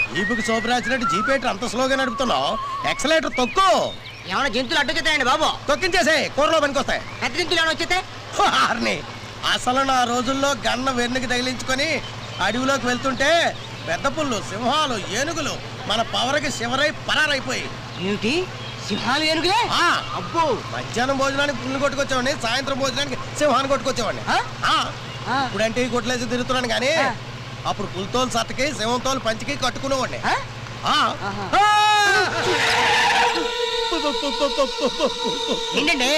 జీపుకి సోపు రాసినట్టు జీపేటర్ అంత స్లోగా నడుపుతున్నావు ఎక్సలేటర్ తొక్కు ఏమైనా జంతువులు అడ్డొచ్చేతాయండి బాబు తొక్కించేసే కూరలో పనికొస్తాయి పెద్ద జంతువులు ఏమైనా వచ్చేతే వారిని అసలు నా రోజుల్లో గన్న వెన్నుకి తగిలించుకొని అడవిలోకి వెళ్తుంటే పెద్ద పుల్లు సింహాలు ఏనుగులు మన పవర్కి శివరై పరారైపోయి ఏమిటి సింహాలు ఏనుగులే ఆ, అబ్బో మధ్యాహ్నం భోజనానికి పుల్లు కొట్టుకొచ్చేవాడిని సాయంత్రం భోజనానికి సింహాన్ని కొట్టుకొచ్చేవాడిని ఆ? ఆ, ఆ. ఇప్పుడంటే ఈ కొట్లేసి తిరుగుతున్నాను కానీ ఆ. అప్పుడు పులితోలు సత్తకి సింహంతోలు పంచికి కట్టుకునేవాడిని ఆ? ఆ. ఆహా. ఆ! ఏంటండి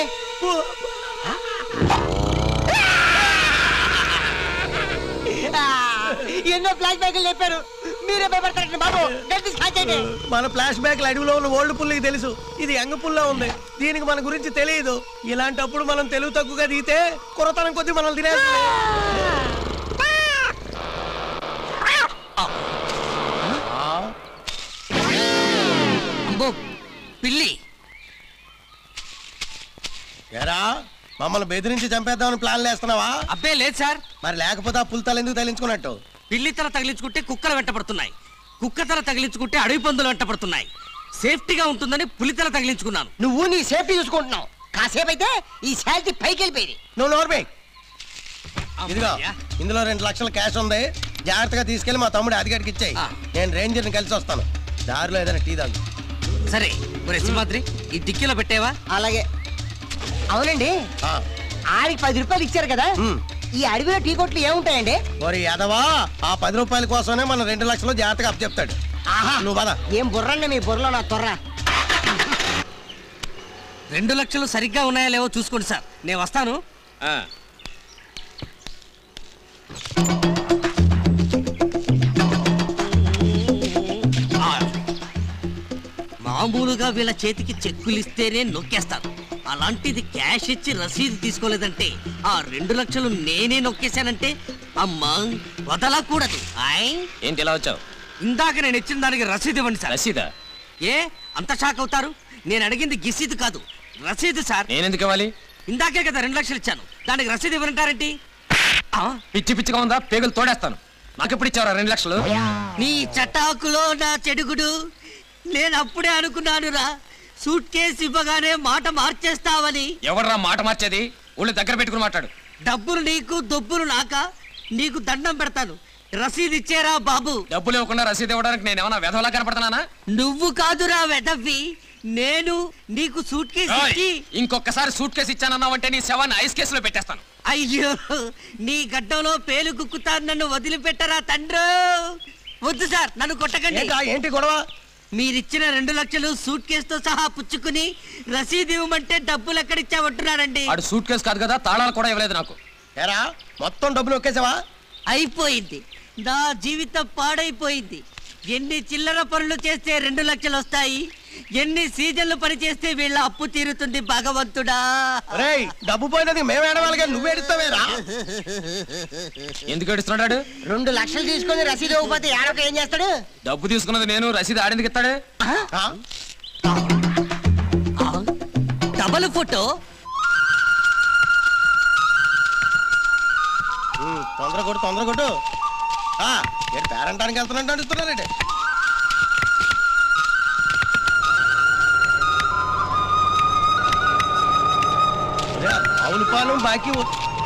ఆ, ఎన్నో ఫ్లాష్ బ్యాగులు చెప్పారు మీరే భయపడతారండి బాబు గట్టి సాధ్యండి మన ఫ్లాష్ బ్యాక్ అడవిలో ఉన్న ఓల్డ్ పుల్లికి తెలుసు ఇది యంగ్ పుల్లా ఉంది దీనికి మన గురించి తెలియదు ఇలాంటప్పుడు మనం తెలుగు తక్కువగా దిగితే కురతనం కొద్ది మనం తినేస్తుంది అమ్మో పిల్లి ఎరా మమ్మల్ని బెదిరించి చంపేద్దామని ప్లాన్ వేస్తున్నావా అబ్బే లేదు సార్ మరి లేకపోతే ఆ పులితలు ఎందుకు తగిలించుకున్నట్టు పిల్లి తల తగిలించుకుంటే కుక్కలు వెంటపడుతున్నాయి కుక్క తల తగిలించుకుంటే అడవి పందులు వెంటపడుతున్నాయి సేఫ్టీగా ఉంటుందని పులి తల తగిలించుకున్నాను నువ్వు నీ సేఫ్టీ చూసుకుంటున్నావు కాసేపు అయితే ఈ శాలరీ పైకి వెళ్ళిపోయింది నువ్వు నోర్మే ఇదిగో అమ్మయ్యా. ఇందులో రెండు లక్షల క్యాష్ ఉంది జాగ్రత్తగా తీసుకెళ్లి మా తమ్ముడు అధికారికి ఇచ్చేయి ఆ. నేను రేంజర్ని కలిసి వస్తాను దారిలో ఏదైనా టీ తాగు సరే ఒరే సింహాద్రి ఈ డిక్కీలో పెట్టేవా అలాగే అవునండి ఆ. ఆడికి పది రూపాయలు ఇచ్చారు కదా ఉమ్. ఈ అడవిలో టీ కొట్లు ఏముంటాయండి ఓరి యాదవా ఆ పది రూపాయల కోసమే మన రెండు లక్షలు జాగ్రత్తగా అప్పచెప్తాడు ఆహా నువ్వు పద ఏం బుర్రండి మీ బుర్రలో నా తొర్ర రెండు లక్షలు సరిగ్గా ఉన్నాయా లేవో చూసుకోండి సార్ నేను వస్తాను ఆ. ఆ. మామూలుగా వీళ్ళ చేతికి చెక్కులు ఇస్తేనే నొక్కేస్తారు అలాంటిది క్యాష్ ఇచ్చి రసీదు తీసుకోలేదంటే ఆ రెండు లక్షలు నేనే నొక్కేశానంటే అమ్మా వదలకూడదు ఆయ్ ఏంటి ఇలా వచ్చావు ఇందాక నేను ఇచ్చిన దానికి రసీదు ఇవ్వండి సార్ రసీదా ఏ అంత షాక్ అవుతారు నేను అడిగింది గిసీదు కాదు రసీదు సార్ నేనెందుకు ఇవ్వాలి ఇందాకే కదా రెండు లక్షలు ఇచ్చాను దానికి రసీదు ఇవ్వనంటారేంటి ఆ? పిచ్చి పిచ్చిగా ఉందా పేగులు తోడేస్తాను నాకెప్పుడు ఇచ్చారా రెండు లక్షలు నీ చటాకులో నా చెడుగుడు నేను అప్పుడే అనుకున్నానురా సూట్ కేసు ఇవ్వగానే మాట మార్చేస్తావని ఎవర్రా మాట మార్చేది ఊళ్ళు దగ్గర పెట్టుకుని మాట్లాడు డబ్బులు నీకు దొబ్బులు నాక నీకు దండం పెడతాను రసీదు ఇచ్చేరా బాబు డబ్బులు ఇవ్వకుండా రసీదు ఇవ్వడానికి నేను ఏమైనా వెధవలా కనపడుతున్నానా నువ్వు కాదురా వెదవ్వి నేను నీకు సూట్ కేసు ఓయ్! ఇచ్చి ఇంకొకసారి సూట్ కేసు ఇచ్చానన్నావంటే నీ శవాన్ని ఐస్ కేసులో పెట్టేస్తాను అయ్యో నీ గడ్డంలో పేలు కుక్కుతాను నన్ను వదిలిపెట్టరా తండ్రు వద్దు సార్ నన్ను కొట్టకండి ఏంటా ఏంటి గొడవ మీరిచ్చిన రెండు లక్షలు సూట్ కేసుతో సహా పుచ్చుకుని రసీదు ఇవ్వమంటే డబ్బులు ఎక్కడిచ్చామంటున్నారండి ఆడు సూట్ కేసు కాదు కదా తాళాలు కూడా ఇవ్వలేదు నాకు ఎరా మొత్తం డబ్బులు ఒకేసావా అయిపోయింది నా జీవితం పాడైపోయింది ఎన్ని చిల్లర పనులు చేస్తే రెండు లక్షలు వస్తాయి ఎన్ని సీజన్లు పని చేస్తే వీళ్ళ అప్పు తీరుతుంది భగవంతుడా రేయ్ డబ్బు పోయినది మేము ఏడవాలి కానీ నువ్వు ఏడుస్తావేరా ఎందుకు ఏడుస్తున్నాడు రెండు లక్షలు తీసుకొని రసీదు ఇవ్వకపోతే ఏడొక ఏం చేస్తాడు డబ్బు తీసుకున్నది నేను రసీదు ఆడేందుకు ఇస్తాడు ఆ? ఆ, డబల్ ఫోటో ఉమ్, తొందర కొట్టు తొందర కొట్టు ఆ, ఏంటి పేరంటానికి వెళ్తున్నట్టు అడుగుతున్నారండి ఆవుల పాలు బాకీ ఉ-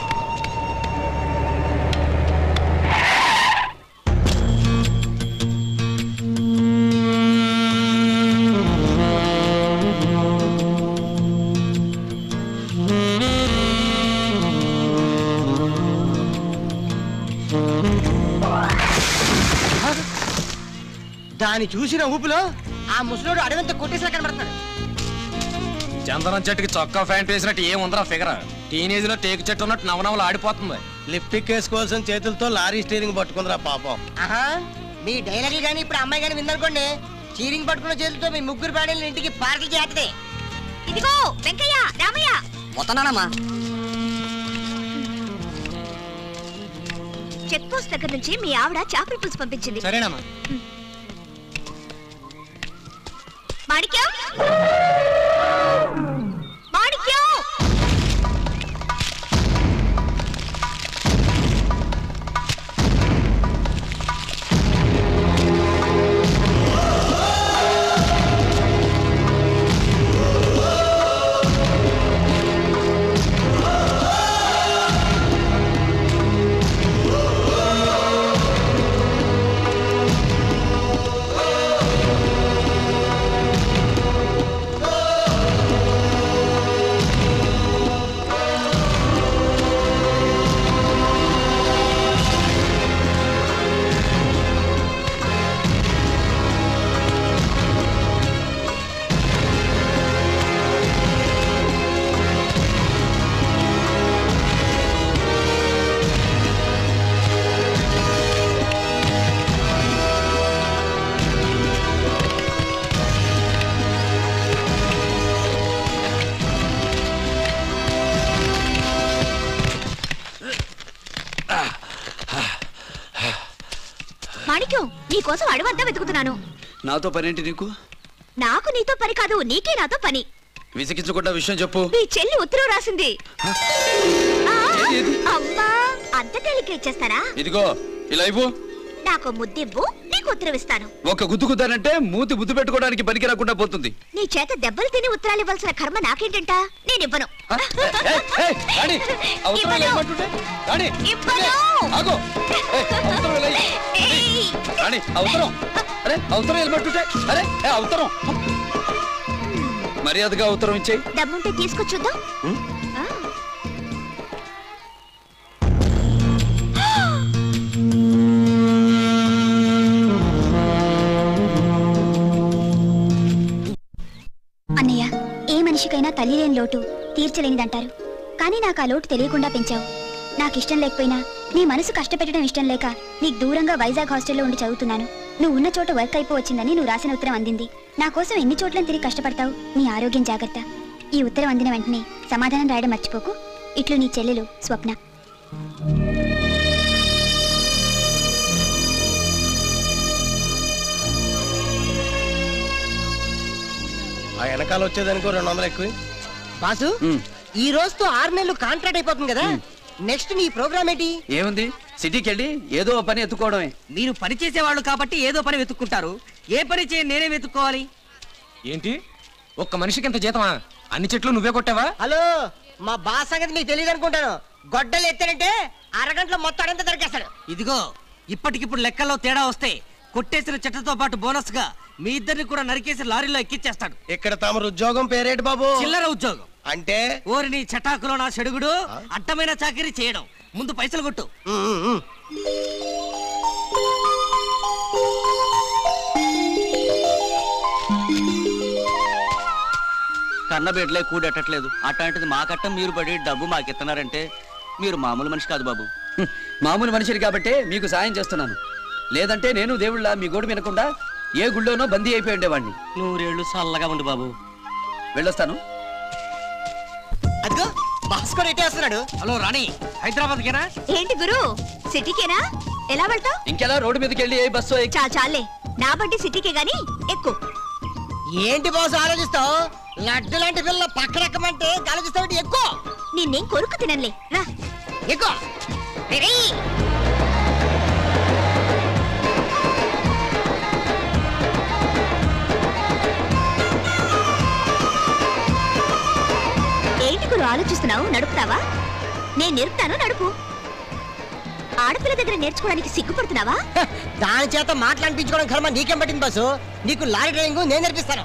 దాన్ని చూసిన ఊపిలో ఆ ముసలోడు అడవంతా కొట్టేసిలా కనబడుతున్నాడు చందనం చెట్టుకి చొక్కా ప్యాంట్ వేసినట్టు ఏం ఉందరా ఫిగర్ టీనేజ్ లో టేకు చెట్టు ఉన్నట్టు నవనవలు ఆడిపోతుంది లిప్టిక్ వేసుకోవాల్సిన చేతులతో లారీ స్టీరింగ్ పట్టుకుందిరా పాపం ఆహా మీ డైలాగులు కానీ ఇప్పుడు అమ్మాయి కానీ విందనుకోండి చీరింగ్ పట్టుకున్న చేతులతో మీ ముగ్గురు పాడేళ్ళ ఇంటికి పార్టీ చేస్తుంది ఇదిగో వెంకయ్య రామయ్య వస్తున్నానమ్మా చెక్ పోస్ట్ దగ్గర నుంచి మీ ఆవిడ చేపల పులుసు పంపించింది సరేనమ్మా మాణిక్యం మాణిక్యం నీకోసం అడవంతా వెతుకుతున్నాను నాతో పనేంటి నీకు నాకు నీతో పని కాదు నీకే నాతో పని విసిగించకుండా విషయం చెప్పు మీ చెల్లి ఉత్తరం రాసింది ఆ, ఏది, ఏది? అమ్మా అంత తేలిక ఇచ్చేస్తారా ఇదిగో ఇలా ఇవ్వు నాకు ముద్దివ్వు నీకు ఉత్తరం ఇస్తాను ఒక గుద్దు గుద్దానంటే మూతి ముద్దు పెట్టుకోవడానికి పనికి రాకుండా పోతుంది నీ చేత దెబ్బలు తిని ఉత్తరాలు ఇవ్వాల్సిన కర్మ నాకేంటంట నేను ఇవ్వను ఆ, ఏయ్, ఏయ్, రాణి, అవసరం ఇవ్వను. లేకపోతుంటే? రాణి, ఇవ్వను. ఆగు. ఏయ్, అవసరం ఇలా ఇయ్యి. ఏయ్. రాణి, అవసరం అరే అవసరం వెళ్ళమంటుంటే అరే ఏ, అవసరం మర్యాదగా అవసరం ఇచ్చేయి దమ్ముంటే తీసుకొచ్చుద్దాం ఆ. అన్నయ్య ఏ మనిషికైనా తల్లి లేని లోటు తీర్చలేనిదంటారు కానీ నాకు ఆ లోటు తెలియకుండా పెంచావు నాకు ఇష్టం లేకపోయినా నీ మనసు కష్టపెట్టడం ఇష్టం లేక నీకు దూరంగా వైజాగ్ హాస్టల్లో ఉండి చదువుతున్నాను నువ్వు ఉన్న చోట వర్క్ అయిపోవచ్చిందని నువ్వు రాసిన ఉత్తరం అందింది నా కోసం ఎన్ని చోట్లను తిరిగి కష్టపడతావు నీ ఆరోగ్యం జాగ్రత్త ఈ ఉత్తరం అందిన వెంటనే సమాధానం రాయడం మర్చిపోకు ఇట్లు నీ చెల్లెలు స్వప్న ఆ వెనకాల వచ్చేదానికో రెండు వందలు ఎక్కువ బాసు ఉమ్, ఈ రోజుతో ఆరు నెలలు కాంట్రాక్ట్ అయిపోతుంది కదా నెక్స్ట్ నీ ప్రోగ్రామ్ ఏంటి ఏముంది సిటీకి వెళ్ళి ఏదో ఓ పని ఎత్తుకోవడమే మీరు పని చేసేవాళ్ళు కాబట్టి ఏదో పని వెతుక్కుంటారు ఏ పని చేయ నేనే వెతుక్కోవాలి ఏంటి ఒక్క మనిషికి ఇంత జీతమా అన్ని చెట్లు నువ్వే కొట్టావా హలో మా బాస్ సంగతి నీకు తెలియదు అనుకుంటాను గొడ్డలు ఎత్తారంటే అరగంటలో మొత్తం అడంతా దొరికేస్తాడు ఇదిగో ఇప్పటికిప్పుడు లెక్కల్లో తేడా వస్తే కొట్టేసిన చెట్టతో పాటు బోనస్ గా మీ ఇద్దరిని కూడా నరికేసి లారీలో ఎక్కిచ్చేస్తాడు ఇక్కడ తమరు ఉద్యోగం పేరేటి బాబు చిల్లర ఉద్యోగం అంటే ఓరి నీ చటాకులో నా చెడుగుడు అడ్డమైన చాకరీ చేయడం ముందు పైసలు కొట్టు ఉమ్, ఉమ్, ఉమ్. కన్నబెడ్లే కూడెట్టట్లేదు అట్లాంటిది మా కట్టం మీరు పడి డబ్బు మాకు ఇస్తున్నారంటే మీరు మామూలు మనిషి కాదు బాబు హ్మ్, మామూలు మనిషిని కాబట్టి మీకు సాయం చేస్తున్నాను లేదంటే నేను దేవుళ్ళ మీ గోడు వినకుండా ఏ గుళ్ళోనో బందీ అయిపోయి ఉండేవాడిని నూరేళ్లు చల్లగా ఉండు బాబు వెళ్ళొస్తాను అదిగో బాస్ కూడా ఎట్టే వస్తున్నాడు హలో రాణి హైదరాబాద్ కేనా ఏంటి గురు సిటీకేనా ఎలా వెళ్తావు ఇంకెలా రోడ్డు మీదకి వెళ్ళి ఏ బస్సు ఎక్కి- చా చాలే నా బండి సిటీకే గాని ఎక్కు ఏంటి బాస్ ఆలోచిస్తావు లడ్డు లాంటి పిల్ల పక్కన ఎక్కమంటే ఆలోచిస్తావు ఎక్కువ నిన్నేం కొరుకు తినలే రా ఎక్కువ రేయ్. ఏంటి గురు ఆలోచిస్తున్నావు నడుపుతావా నేను నేర్పుతాను నడుపు ఆడపిల్ల దగ్గర నేర్చుకోవడానికి సిగ్గుపడుతున్నావా దాని చేత మాట్లాడిపించుకోవడం కర్మ నీకేం పట్టింది బాసు నీకు లారీ డ్రైవింగ్ నేను నేర్పిస్తాను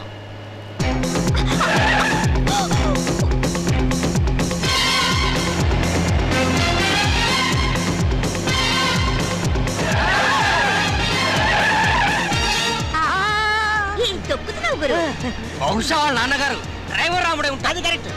ఆ, ఏం తొక్కుతున్నావు గురు బహుశా వాళ్ళ నాన్నగారు డ్రైవర్ రాముడే ఉంటాడు అది కరెక్ట్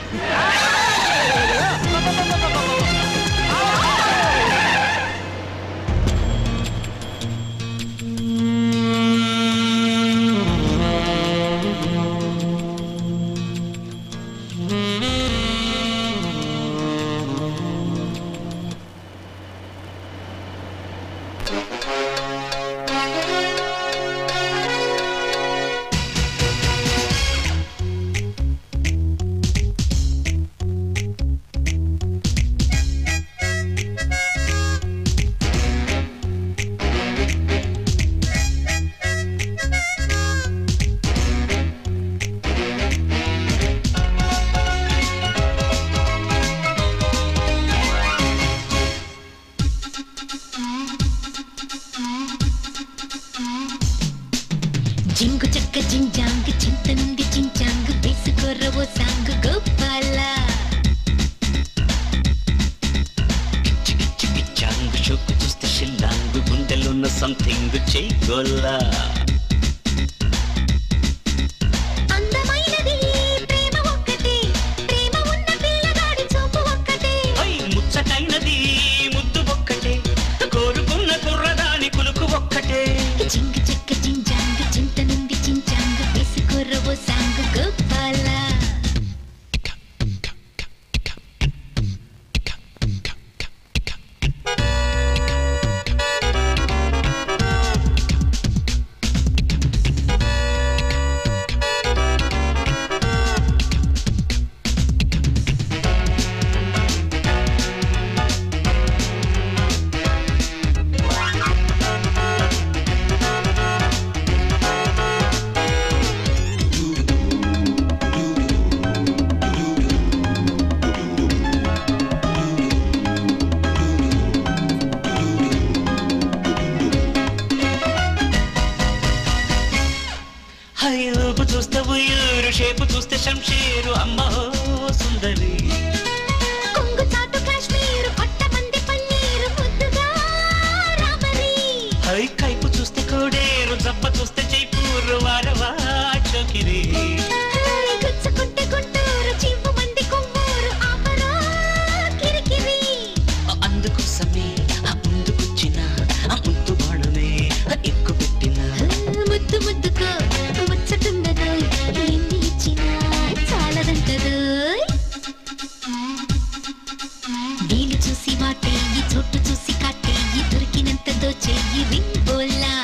జింగు చక్క జింజాంగ్ చింతనుంది చించాంగ్ వేసుకోరవో సాంగ్ గోపాల చాంగు షోకు చూస్తే షిల్లాంగు గుండెలున్న సంథింగ్ చెయ్యొల్లా అందమైనది ప్రేమ ఒక్కటే ప్రేమ ఉన్న పిల్లగాడి చూపు ఒక్కటే ముచ్చటైనది ముద్దు ఒక్కటే కోరుకున్న కుర్రదాని కులుకు ఒక్కటే జింగు చక్క జింజాంగ్ చింతనుంది చించాంగ్ వేసుకోరవో సాంగ్ గోపాల ఊపు చూస్తే ఉయ్యూరు షేపు చూస్తే శంషేరు అమ్మో సుందరి కొంగు చాటు కాశ్మీరు కొట్టమంది పన్నీరు ముద్దుగా రామరి హై కైపు చూస్తే కోడేరు జబ్బ చూస్తే జైపూరు వారవా చోకిరి హాయ్ గుచ్చుకుంటే గుంటూరు చివ్వు మంది కొవ్వూరు ఆపరా కిరికిరి అందుకోసమే ఆ ముందుకొచ్చిన ఆ ముద్దు బాణమే ఎక్కువ పెట్టిన ముద్దు ముద్దుకో ముచ్చటున్నదో ఎన్ని ఇచ్చినా చాలదంటదో వీలు చూసి వాటేయి చోటు చూసి కాటేయి దొరికినంత దోచేయి రింగోలా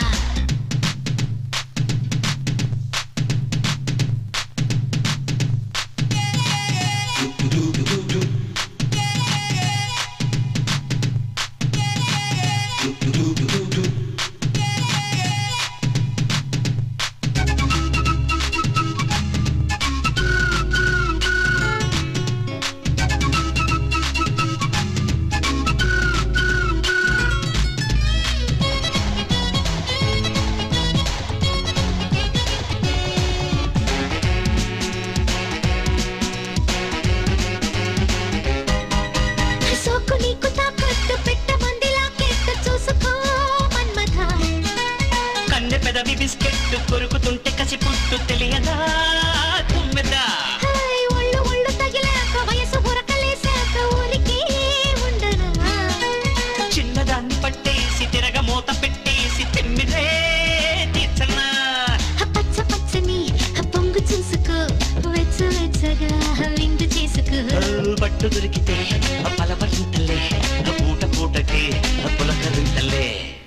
సోకు నీకు తాకట్టు పెట్టమంది లాకెట్టు చూసుకో మన్మథ కన్నె పెదవి బిస్కెట్ కొరుకుతుంటే కసి పుట్టు తెలియదా తుమ్మెదా హాయ్ ఒళ్ళు ఒళ్ళు తగిలాక వయసు ఉరకలేసాక ఊరికే ఉండనా చిన్నదాన్ని పట్టేసి తిరగ మూత పెట్టేసి తిమ్మిరే తీర్చనా పచ్చ పచ్చని పొంగు చూసుకో వెచ్చ వెచ్చగా విందు చేసుకో పట్టు దొరికితే పలవరింతలే పూట పూటకి పులకరింతలే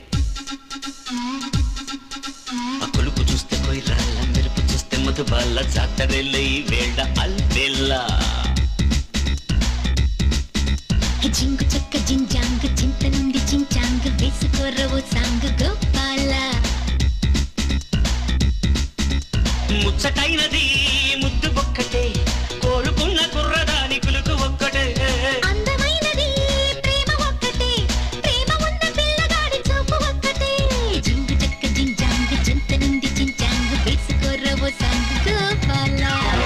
కొలుపు చూస్తే కొయ్యాల మెరుపు చూస్తే మధుబాల జాతరలే ఈ వేళ అల్వేళ్ళ జింగు చెక్క జింజాంగ్ చింత నుండి చించాంగ్ వేసుకోరవో సాంగ్ గోపాల ముచ్చటైనది ముద్దు ఒక్కటే కోరుకున్న కుర్రదాని కులుకు ఒక్కటే అందమైనది ప్రేమ ఒక్కటే ప్రేమ ఉన్న పిల్లగాడి చూపు ఒక్కటే జింగు చెక్క జింజాంగ్ చింత నుండి చించాంగ్ వేసుకోరవో సాంగ్ గోపాల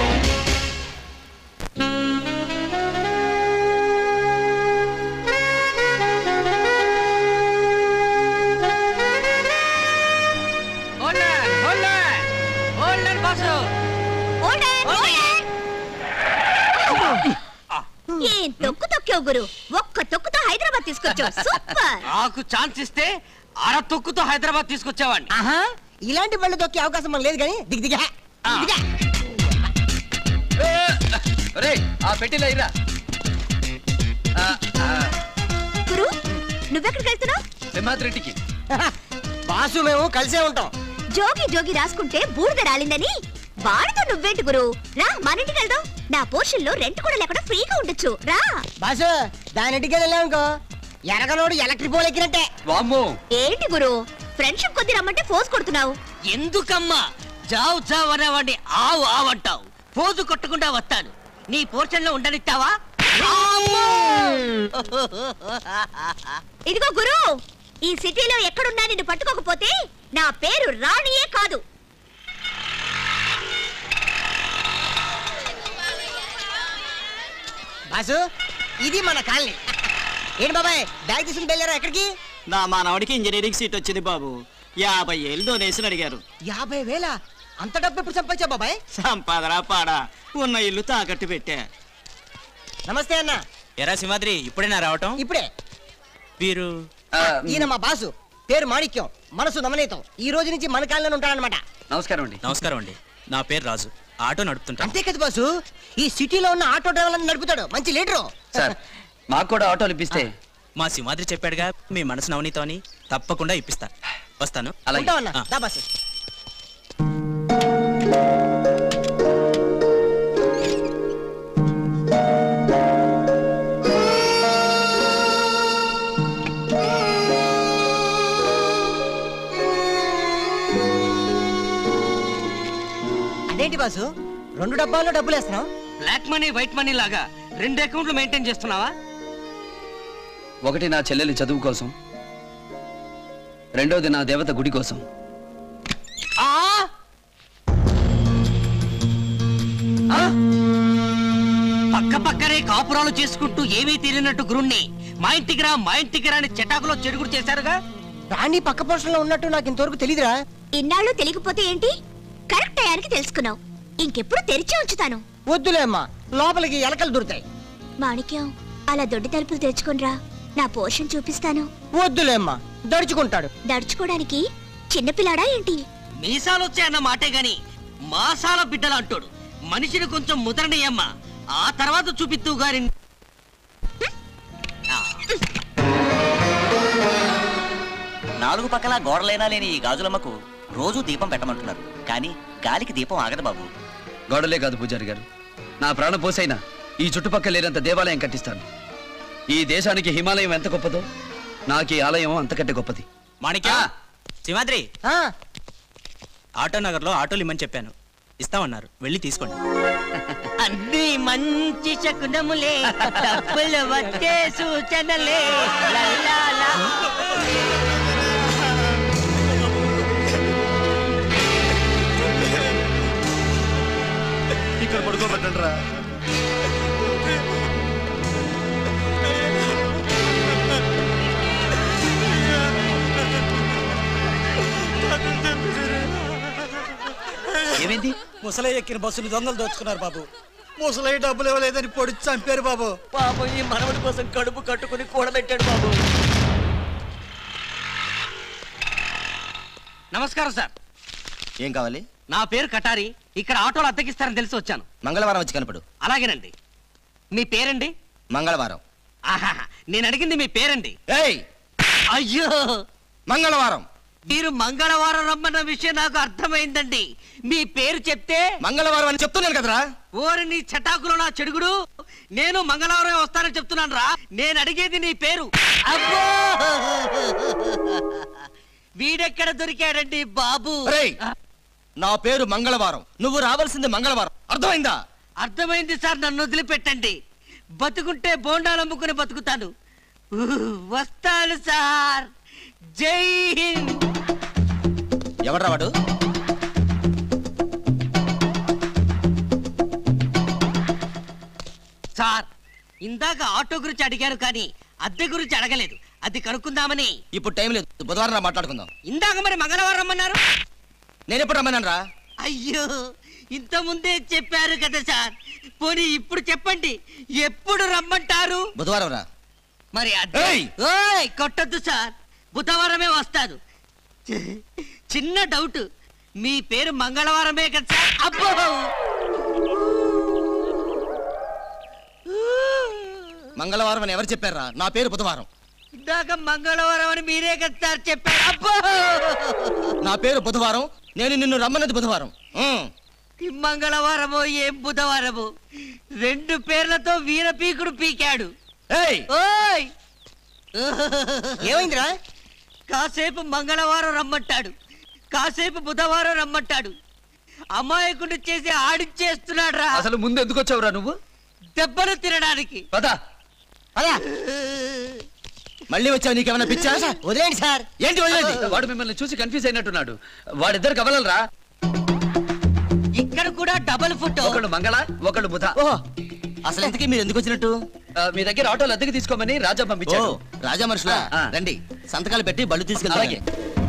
ఏం తొక్కు తొక్కావు గురు ఒక్క తొక్కుతో హైదరాబాద్ తీసుకొచ్చావు సూపర్ నాకు ఛాన్స్ ఇస్తే అర తొక్కుతో హైదరాబాద్ తీసుకొచ్చేవాడిని ఆహా ఇలాంటి బళ్ళు దొక్కే అవకాశం మనకు లేదు కానీ దిగ్ దిగా దిగా ఒరే ఆ పెట్టిలో ఇరా ఆ, ఆ, గురు నువ్వెక్కడికి వెళ్తున్నావు సింహాద్రెడ్డికి బాసు మేము కలిసే ఉంటాం జోగి జోగి రాసుకుంటే బూడిద రాలిందని వాడితో నువ్వేంటి గురు రా మన ఇంటికి వెళ్దాం నా పోర్షన్ లో రెంట్ కూడా లేకుండా ఫ్రీగా ఉండొచ్చు రా బాసు దాని ఇంటికి వెళ్ళామనుకో ఎరగనోడు ఎలక్ట్రిక్ పోల్ ఎక్కినట్టే వామ్మో ఏంటి గురు ఫ్రెండ్షిప్ కొద్ది రమ్మంటే ఫోర్స్ కొడుతున్నావు ఎందుకమ్మా జావ్ జావ్ అనేవాడిని ఆవు ఆవంటావు పోజు కొట్టకుండా వస్తాను నీ పోర్షన్ లో ఉండనిస్తావా ఇదిగో గురు ఈ సిటీలో ఎక్కడున్నా నిన్ను పట్టుకోకపోతే నా పేరు రాణియే కాదు బాసు ఇది మన కాలనీ ఏంటి బాబాయ్ బ్యాగ్ తీసుకుని వెళ్ళారా ఎక్కడికి నా మానవుడికి ఇంజనీరింగ్ సీట్ వచ్చింది బాబు యాభై ఏళ్ళు డొనేషన్ అడిగారు యాభై వేల అంత డబ్బు ఎప్పుడు సంపాదించా బాబాయ్ సంపాదరా పాడా ఉన్న ఇల్లు తాకట్టు పెట్టా నమస్తే అన్న ఎరా సింహాద్రి ఇప్పుడేనా రావటం ఇప్పుడే వీరు ఆ, ఈయన మా బాసు పేరు మాణిక్యం మనసు నమనీతం ఈ రోజు నుంచి మన కాలనీ ఉంటాడనమాట నమస్కారం అండి నమస్కారం అండి నా పేరు రాజు ఆటో నడుపుతుంటా అంతే కదా బాసు ఈ సిటీలో ఉన్న ఆటో డ్రైవర్లను నడుపుతాడు మంచి లీడరు సార్ మాకు కూడా ఆటోలు ఇప్పిస్తే మా సింహాద్రి చెప్పాడుగా మీ మనసు నవనీతం అని తప్పకుండా ఇప్పిస్తా వస్తాను అలాగే ఉంటావన్నా ఆ. దా బాసు అదేంటి బాసు రెండు డబ్బాల్లో డబ్బులు వేస్తున్నావు బ్లాక్ మనీ వైట్ మనీ లాగా రెండు అకౌంట్లు మెయింటైన్ చేస్తున్నావా ఒకటి నా చెల్లెలి చదువు కోసం రెండోది నా దేవత గుడి కోసం ఆ పక్కనే కాపురాలు చేసుకుంటూ ఏమీ తెలియనట్టు గురుణ్ణి మా ఇంటికి రా మా ఇంటికి రా అని చెటాకులో చెడుగుడు చేశారుగా రాణి పక్క పోర్షన్లో ఉన్నట్టు నాకు ఇంతవరకు తెలియదురా ఇన్నాళ్ళు తెలియకపోతే ఏంటి కరెక్ట్ టయానికి తెలుసుకున్నావు ఇంకెప్పుడు తెరిచి ఉంచుతాను వద్దులే అమ్మా లోపలికి ఎలకలు దొరుకుతాయి మాణిక్యం అలా దొడ్డి తలుపులు తెరుచుకునిరా నా పోర్షన్ చూపిస్తాను వద్దులే అమ్మా దడుచుకుంటాడు దడుచుకోవడానికి చిన్నపిల్లాడా ఏంటి మీసాలు వచ్చాయన్న మాటే గాని మాసాల బిడ్డలు అంటాడు మనిషిని కొంచెం ముదరనియమ్మ ఆ తర్వాత చూపిత్తు గారి నాలుగు పక్కల గోడలైనా లేని ఈ గాజులమ్మకు రోజు దీపం పెట్టమంటున్నారు కానీ గాలికి దీపం ఆగదు బాబు గోడలే కాదు పూజారి గారు నా ప్రాణం పోసైనా ఈ చుట్టుపక్కల లేనంత దేవాలయం కట్టిస్తాను ఈ దేశానికి హిమాలయం ఎంత గొప్పదో నాకు ఈ ఆలయం అంతకంటే గొప్పది మాణిక్య సింహాద్రి ఆ, ఆటో నగర్ లో ఆటోలు ఇమ్మని చెప్పాను ఇస్తామన్నారు వెళ్ళి తీసుకోండి అన్ని మంచి శకునములే డబ్బులు వచ్చే సూచనలే లల్లాలా. ఇక్కడ పడుకోబెట్టండి రా ఏమైంది ముసలి ఎక్కిన బస్సులు దొంగలు దోచుకున్నారు బాబు ముసలై డబ్బులు ఇవ్వలేదని పొడి చంపారు బాబు పాపం ఈ మనవడి కోసం కడుపు కట్టుకుని కూడబెట్టాడు బాబు నమస్కారం సార్ ఏం కావాలి నా పేరు కటారి ఇక్కడ ఆటోలు అద్దెకిస్తారని తెలిసి వచ్చాను మంగళవారం వచ్చి కనపడు అలాగేనండి మీ పేరండి మంగళవారం ఆహా నేను అడిగింది మీ పేరండి ఏయ్ అయ్యో మంగళవారం మీరు మంగళవారం రమ్మన్న విషయం నాకు అర్థమైందండి మీ పేరు చెప్తే మంగళవారం అని చెప్తున్నాను కదరా ఓరి నీ చటాకులో నా చెడుగుడు నేను మంగళవారం వస్తానని చెప్తున్నాను రా నేను అడిగేది నీ పేరు అబ్బో వీడెక్కడ దొరికాడండి బాబు రేయ్ నా పేరు మంగళవారం నువ్వు రావాల్సింది మంగళవారం అర్థమైందా అర్థమైంది సార్ నన్ను వదిలిపెట్టండి బతుకుంటే బోండాలు అమ్ముకుని బతుకుతాను ఊ, వస్తాను సార్ జై హింద్ ఎవడ్రా వాడు సార్ ఇందాక ఆటో గురించి అడిగాను కానీ అద్దె గురించి అడగలేదు అది కనుక్కుందామని ఇప్పుడు టైం లేదు బుధవారం రా మాట్లాడుకుందాం ఇందాక మరి మంగళవారం రమ్మన్నారు నేను ఎప్పుడు రమ్మన్నాను రా అయ్యో ఇంత ముందే చెప్పారు కదా సార్ పోనీ ఇప్పుడు చెప్పండి ఎప్పుడు రమ్మంటారు బుధవారం రా మరి అద్దె ఏయ్! ఓయ్ కొట్టద్దు సార్ బుధవారమే వస్తాను చి- చిన్న డౌట్ మీ పేరు మంగళవారమే కదా సార్ అబ్బో మంగళవారం అని ఎవరు చెప్పారా నా పేరు బుధవారం ఇందాక మంగళవారం అని మీరే కదా సార్ చెప్పారు అబ్బో నా పేరు బుధవారం నేను నిన్ను రమ్మన్నది బుధవారం ఉమ్. ఈ మంగళవారమో ఏం బుధవారమో రెండు పేర్లతో వీరపీకుడు పీకాడు ఏయ్ ఓయ్ ఏమైందిరా కాసేపు మంగళవారం రమ్మంటాడు కాసేపు బుధవారం రమ్మంటాడు అమాయకుడు చేసి ఆడిచ్చేస్తున్నాడు రా అసలు ముందు ఎందుకు వచ్చావురా నువ్వు దెబ్బలు తినడానికి పదా అదా మళ్ళీ వచ్చావు నీకేమైనా పిచ్చా వదిలేండి సార్ ఏంటి వదిలేది వాడు మిమ్మల్ని చూసి కన్ఫ్యూజ్ అయినట్టున్నాడు వాడిద్దరు కవలరా ఇక్కడ కూడా డబుల్ ఫుట్ ఒకళ్ళు మంగళ ఒకళ్ళు బుధ ఓహో అసలు ఇంతకీ మీరు ఎందుకు వచ్చినట్టు ఆ, మీ దగ్గర ఆటోలు అద్దెకి తీసుకోమని రాజా ఓ పంపించాడు రాజా మనుషులా ఆ. రండి సంతకాలు పెట్టి బళ్ళు తీసుకెళ్తాం అలాగే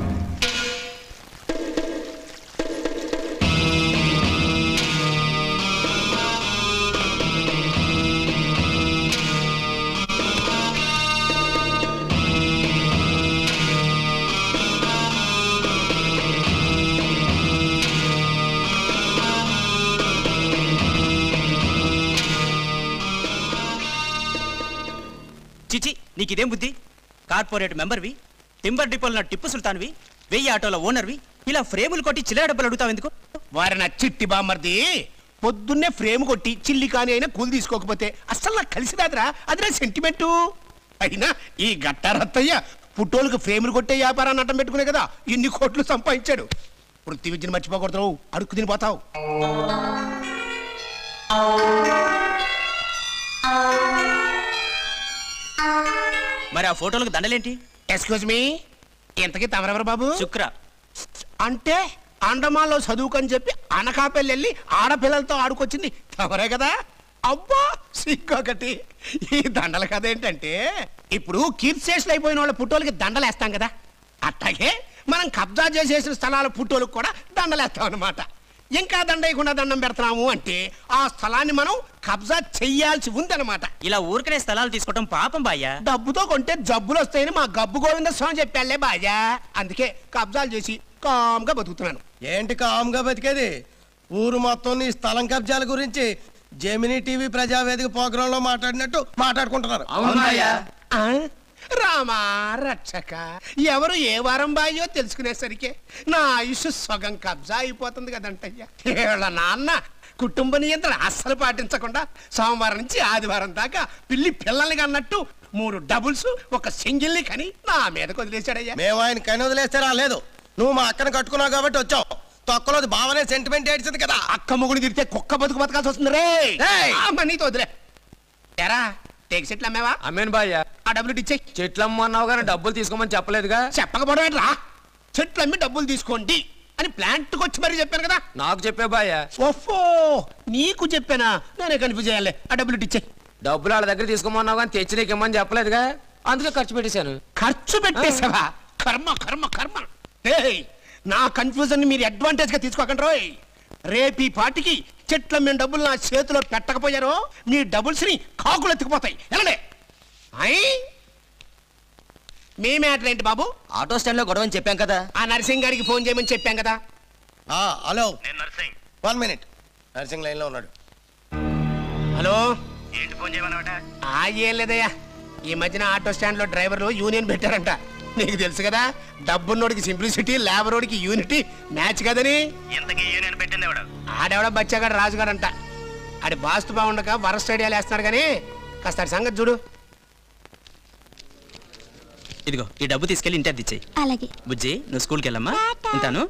చిచి నీకు ఇదేం బుద్ధి కార్పొరేట్ మెంబర్వి టింబర్ డిపోలో టిప్పు సుల్తాన్వి వెయ్యి ఆటోల ఓనర్వి ఇలా ఫ్రేములు కొట్టి చిల్లర డబ్బులు అడుగుతావు ఎందుకు వారి నా చిట్టి బామ్మర్ది పొద్దున్నే ఫ్రేమ్ కొట్టి చిల్లి కాని అయినా కూలి తీసుకోకపోతే అస్సలు నాకు కలిసి రాదురా అది నా సెంటిమెంటు అయినా ఈ గట్టారత్తయ్య పుట్టోలకు ఫ్రేములు కొట్టే వ్యాపారాన్ని అడ్డం పెట్టుకునే కదా ఇన్ని కోట్లు సంపాదించాడు వృత్తి విద్యను మర్చిపోకూడదు అడుక్కు తినిపోతావు మరి ఆ ఫోటోలకు దండలేంటి ఎక్స్క్యూజ్ మీ ఇంతకీ తమరెవరు బాబు శుక్ర అంటే అండమాన్లో చదువుకని చెప్పి అనకాపల్లి వెళ్ళి ఆడపిల్లలతో ఆడుకొచ్చింది తమరే కదా అబ్బా సిగ్గొకటి ఈ దండల కథ ఏంటంటే ఇప్పుడు కీర్తిశేషులు అయిపోయిన వాళ్ళ పుట్టోలకి దండలు వేస్తాం కదా అట్లాగే మనం కబ్జా చేసేసిన స్థలాల పుట్టోలకు కూడా దండలేస్తాం అనమాట ఇంకా దండ వేయకుండా దండం పెడుతున్నాము అంటే ఆ స్థలాన్ని మనం కబ్జా చెయ్యాల్సి ఉందన్నమాట ఇలా ఊరికనే స్థలాలు తీసుకోవటం పాపం బాయ్యా డబ్బుతో కొంటే జబ్బులు వస్తాయని మా గబ్బు గోవింద స్వామి చెప్పాలే బాజా అందుకే కబ్జాలు చేసి కామ్గా బతుకుతున్నాను ఏంటి కామ్గా బతికేది ఊరు మొత్తం నీ స్థలం కబ్జాల గురించి జెమినీ టీవీ ప్రజావేదిక ప్రోగ్రాంలో మాట్లాడినట్టు మాట్లాడుకుంటున్నారు ఆ? రామా రక్షక ఎవరు ఏ వారం బాయో తెలుసుకునేసరికి నా ఆయుష్ సగం కబ్జా అయిపోతుంది కదంటయ్యా వీళ్ళ నాన్న కుటుంబ నియంత్రణ అస్సలు పాటించకుండా సోమవారం నుంచి ఆదివారం దాకా పిల్లి పిల్లల్ని అన్నట్టు మూడు డబుల్స్ ఒక సింగిల్ని కని నా మీదకి వదిలేశాడయ్యా మేము ఆయన కని వదిలేస్తే రాలేదు నువ్వు మా అక్కను కట్టుకున్నావు కాబట్టి వచ్చావు తొక్కలోది బావనే సెంటిమెంట్ ఏడ్చింది కదా అక్క మొగుడు తిరిగితే కుక్క బతుకు బతకాల్సి వస్తుంది రే ఏయ్! ఆ, నీతో వదిలే ఎరా టేక్ సెట్లు అమ్మేవా అమ్మేను బాయ్యా ఆ డబ్బులు ఇచ్చే చెట్లు అమ్మన్నావు కానీ డబ్బులు తీసుకోమని చెప్పలేదుగా చెప్పకపోవడం ఏంట్రా చెట్లు అమ్మి డబ్బులు తీసుకోండి అని ప్లాంట్కి వచ్చి మరీ చెప్పాను కదా నాకు చెప్పే బాయ్యా ఓఫో నీకు చెప్పానా నేనే కన్ఫ్యూజ్ అయ్యాలే ఆ డబ్బులు ఇచ్చే డబ్బులు వాళ్ళ దగ్గర తీసుకోమన్నావు కానీ తెచ్చి నీకు ఇమ్మని చెప్పలేదుగా అందుకే ఖర్చు పెట్టేశాను ఖర్చు పెట్టేసావా కర్మ కర్మ కర్మ ఏయ్, నా కన్ఫ్యూజన్ మీరు అడ్వాంటేజ్ గా తీసుకోకండి రోయ్ రేపు ఈ పాటికి చెట్ల మేము డబ్బులు నా చేతిలో పెట్టకపోయారో మీ డబుల్స్ ని కాకులు ఎత్తుకుపోతాయి వెళ్ళండి అయ్ మీ మ్యాటర్ ఏంటి బాబు ఆటో స్టాండ్ లో గొడవ అని చెప్పాం కదా ఆ నర్సింగ్ గారికి ఫోన్ చేయమని చెప్పాం కదా ఆ, hello one minute Narsing line లో ఉన్నాడు హలో ఆ ఏం లేదయ్యా ఈ మధ్యన ఆటో స్టాండ్ లో డ్రైవర్లు యూనియన్ పెట్టారంట నీకు తెలుసు కదా డబ్బున్నోడికి సింప్లిసిటీ లేబరోడికి యూనిటీ మ్యాచ్ కదని ఆడెవడ బచ్చాగాడు రాజుగాడంట ఆడి బాస్తు బాగుండక వరస్ట్ ఐడియాలు వేస్తున్నాడు కానీ కాస్త ఆడి సంగతి చూడు ఇదిగో ఈ డబ్బు తీసుకెళ్లి ఇంటి అద్దె ఇచ్చేయి అలాగే బుజ్జి నువ్వు స్కూల్కి వెళ్ళమ్మా ఉంటాను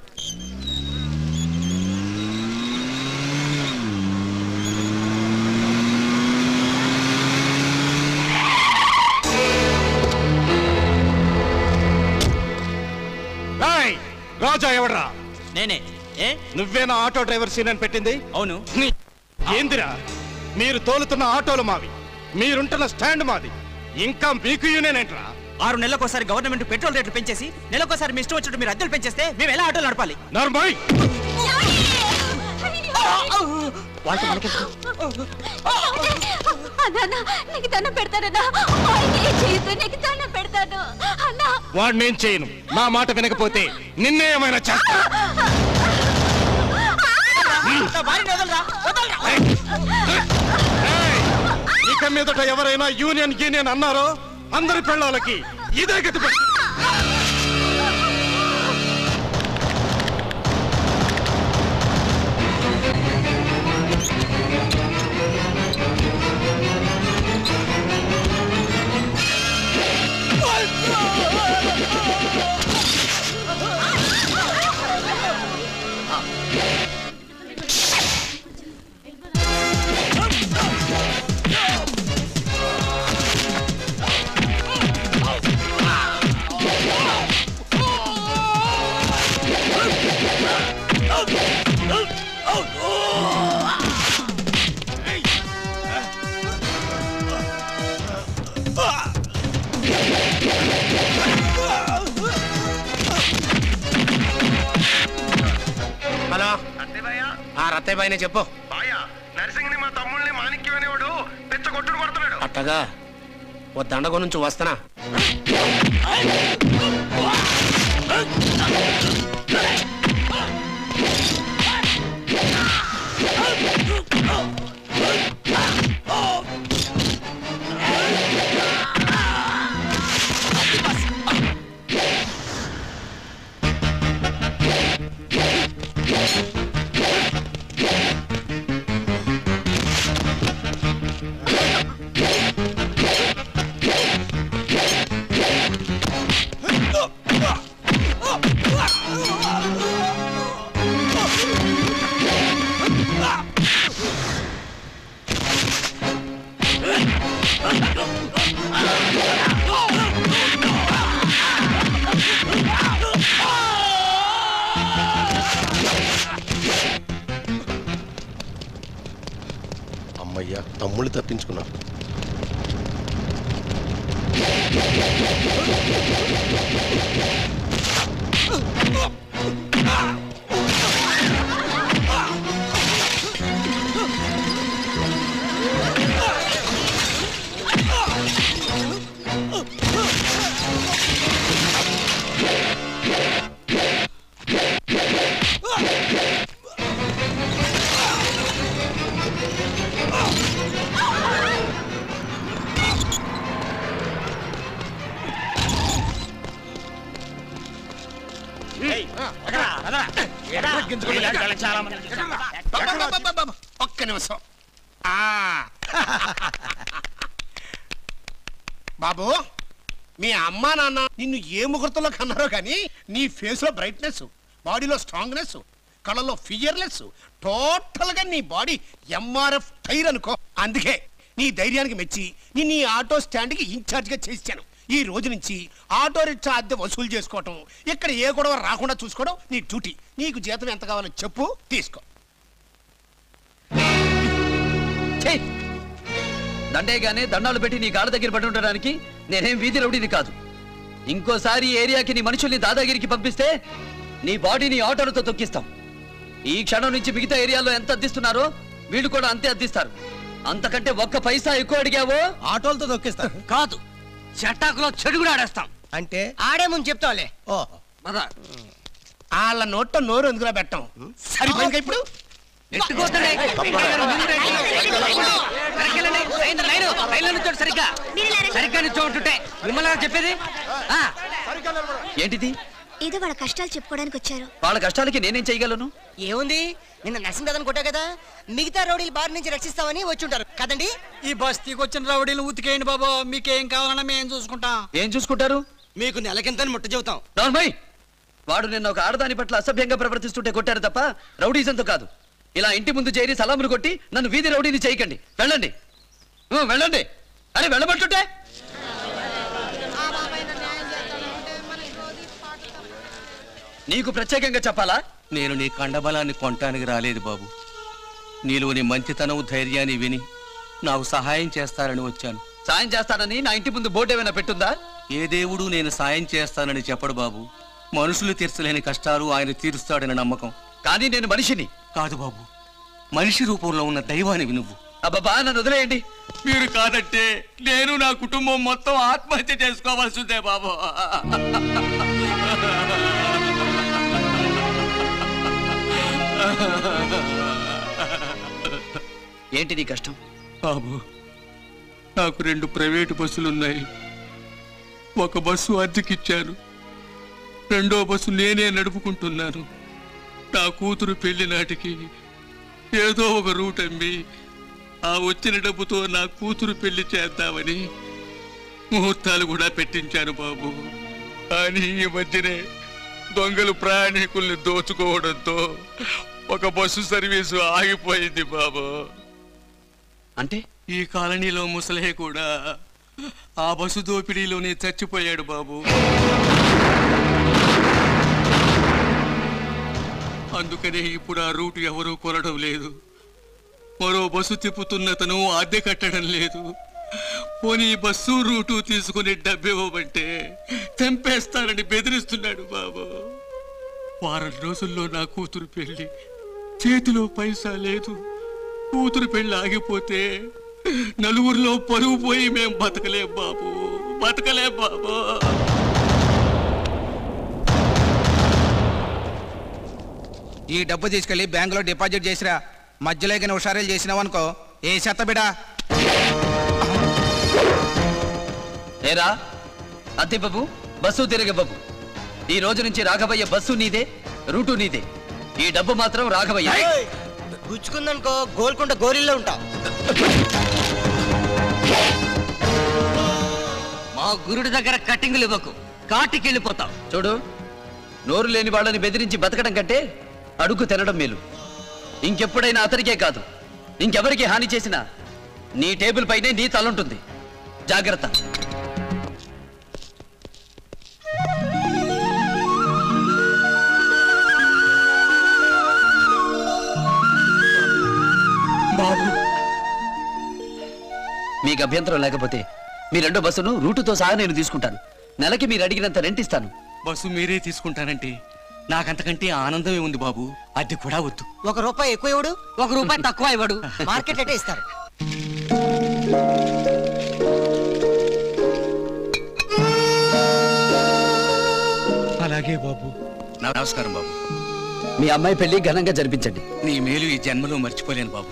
రాజా ఎవడ్రా నేనే ఏ నువ్వేనా ఆటో డ్రైవర్ సీన్ అని పెట్టింది అవును నీ- ఏందిరా మీరు తోలుతున్న ఆటోలు మావి మీరుంటున్న స్టాండ్ మాది ఇంకా మీకు యూనియన్ ఏంట్రా ఆరు నెలలకోసారి గవర్నమెంట్ పెట్రోల్ రేట్లు పెంచేసి నెలకోసారి మీ ఇష్టం వచ్చినట్టు మీరు అద్దెలు పెంచేస్తే మేము ఎలా ఆటోలు నడపాలి నర్మాయ్ అన్నా నీకు దండం పెడతానన్నా ఆయనకి చేయొద్దు నీకు దండం పెడతాను అన్నా వాడు నేను చేయను నా మాట వినకపోతే నిన్నే ఏమైనా చేస్తా నా భార్యని వదలరా, వదలరా. ఏయ్! ఇక మీదట ఎవరైనా యూనియన్ యూనియన్ అన్నారో అందరి పెళ్ళాలకి ఇదే గతి పట్టు. హలో ఆ రత్తయ్య బాయ్నే చెప్పు నర్సింగ్ మా తమ్ముళ్ళని మాణిక్యం అనేవాడు పెద్ద కొట్టుడు కొడుతున్నాడు అట్టగా ఓ దండగో నుంచి వస్తానా ఆ అమ్మయ్యా తమ్ముళ్ళు తప్పించుకున్నాం అబ్బబ్బబ్బబ్బబ్బ. ఒక్క నిమిషం ఆ. బాబు మీ అమ్మా నాన్న నిన్ను ఏ ముహూర్తంలో కన్నారో కానీ నీ ఫేస్ లో బ్రైట్నెస్ బాడీలో స్ట్రాంగ్నెస్ కళ్ళలో ఫియర్లెస్ టోటల్ గా నీ బాడీ ఎంఆర్ఎఫ్ టైర్ అనుకో అందుకే నీ ధైర్యానికి మెచ్చి నిన్ను ఈ ఆటో స్టాండ్ కి ఇన్ఛార్జ్ గా చేశాను ఈ రోజు నుంచి ఆటో రిక్షా అద్దె వసూలు చేసుకోవటం ఇక్కడ ఏ గొడవ రాకుండా చూసుకోవడం నీ డ్యూటీ నీకు జీతం ఎంత కావాలో చెప్పు తీసుకో ఛీ! దండేగానే దండాలు పెట్టి నీ కాళ్ళ దగ్గర పడి ఉండడానికి నేనేం వీధి రౌడీని కాదు ఇంకోసారి ఈ ఏరియాకి నీ మనుషుల్ని దాదాగిరికి పంపిస్తే నీ బాడీని ఆటోలతో తొక్కిస్తాం ఈ క్షణం నుంచి మిగతా ఏరియాలో ఎంత అద్దిస్తున్నారో వీళ్ళు కూడా అంతే అద్దిస్తారు అంతకంటే ఒక్క పైసా ఎక్కువ అడిగావో ఆటోలతో తొక్కిస్తారు కాదు చట్టాకులో చెడు కూడా ఆడేస్తాం అంటే ఆడే ముందు చెప్తావులే ఓహో వాళ్ళ నోట్లో నోరు ఎందుకులా పెట్టాం సరిపోయింది ఇప్పుడు ఎట్టుకోతండి సరిగ్గా సరిగ్గా నిల్చోంటుంటే మిమ్మల్ని ఎవరు చెప్పేది ఆ, ఏంటిది ఏదో వాళ్ళ కష్టాలు చెప్పుకోవడానికి వచ్చారు వాళ్ళ కష్టాలకి నేనేం చేయగలను ఏముంది నిన్న నరసింహదన్ కొట్టా కదా మిగతా రౌడీలు బారి నుంచి రక్షిస్తామని వచ్చి ఉంటారు కదండి ఈ బస్తీకి వచ్చిన రౌడీలు ఉతికేయండి బాబు మీకేం కావాలన్నా మేము చూసుకుంటాం ఏం చూసుకుంటారు మీకు నెలకింతని ముట్ట చెబుతాం నార్మయ్ వాడు నిన్న ఒక ఆడదాని పట్ల అసభ్యంగా ప్రవర్తిస్తుంటే కొట్టారు తప్ప రౌడీజంతో కాదు ఇలా ఇంటి ముందు చేరి సలాములు కొట్టి నన్ను వీధి రౌడీని చేయకండి వెళ్ళండి ఊ, వెళ్ళండి అరే వెళ్ళబట్టుంటే నీకు ప్రత్యేకంగా చెప్పాలా నేను నీ కండబలాన్ని కొనటానికి రాలేదు బాబు నీలోని మంచితనం ధైర్యాన్ని విని నాకు సహాయం చేస్తారని వచ్చాను సాయం చేస్తానని నా ఇంటి ముందు బోర్డు ఏమైనా పెట్టుందా ఏ దేవుడు నేను సాయం చేస్తానని చెప్పడు బాబు మనుషులు తీర్చలేని కష్టాలు ఆయన తీరుస్తాడని నమ్మకం కానీ నేను మనిషిని కాదు బాబు మనిషి రూపంలో ఉన్న దైవానివి నువ్వు అబ్బా నన్ను వదిలేయండి మీరు కాదంటే నేను నా కుటుంబం మొత్తం ఆత్మహత్య చేసుకోవాల్సిందే బాబు ఏంటి నీ కష్టం బాబు నాకు రెండు ప్రైవేటు బస్సులున్నాయి ఒక బస్సు అద్దెకిచ్చాను రెండో బస్సు నేనే నడుపుకుంటున్నాను నా కూతురు పెళ్లి నాటికి ఏదో ఒక రూట్ అమ్మి ఆ వచ్చిన డబ్బుతో నా కూతురు పెళ్లి చేద్దామని ముహూర్తాలు కూడా పెట్టించాను బాబు కానీ ఈ మధ్యనే దొంగలు ప్రయాణికుల్ని దోచుకోవడంతో ఒక బస్సు సర్వీసు ఆగిపోయింది బాబు అంటే ఈ కాలనీలో ముసలే కూడా ఆ బస్సు దోపిడీలోనే చచ్చిపోయాడు బాబు అందుకనే ఇప్పుడు ఆ రూట్ ఎవరూ కొనడం లేదు మరో బస్సు తిప్పుతున్నతను అద్దె కట్టడం లేదు పోనీ ఈ బస్సు రూటు తీసుకుని డబ్బివ్వమంటే తెంపేస్తానని బెదిరిస్తున్నాడు బాబు వారం రోజుల్లో నా కూతురు పెళ్లి చేతిలో పైసా లేదు కూతురు పెళ్లి ఆగిపోతే నలుగురిలో పరువు పోయి మేం బతకలేం బాబు బతకలేం బాబు ఈ డబ్బు తీసుకెళ్లి బ్యాంకులో డిపాజిట్ చేసిరా మధ్యలో కానీ హుషారీలు చేసినావు అనుకో ఏ చెత్త బిడా ఏరా అద్దె బాబు బస్సు తిరగ బాబు ఈ రోజు నుంచి రాఘవయ్య బస్సు నీదే రూటు నీదే ఈ డబ్బు మాత్రం రాఘవయ్య గుచ్చుకుందనుకో గోల్కొండ గోరిల్లో ఉంటావు మా గురుడి దగ్గర కట్టింగులు ఇవ్వకు కాటికి వెళ్ళిపోతాం చూడు నోరు లేని వాళ్ళని బెదిరించి బతకడం కంటే అడుగు తినడం మేలు ఇంకెప్పుడైనా అతనికే కాదు ఇంకెవరికి హాని చేసినా నీ టేబుల్ పైనే నీ తలుంటుంది జాగ్రత్త బాబు మీకు అభ్యంతరం లేకపోతే మీ రెండో బస్సును రూటుతో సహా నేను తీసుకుంటాను నెలకి మీరు అడిగినంత రెంట్ ఇస్తాను బస్సు మీరే తీసుకుంటానంటే నాకంతకంటే ఆనందమే ఉంది బాబు అది కూడా వద్దు ఒక రూపాయి ఎక్కువ ఇవ్వడు ఒక రూపాయి తక్కువ ఇవ్వడు మార్కెట్ అంటే ఇస్తారు అలాగే బాబు నమస్కారం బాబు మీ అమ్మాయి పెళ్లి ఘనంగా జరిపించండి నీ మేలు ఈ జన్మలో మర్చిపోలేను బాబు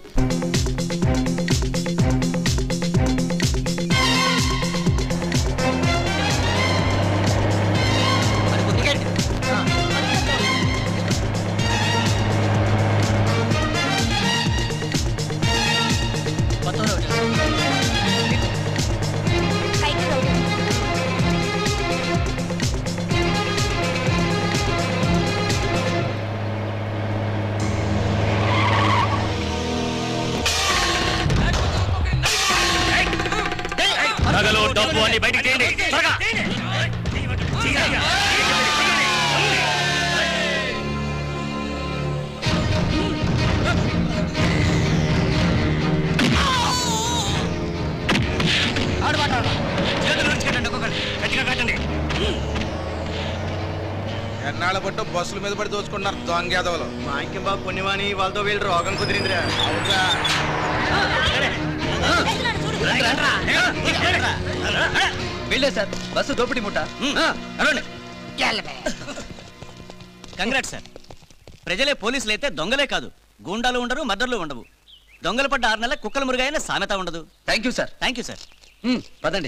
నగలు డబ్బు అన్ని బయటికి తీయండి త్వరగా. ఎన్నాళ్ళ పట్టు బస్సుల మీద పడి దోచుకుంటున్నారు దొంగేదవలు మా ఇంకేం బాబు పుణ్యమాని వాళ్ళతో వీళ్ళు రోగం కుదిరిందిరా వెళ్ళే సార్ బస్సు దోపిడి ముట్ట కంగ్రాట్ సార్ ప్రజలే పోలీసులు అయితే దొంగలే కాదు గూండాలు ఉండరు మర్డర్లు ఉండవు దొంగలు పడ్డ ఆరు నెలల కుక్కల మురుగైన సామెత ఉండదు thank you sir thank you sir పదండి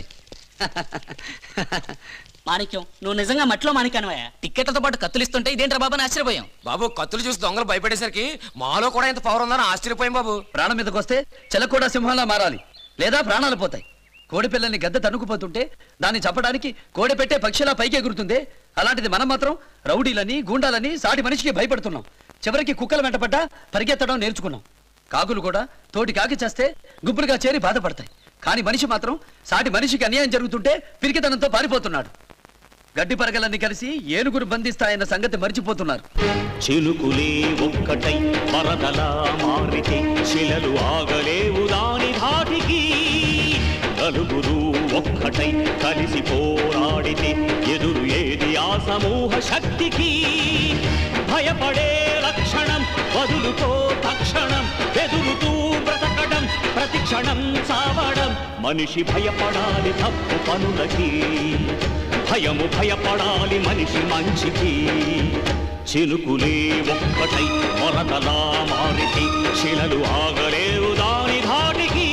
మాణిక్యం నువ్వు నిజంగా మట్లో మాణిక్యానవయ్యా టిక్కెట్లతో పాటు కత్తులు ఇస్తుంటే ఇదేంట్రా బాబా అని ఆశ్చర్యపోయాం బాబు కత్తులు చూసి దొంగలు భయపడేసరికి మాలో కూడా ఇంత పవర్ ఉందని ఆశ్చర్యపోయాం బాబు ప్రాణం మీదకి వస్తే చెల కూడా సింహంలా మారాలి లేదా ప్రాణాలు పోతాయి కోడి పిల్లల్ని గద్ద తన్నుకుపోతుంటే దాన్ని చంపడానికి కోడి పెట్టే పక్షిలా పైకి ఎగురుతుంది అలాంటిది మనం మాత్రం రౌడీలని గూండాలని సాటి మనిషికి భయపడుతున్నాం చివరికి కుక్కల వెంటపడ్డా పరిగెత్తడం నేర్చుకున్నాం కాకులు కూడా తోటి కాకి చేస్తే గుంపులుగా చేరి బాధపడతాయి కానీ మనిషి మాత్రం సాటి మనిషికి అన్యాయం జరుగుతుంటే పిరికితనంతో పారిపోతున్నాడు గడ్డి పరగలన్నీ కలిసి ఏనుగురు బంధిస్తాయన్న సంగతి మర్చిపోతున్నారు చినుకులే ఒక్కటై వరదలా మారితే శిలలు ఆగలేవు దాని ధాటికి నలుగురు ఒక్కటై కలిసి పోరాడితే ఎదురు ఏది ఆ సమూహ శక్తికి భయపడే లక్షణం వదులుతో తక్షణం బెదురుతూ బ్రతకడం ప్రతి క్షణం చావడం మనిషి భయపడాలి తప్పు పనులకి భయము భయపడాలి మనిషి మంచికి చినుకులే ఒక్కటై మొరతలా మారితే శిలలు ఆగలేవు దాని ధాటికి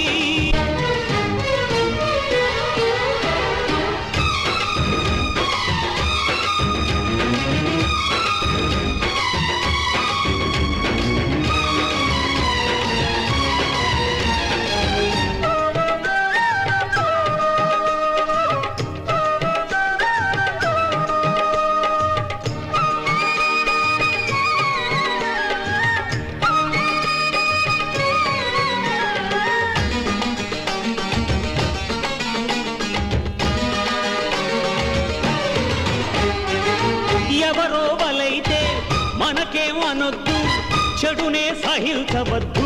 ఎవరో బలైతే మనకేం అనొద్దు చెడునే సహించవద్దు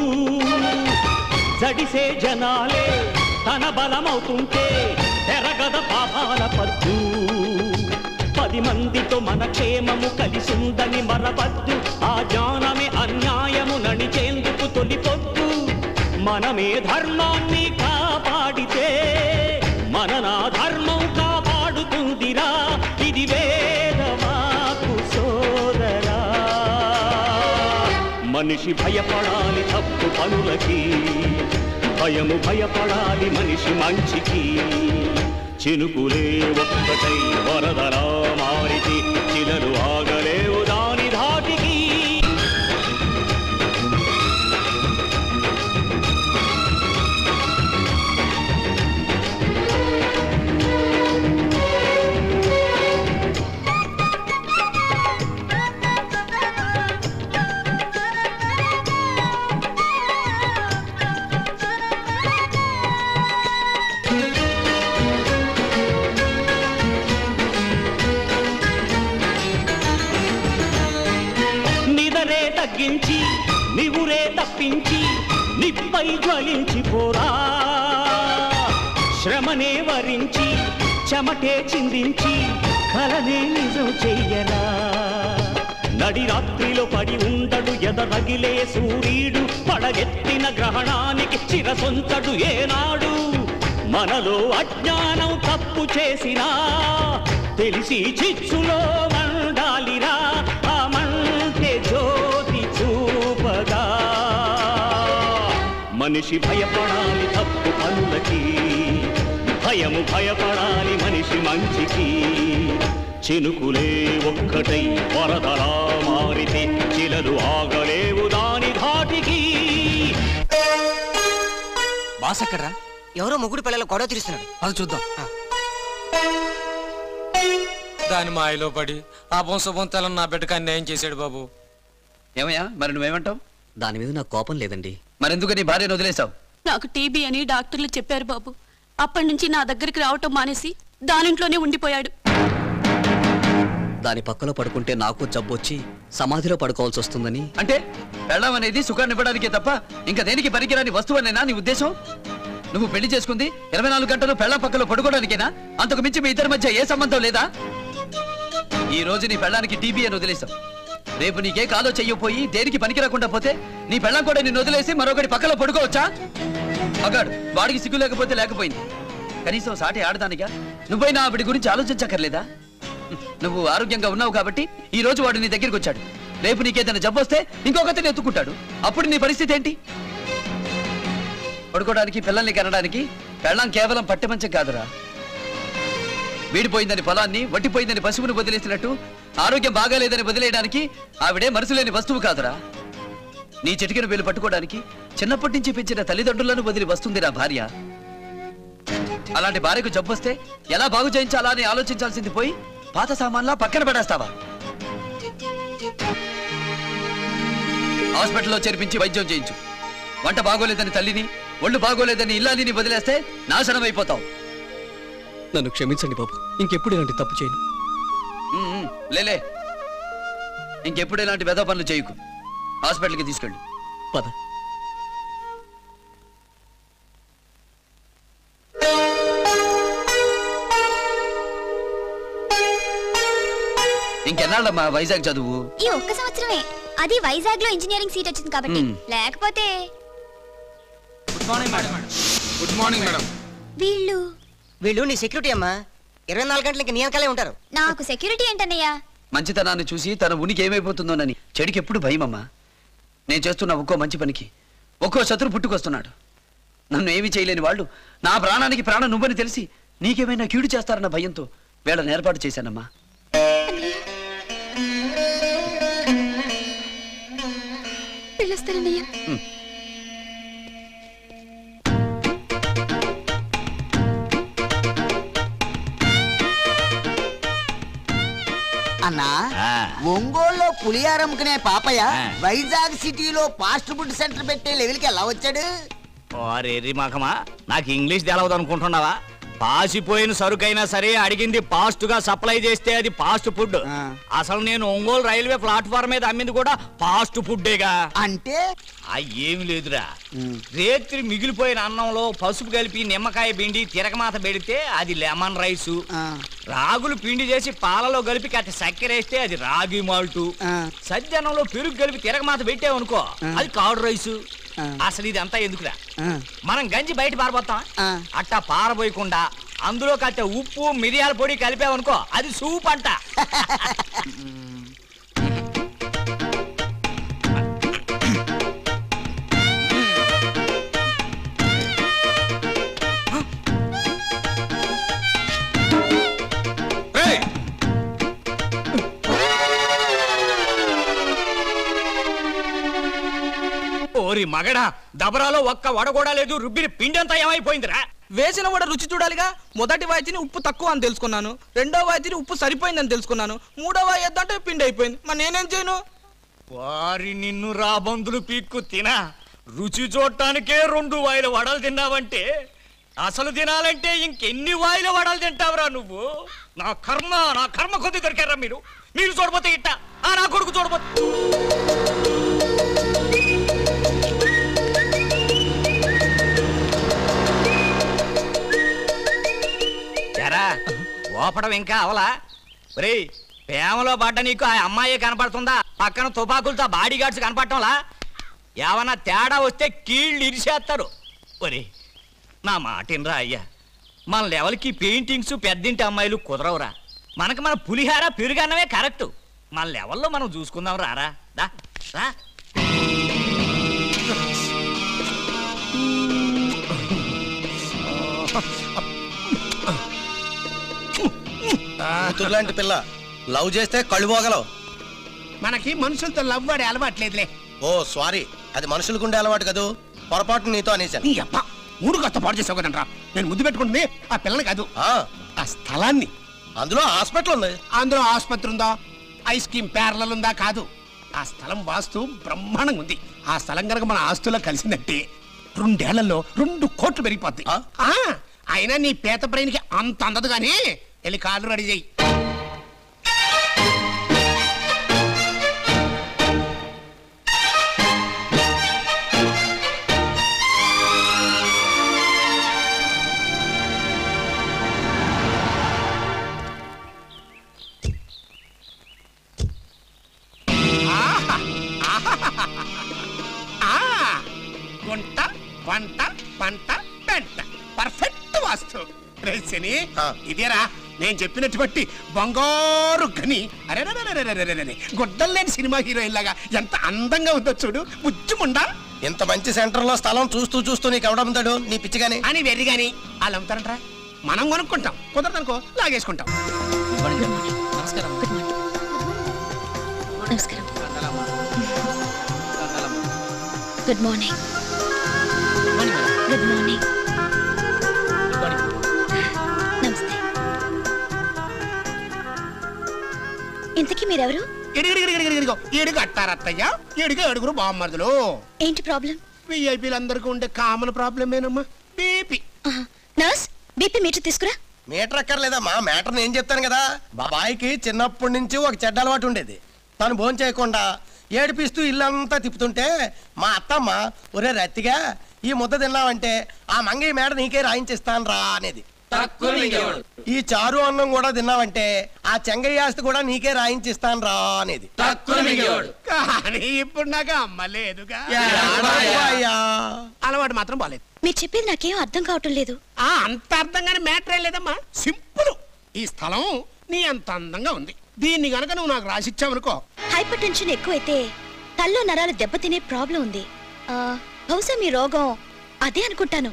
జడిసే జనాలే తన బలమవుతుంటే తెరగద పాపాల పద్దు పది మందితో మన క్షేమము కలిసుందని మరవద్దు ఆ జ్ఞానమే అన్యాయము నడిచేందుకు తొలిపొద్దు మనమే ధర్మాన్ని కాపాడితే మన నా ధర్మం కాపాడుతుందిరా ఇది వేదమాకు సోదరా మనిషి భయపడాలి తప్పు పనులకి భయము భయపడాలి మనిషి మంచికి చినుకులే ఒక్కటై వరదలా మారితే చిలలు ఆగలేవు దాని ధాటికి నిదరే తగ్గించి నివురే తప్పించి నిప్పై జ్వలించిపోరా శ్రమనే వరించి చెమటే చిందించి కలనే నిజం చెయ్యరా నడి రాత్రిలో పడి ఉండడు ఎదరగిలే సూర్యుడు పడగెత్తిన గ్రహణానికి చిరసొంచడు ఏనాడు మనలో అజ్ఞానం తప్పు చేసినా తెలిసి చిచ్చులో మండాలిరా ఆ మంటే జ్యోతి చూపగా మనిషి భయపడాలి తప్పు పనులకి భయము భయపడాలి మనిషి మంచికి చినుకులే ఒక్కటై వరదలా మారితే చిలలు ఆగలేవు దాని ధాటికి బాస్ ఎక్కడ్రా ఎవరో ముగ్గురు పిల్లలు గొడవ తీరుస్తున్నాడు అది చూద్దాం దాని మాయలో పడి ఆ బొంసబొంతలను నా బిడ్డకు అన్యాయం చేశాడు బాబు ఏమయ్యా మరి నువ్వేమంటావు దాని మీద నాకు కోపం లేదండి మరెందుకు నీ భార్యను వదిలేశావు నాకు టీబీ అని డాక్టర్లు చెప్పారు బాబు అప్పటి నుంచి నా దగ్గరికి రావటం మానేసి దానింట్లోనే ఉండిపోయాడు దాని పక్కలో పడుకుంటే నాకు జబ్బొచ్చి సమాధిలో పడుకోవాల్సి వస్తుందని అంటే పెళ్ళం అనేది సుఖాన్ని ఇవ్వడానికే తప్ప ఇంకా దేనికి పనికిరాని వస్తువనేనా నీ ఉద్దేశం నువ్వు పెళ్లి చేసుకుంది ఇరవై నాలుగు గంటలు పెళ్ళం పక్కలో పడుకోవడానికేనా అంతకు మించి మీ ఇద్దరి మధ్య ఏ సంబంధం లేదా ఈ రోజు నీ పెళ్ళానికి టీబీ అని వదిలేశాం రేపు నీకే కాలో చెయ్యపోయి దేనికి పనికి రాకుండా పోతే నీ పెళ్ళం కూడా నిన్ను వదిలేసి మరొకటి పక్కలో పడుకోవచ్చా మగాడు వాడికి సిగ్గు లేకపోతే లేకపోయింది కనీసం సాటి ఆడదానిగా నువ్వైనా ఆవిడ గురించి ఆలోచించక్కర్లేదా నువ్వు ఆరోగ్యంగా ఉన్నావు కాబట్టి ఈ రోజు వాడు నీ దగ్గరికి వచ్చాడు రేపు నీకేదైనా జబ్బు వస్తే ఇంకొకరిని ఎత్తుకుంటాడు అప్పుడు నీ పరిస్థితి ఏంటి పడుకోవడానికి పిల్లల్ని కనడానికి పెళ్ళం కేవలం పట్టె మంచం కాదురా వీడిపోయిందని పొలాన్ని వట్టిపోయిందని పశువుని వదిలేసినట్టు ఆరోగ్యం బాగాలేదని వదిలేయడానికి ఆవిడే మనసు లేని వస్తువు కాదురా నీ చిటికెను వేలు పట్టుకోవడానికి చిన్నప్పటి నుంచి పెంచిన తల్లిదండ్రులను వదిలి వస్తుంది నా భార్య అలాంటి భార్యకు జబ్బొస్తే ఎలా బాగు చేయించాలా అని ఆలోచించాల్సింది పోయి పాత సామాన్లా పక్కన పడేస్తావా హాస్పిటల్లో చేర్పించి వైద్యం చేయించు వంట బాగోలేదని తల్లిని ఒళ్ళు బాగోలేదని ఇల్లాలిని వదిలేస్తే నాశనం అయిపోతావు నన్ను క్షమించండి బాబు ఇంకెప్పుడు ఇలాంటి తప్పు చేయను ఉమ్, ఉమ్, లేలే ఇంకెప్పుడు ఇలాంటి వెధ పనులు చేయకు హాస్పిటల్కి తీసుకెళ్ళు పద ఇంకెన్నాళ్ళమ్మా వైజాగ్ చదువు ఈ ఒక్క సంవత్సరమే అది వైజాగ్ లో ఇంజనీరింగ్ సీట్ వచ్చింది కాబట్టి మ్మ్. లేకపోతే good morning madam good morning madam వీళ్ళు వీళ్ళు నీ సెక్యూరిటీ అమ్మా ఇరవై నాలుగు గంటలకి నీ వెనకాలే ఉంటారు నాకు సెక్యూరిటీ ఏంటన్నయ్యా మంచితనాన్ని చూసి తన ఉనికి ఏమైపోతుందోనని చెడికి ఎప్పుడు భయమమ్మా నేను చేస్తున్న ఒక్కో మంచి పనికి ఒక్కో శత్రు పుట్టుకొస్తున్నాడు నన్ను ఏమీ చేయలేని వాళ్ళు నా ప్రాణానికి ప్రాణం నువ్వని తెలిసి నీకేమైనా కీడు చేస్తారన్న భయంతో వీళ్ళని ఏర్పాటు చేశానమ్మా పిలుస్తానన్నయ్య అన్నా ఒంగోలులో పులిహార అమ్ముకునే పాపయ్య వైజాగ్ సిటీలో ఫాస్ట్ ఫుడ్ సెంటర్ పెట్టే లెవెల్కి ఎలా వచ్చాడు ఎర్రి మఖమా నాకు ఇంగ్లీష్ తెలవదు అనుకుంటున్నావా పాసిపోయిన సరుకైనా సరే అడిగింది ఫాస్ట్ గా సప్లై చేస్తే అది ఫాస్ట్ ఫుడ్ అసలు నేను ఒంగోలు రైల్వే ప్లాట్ఫామ్ మీద అమ్మింది కూడా ఫాస్ట్ ఫుడ్డేగా అంటే ఆ ఏమి లేదురా రేత్రి మిగిలిపోయిన అన్నంలో పసుపు కలిపి నిమ్మకాయ పిండి తిరగమాత పెడితే అది లెమన్ రైసు రాగులు పిండి చేసి పాలలో కలిపి కట్టి చక్కెర వేస్తే అది రాగి మాల్టు సజ్జనంలో పెరుగు కలిపి తిరగమాత పెట్టావనుకో అది కాడు రైసు అసలు ఇది అంతా ఎందుకురా మనం గంజి బయట పారబోతాం అట్టా పారబోయకుండా అందులో కట్టే ఉప్పు మిరియాల పొడి కలిపావనుకో అది సూప్ అంట ఓరి మగడా దబరాలో ఒక్క వడ కూడా లేదు రుబ్బిన పిండి అంతా ఏమైపోయిందిరా వేసిన వడ రుచి చూడాలిగా మొదటి వాయితీని ఉప్పు తక్కువ అని తెలుసుకున్నాను రెండో వాయితీని ఉప్పు సరిపోయిందని తెలుసుకున్నాను మూడో వాయి ఎద్దంటే పిండి అయిపోయింది మరి నేనేం చేయను వారి నిన్ను రాబందులు పీక్కు తినా రుచి చూడటానికే రెండు వాయిల వడలు తిన్నావంటే అసలు తినాలంటే ఇంకెన్ని వాయిల వడలు తింటావురా నువ్వు నా కర్మ నా కర్మ కొద్ది దొరికారా మీరు మీరు చూడబోతే ఇట్ట ఆ నా కొడుకు చూడబోతే దోపడం ఇంకా అవలా రే ప్రేమలో పడ్డ నీకు ఆ అమ్మాయి కనపడుతుందా పక్కన తుపాకులతో బాడీ గార్డ్స్ కనపడటంలా ఏమన్నా తేడా వస్తే కీళ్ళు ఇరిసేస్తారు ఒరే నా మాటినరా అయ్యా మన లెవెల్కి పెయింటింగ్స్ పెద్దింటి అమ్మాయిలు కుదరవురా మనకు మన పులిహార పెరుగన్నమే కరెక్ట్ మన లెవెల్లో మనం చూసుకుందాం రారా దా రా కూతురులాంటి పిల్ల లవ్ చేస్తే కళ్ళు పోగలవు మనకి మనుషులతో లవ్ ఆడే అలవాట్లేదులే ఓ సారీ అది మనుషులకుండే అలవాటు కదూ పొరపాటు నీతో అనేసాను నీ అప్ప మూడు కొత్త పాడు చేసావు కదంట్రా నేను ముద్దు పెట్టుకుంటుంది ఆ పిల్లని కాదు ఆ స్థలాన్ని అందులో హాస్పిటల్ ఉంది అందులో ఆసుపత్రి ఉందా ఐస్ క్రీమ్ ప్యారలల్ ఉందా కాదు ఆ స్థలం వాస్తు బ్రహ్మాండంగా ఉంది ఆ స్థలం కనుక మన ఆస్తుల్లో కలిసిందంటే రెండేళ్లలో రెండు కోట్లు పెరిగిపోద్ది ఆ, అయినా నీ పేత బ్రెయిన్కి అంత అందదు కానీ వెళ్ళి కాళ్ళు రెడీ చెయ్యి ఆహా! ఆహాహాహా! ఆ! గుంట వంట పంట పెంట పర్ఫెక్ట్ వాస్తు రే శని ఇదేరా నేను చెప్పినటువంటి బంగారు గని అరే గుడ్డలు లేని సినిమా హీరోయిన్ లాగా ఎంత అందంగా ఉందో చూడు ముచ్చుముండా ఇంత మంచి సెంటర్ లో స్థలం చూస్తూ చూస్తూ నీకు ఎవడమ్ముతాడు నీ పిచ్చిగాని అని వెర్రి గాని వాళ్ళు అమ్ముతారంట్రా మనం కొనుక్కుంటాం కుదరదనుకో లాగేసుకుంటాం నమస్కారం నమస్కారం గుడ్ మార్నింగ్ గుడ్ మార్నింగ్ నమస్తే ఇంతకీ మీరెవరు ఇడిగిడిగిడిగిడిగిడిగో ఇడిగి అట్టారత్తయ్య ఇడిగి ఏడుగురు బామ్మర్దులు ఏంటి ప్రాబ్లం విఐపీలందరికీ ఉండే కామన్ ప్రాబ్లమేనమ్మా బీపీ నర్స్ బీపీ మీటర్ తీసుకురా మీటర్ అక్కర్లేదమ్మా మ్యాటర్ నేను చెప్తాను కదా బాబాయికి చిన్నప్పటి నుంచి ఒక చెడ్డ అలవాటు ఉండేది తను భోజనం చేయకుండా ఏడిపిస్తూ ఇల్లంతా తిప్పుతుంటే మా అత్తమ్మ ఒరే రత్తిగా ఈ ముద్ద తిన్నావంటే ఆ మంగయ్య మేడ నీకే రాయించిస్తాను రా అనేది ఈ చారు అన్నం కూడా తిన్నావంటే ఆ చెంగయ్య ఆస్తి కూడా నీకే రాయించిస్తాను రా అనేది కానీ ఇప్పుడు నాకు అమ్మ లేదుగా అయ్యా. అలవాటు మాత్రం బాలేదు మీరు చెప్పేది నాకేం అర్థం కావటం లేదు ఆ అంత అర్థంగానే మ్యాటర్ లేదమ్మా సింపుల్ ఈ స్థలం నీ అంత అందంగా ఉంది దీన్ని గనక నువ్వు నాకు రాసిచ్చావనుకో హైపర్ టెన్షన్ ఎక్కువైతే తల్లో నరాలు దెబ్బతినే ప్రాబ్లం ఉంది ఆ, బహుశా మీ రోగం అదే అనుకుంటాను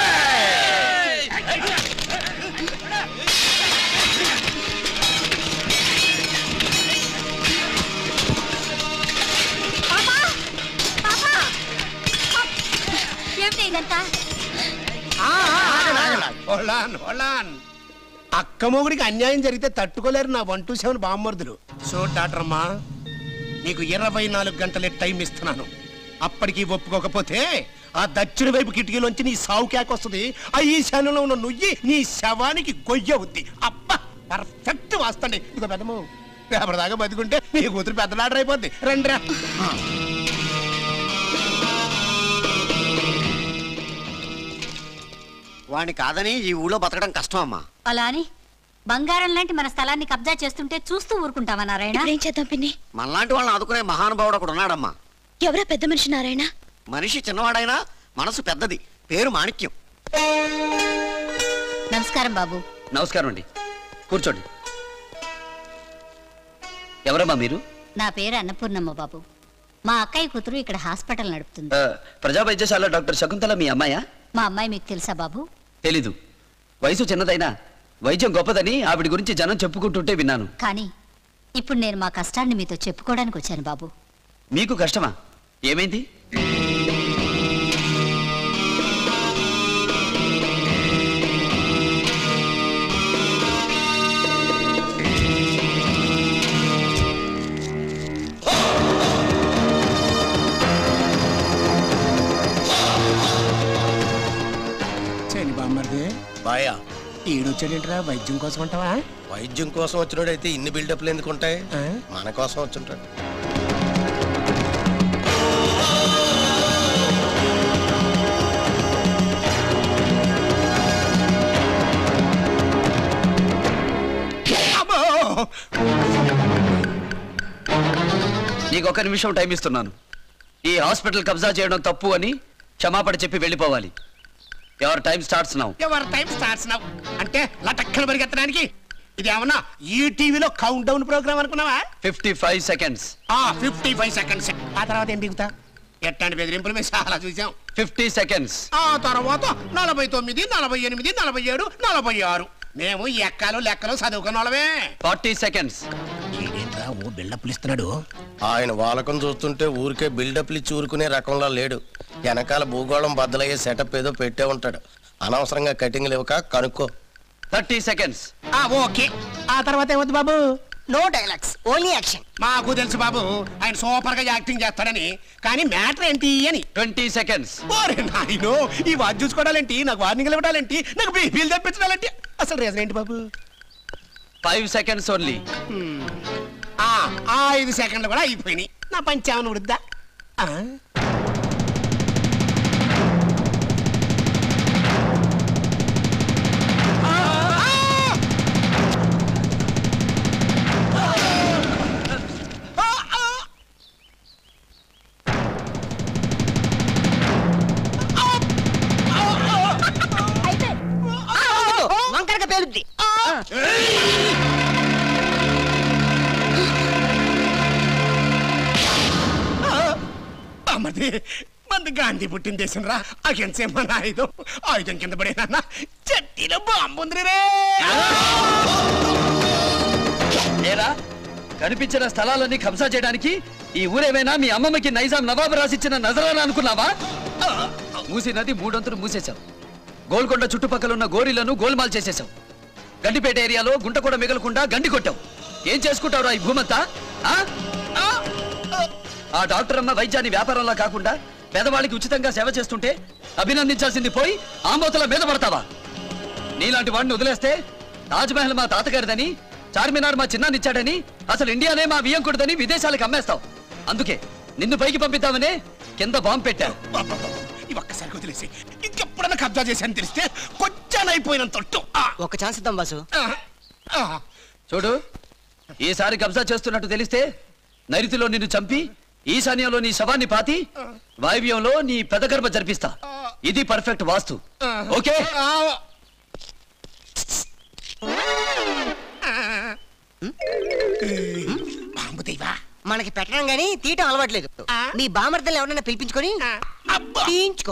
ఏమిటి ఇదంతా హోలాన్ హోలాన్ అక్క మొగుడికి అన్యాయం జరిగితే తట్టుకోలేరు నా వన్ టూ సెవెన్ బామ్మర్దులు సో డాక్టర్ అమ్మా నీకు ఇరవై నాలుగు గంటలే టైం ఇస్తున్నాను అప్పటికి ఒప్పుకోకపోతే ఆ దక్షిణ వైపు కిటికీలోంచి నీ సావు కేక వస్తుంది ఆ ఈశాన్యంలో ఉన్న నుయ్యి నీ శవానికి గొయ్య ఉంది అబ్బా పర్ఫెక్ట్ వాస్తండి ఇదిగో పెద్దము రేపటిదాకా బతుకుంటే నీ కూతురు పెద్ద డాక్టర్ అయిపోద్ది రండి రా వాడిని కాదని ఈ ఊళ్ళో బతకడం కష్టం అమ్మా అలా అని బంగారం లాంటి మన స్థలాన్ని కబ్జా చేస్తుంటే చూస్తూ ఊరుకుంటావా నారాయణ ఏం చేద్దాం పిన్ని మనలాంటి వాళ్ళని ఆదుకునే మహానుభావుడు ఒకడు ఉన్నాడమ్మా ఎవరా పెద్ద మనిషి నారాయణ మనిషి చిన్నవాడైనా మనసు పెద్దది పేరు మాణిక్యం నమస్కారం బాబు నమస్కారం అండి కూర్చోండి ఎవరమ్మా మీరు నా పేరు అన్నపూర్ణమ్మ బాబు మా అక్కయ్య కూతురు ఇక్కడ హాస్పిటల్ నడుపుతుంది ఆ, ప్రజా వైద్యశాల డాక్టర్ శకుంతల మీ అమ్మాయా మా అమ్మాయి మీకు తెలుసా బాబు తెలీదు వయసు చిన్నదైనా వైద్యం గొప్పదని ఆవిడ గురించి జనం చెప్పుకుంటుంటే విన్నాను కానీ ఇప్పుడు నేను మా కష్టాన్ని మీతో చెప్పుకోవడానికి వచ్చాను బాబు మీకు కష్టమా ఏమైంది చని బామ్మర్ది బాయా ఈడొచ్చాడేంట్రా వైద్యం కోసం అంటావా వైద్యం కోసం వచ్చినోడైతే ఇన్ని బిల్డప్లు ఎందుకు ఉంటాయి మన కోసం వచ్చుంటాడు నీకు ఒక నిమిషం టైం ఇస్తున్నాను ఈ హాస్పిటల్ కబ్జా చేయడం తప్పు అని క్షమాపణ చెప్పి వెళ్ళిపోవాలి ఎవర్ టైం స్టార్ట్స్ నౌ ఎవరి టైం స్టార్ట్స్ నౌ అంటే లటక్కన పరిగెత్తడానికి ఇది ఏమన్నా ఈ టీవీలో కౌంట్ డౌన్ ప్రోగ్రామ్ అనుకున్నావా ఫిఫ్టీ ఫైవ్ సెకండ్స్ ఆ ఫిఫ్టీ ఫైవ్ సెకండ్స్ ఆ తర్వాత ఏం దిగుతా ఎట్లాంటి బెదిరింపులు మేము చాలా చూసాం ఫిఫ్టీ సెకండ్స్ ఆ తర్వాత నలభై తొమ్మిది నలభై ఎనిమిది నలభై ఏడు నలభై ఆరు మేము ఈ ఎక్కలు లెక్కలు చదువుకున్న వాళ్ళమే ఫార్టీ సెకండ్స్ ఏంట్రా ఓ బిల్డప్లు ఇస్తున్నాడు ఆయన వాలకం చూస్తుంటే ఊరికే బిల్డప్లు ఇచ్చి ఊరుకునే రకంలో లేడు వెనకాల భూగోళం బద్దలయ్యే సెటప్ ఏదో పెట్టే ఉంటాడు అనవసరంగా కటింగ్ లేవుక కనుక్కో థర్టీ సెకండ్స్ ఆ ఓకే ఆ తర్వాత ఏమవుతుంది బాబు నో డైలాగ్స్ ఓన్లీ యాక్షన్ మాకు తెలుసు బాబు ఆయన సూపర్ గా యాక్టింగ్ చేస్తాడని కానీ మ్యాటర్ ఏంటి అని ట్వంటీ సెకండ్స్ ఓరే నాయనో ఈ వాచ్ చూసుకోవడాలేంటి నాకు వార్నింగ్ ఇవ్వడాలేంటి నాకు బీపీలు తెప్పించడాలేంటి అసలు రీజన్ ఏంటి బాబు ఫైవ్ సెకండ్స్ ఓన్లీ ఆ ఆ ఐదు సెకండ్లు కూడా అయిపోయినాయి నా పంచామని వృద్దా వంకరగా పేలుద్ది అమ్మది మంది గాంధీ పుట్టిన దేశం రా అహింసే మన ఆయుధం ఆయుధం కింద పడేనా చెట్టిలో బాంబు ఉంది రే ఏరా కనిపించిన స్థలాలన్నీ కబ్జా చేయడానికి ఈ ఊరేమైనా మీ అమ్మమ్మకి నైజాం నవాబు రాసిచ్చిన నజరానా అనుకున్నావా మూసి నది మూడొంతులు మూసేశావు గోల్కొండ చుట్టుపక్కల ఉన్న గోరీలను గోల్మాల్ చేసేశావు గండిపేట ఏరియాలో గుంట కూడా మిగలకుండా గండి కొట్టావు ఏం చేసుకుంటావురా ఈ భూమంతా ఆ? ఆ డాక్టర్ అమ్మ వైద్యాన్ని వ్యాపారంలా కాకుండా పేదవాళ్ళకి ఉచితంగా సేవ చేస్తుంటే అభినందించాల్సింది పోయి ఆంబోతుల మీద పడతావా నీలాంటి వాడిని వదిలేస్తే తాజ్మహల్ మా తాతగారిదని చార్మినార్ మా చిన్నానిచ్చాడని అసలు ఇండియానే మా వియ్యంకుడిదని విదేశాలకు అమ్మేస్తావు అందుకే నిన్ను పైకి పంపిద్దామనే కింద బాంబు పెట్టావు ఈ ఒక్కసారి వదిలేసి ఇంకెప్పుడన్నా కబ్జా చేశాను తెలిస్తే కొంచెం అయిపోయినంత తొట్టు ఒక ఛాన్స్ ఇద్దాం బాసు చూడు ఈసారి కబ్జా చేస్తున్నట్టు తెలిస్తే నరితిలో నిన్ను చంపి ఈశాన్యంలో నీ శవాన్ని పాతి వాయువ్యంలో నీ పెదగర్భ జరిపిస్తా ఇది పర్ఫెక్ట్ వాస్తు ఓకే బాంబు దైవా మనకి పెట్టడం గానీ తీయటం అలవాట్లేదు మీ బామర్దలు ఎవరైనా పిలిపించుకొని తీయించుకో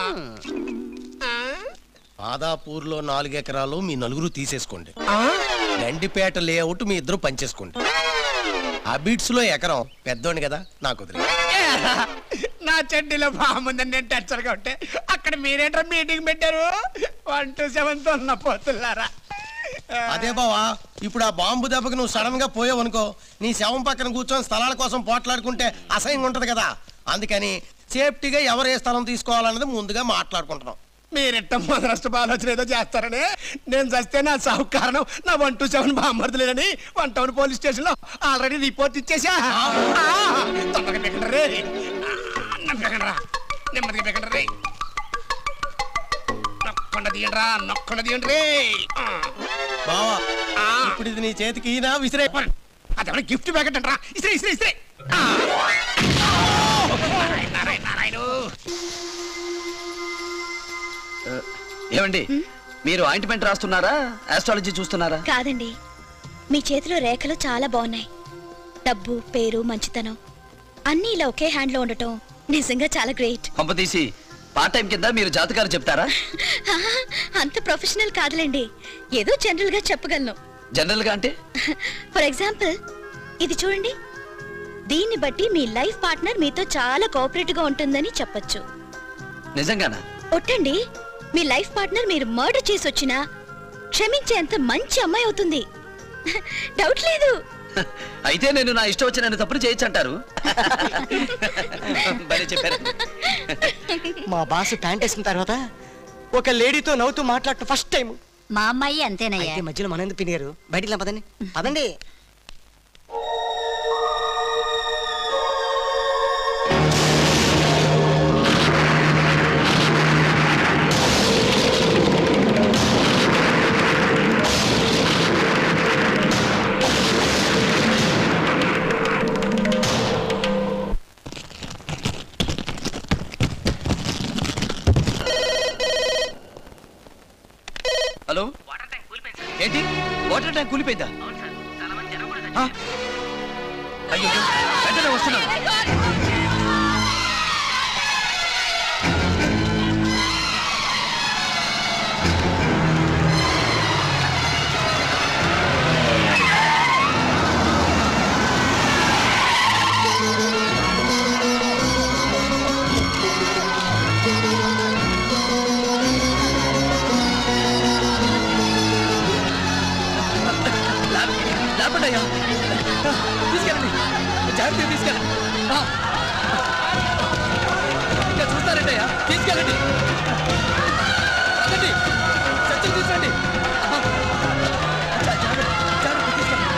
ఆదాపూర్లో నాలుగు ఎకరాలు మీ నలుగురు తీసేసుకోండి గండిపేట లేఅవుట్ మీ ఇద్దరు పంచేసుకోండి అబిడ్స్ లో ఎకరం పెద్దోండి కదా నాకు వదిలే నా చెడ్డీలో బాగుందని నేను టచ్చర్గా ఉంటే అక్కడ మీరేంట్రా మీటింగ్ పెట్టారు వన్ టూ సెవెన్ తో ఉన్న పోతున్నారా అదే బావా ఇప్పుడు ఆ బాంబు దెబ్బకి నువ్వు సడన్ గా పోయావు అనుకో నీ శవం పక్కన కూర్చొని స్థలాల కోసం పోట్లాడుకుంటే అసహ్యంగా ఉంటది కదా అందుకని సేఫ్టీగా ఎవరు ఏ స్థలం తీసుకోవాలన్నది ముందుగా మాట్లాడుకుంటున్నాం మీరెట్ట మొదలష్టం ఆలోచన ఏదో చేస్తారని నేను చస్తే నా సాగు కారణం నా వన్ టూ సెవెన్ బామ్మర్దులేనని వన్ టౌన్ పోలీస్ స్టేషన్ లో ఆల్రెడీ రిపోర్ట్ ఇచ్చేసా ఆ, తొందరగా పెట్టండి రే ఆ, నమ్మకండి రా నెమ్మదిగా పెట్టండి రే నొక్కండి తీయండి రా నొక్కండి తీయండి రే ఆ. బావా ఇప్పుడు ఇది నీ చేతికి ఈయన విసిరే అదేమన్నా గిఫ్ట్ ప్యాకెట్ అంటారా ఇసిరే ఇసిరే ఇసిరే ఆ. నారాయణ, నారాయణ, నారాయణ. ఏమండి మీరు ఆయింట్మెంట్ రాస్తున్నారా ఆస్ట్రాలజీ చూస్తున్నారా కాదండి మీ చేతిలో రేఖలు చాలా బాగున్నాయి డబ్బు పేరు మంచితనం అన్నీ ఇలా ఒకే హ్యాండ్లో ఉండటం నిజంగా చాలా గ్రేట్ పంపతీసి పార్ట్ టైం కింద మీరు జాతకాలు చెప్తారా అంత ప్రొఫెషనల్ కాదులేండి ఏదో జనరల్ గా చెప్పగలను జనరల్ గా అంటే ఫర్ ఎగ్జాంపుల్ ఇది చూడండి దీన్ని బట్టి మీ లైఫ్ పార్ట్నర్ మీతో చాలా కోఆపరేటివ్ గా ఉంటుందని చెప్పొచ్చు నిజంగానా ఒట్టండి మీ లైఫ్ పార్ట్నర్ మీరు మర్డర్ చేసి వచ్చినా క్షమించేంత మంచి అమ్మాయి అవుతుంది డౌట్ లేదు అయితే నేను నా ఇష్టం వచ్చిన తప్పులు చేయొచ్చు అంటారు భలే చెప్పారు మా బాస్ ప్యాంట్ వేసిన తర్వాత ఒక లేడీతో నవ్వుతూ మాట్లాడటం ఫస్ట్ టైం మా అమ్మాయి అంతేనయ్యా అయితే మధ్యలో మన ఎందుకు పినిగారు బయటికి రా పదండి పదండి ట్యాంక్ కూలిపోయిందా ఆ? అయ్యో వెంటనే వస్తున్నాను లేపండి అయ్యా తీసుకెళ్ళండి జాగ్రత్తగా తీసుకెళ్ళండి ఆ. ఇంకా చూస్తారండి అయ్యా తీసుకెళ్ళండి అదండి చచ్చి తీసుకురండి ఆ. జా- జాగ్రత్త జాగ్రత్త తీసుకెళ్ళండి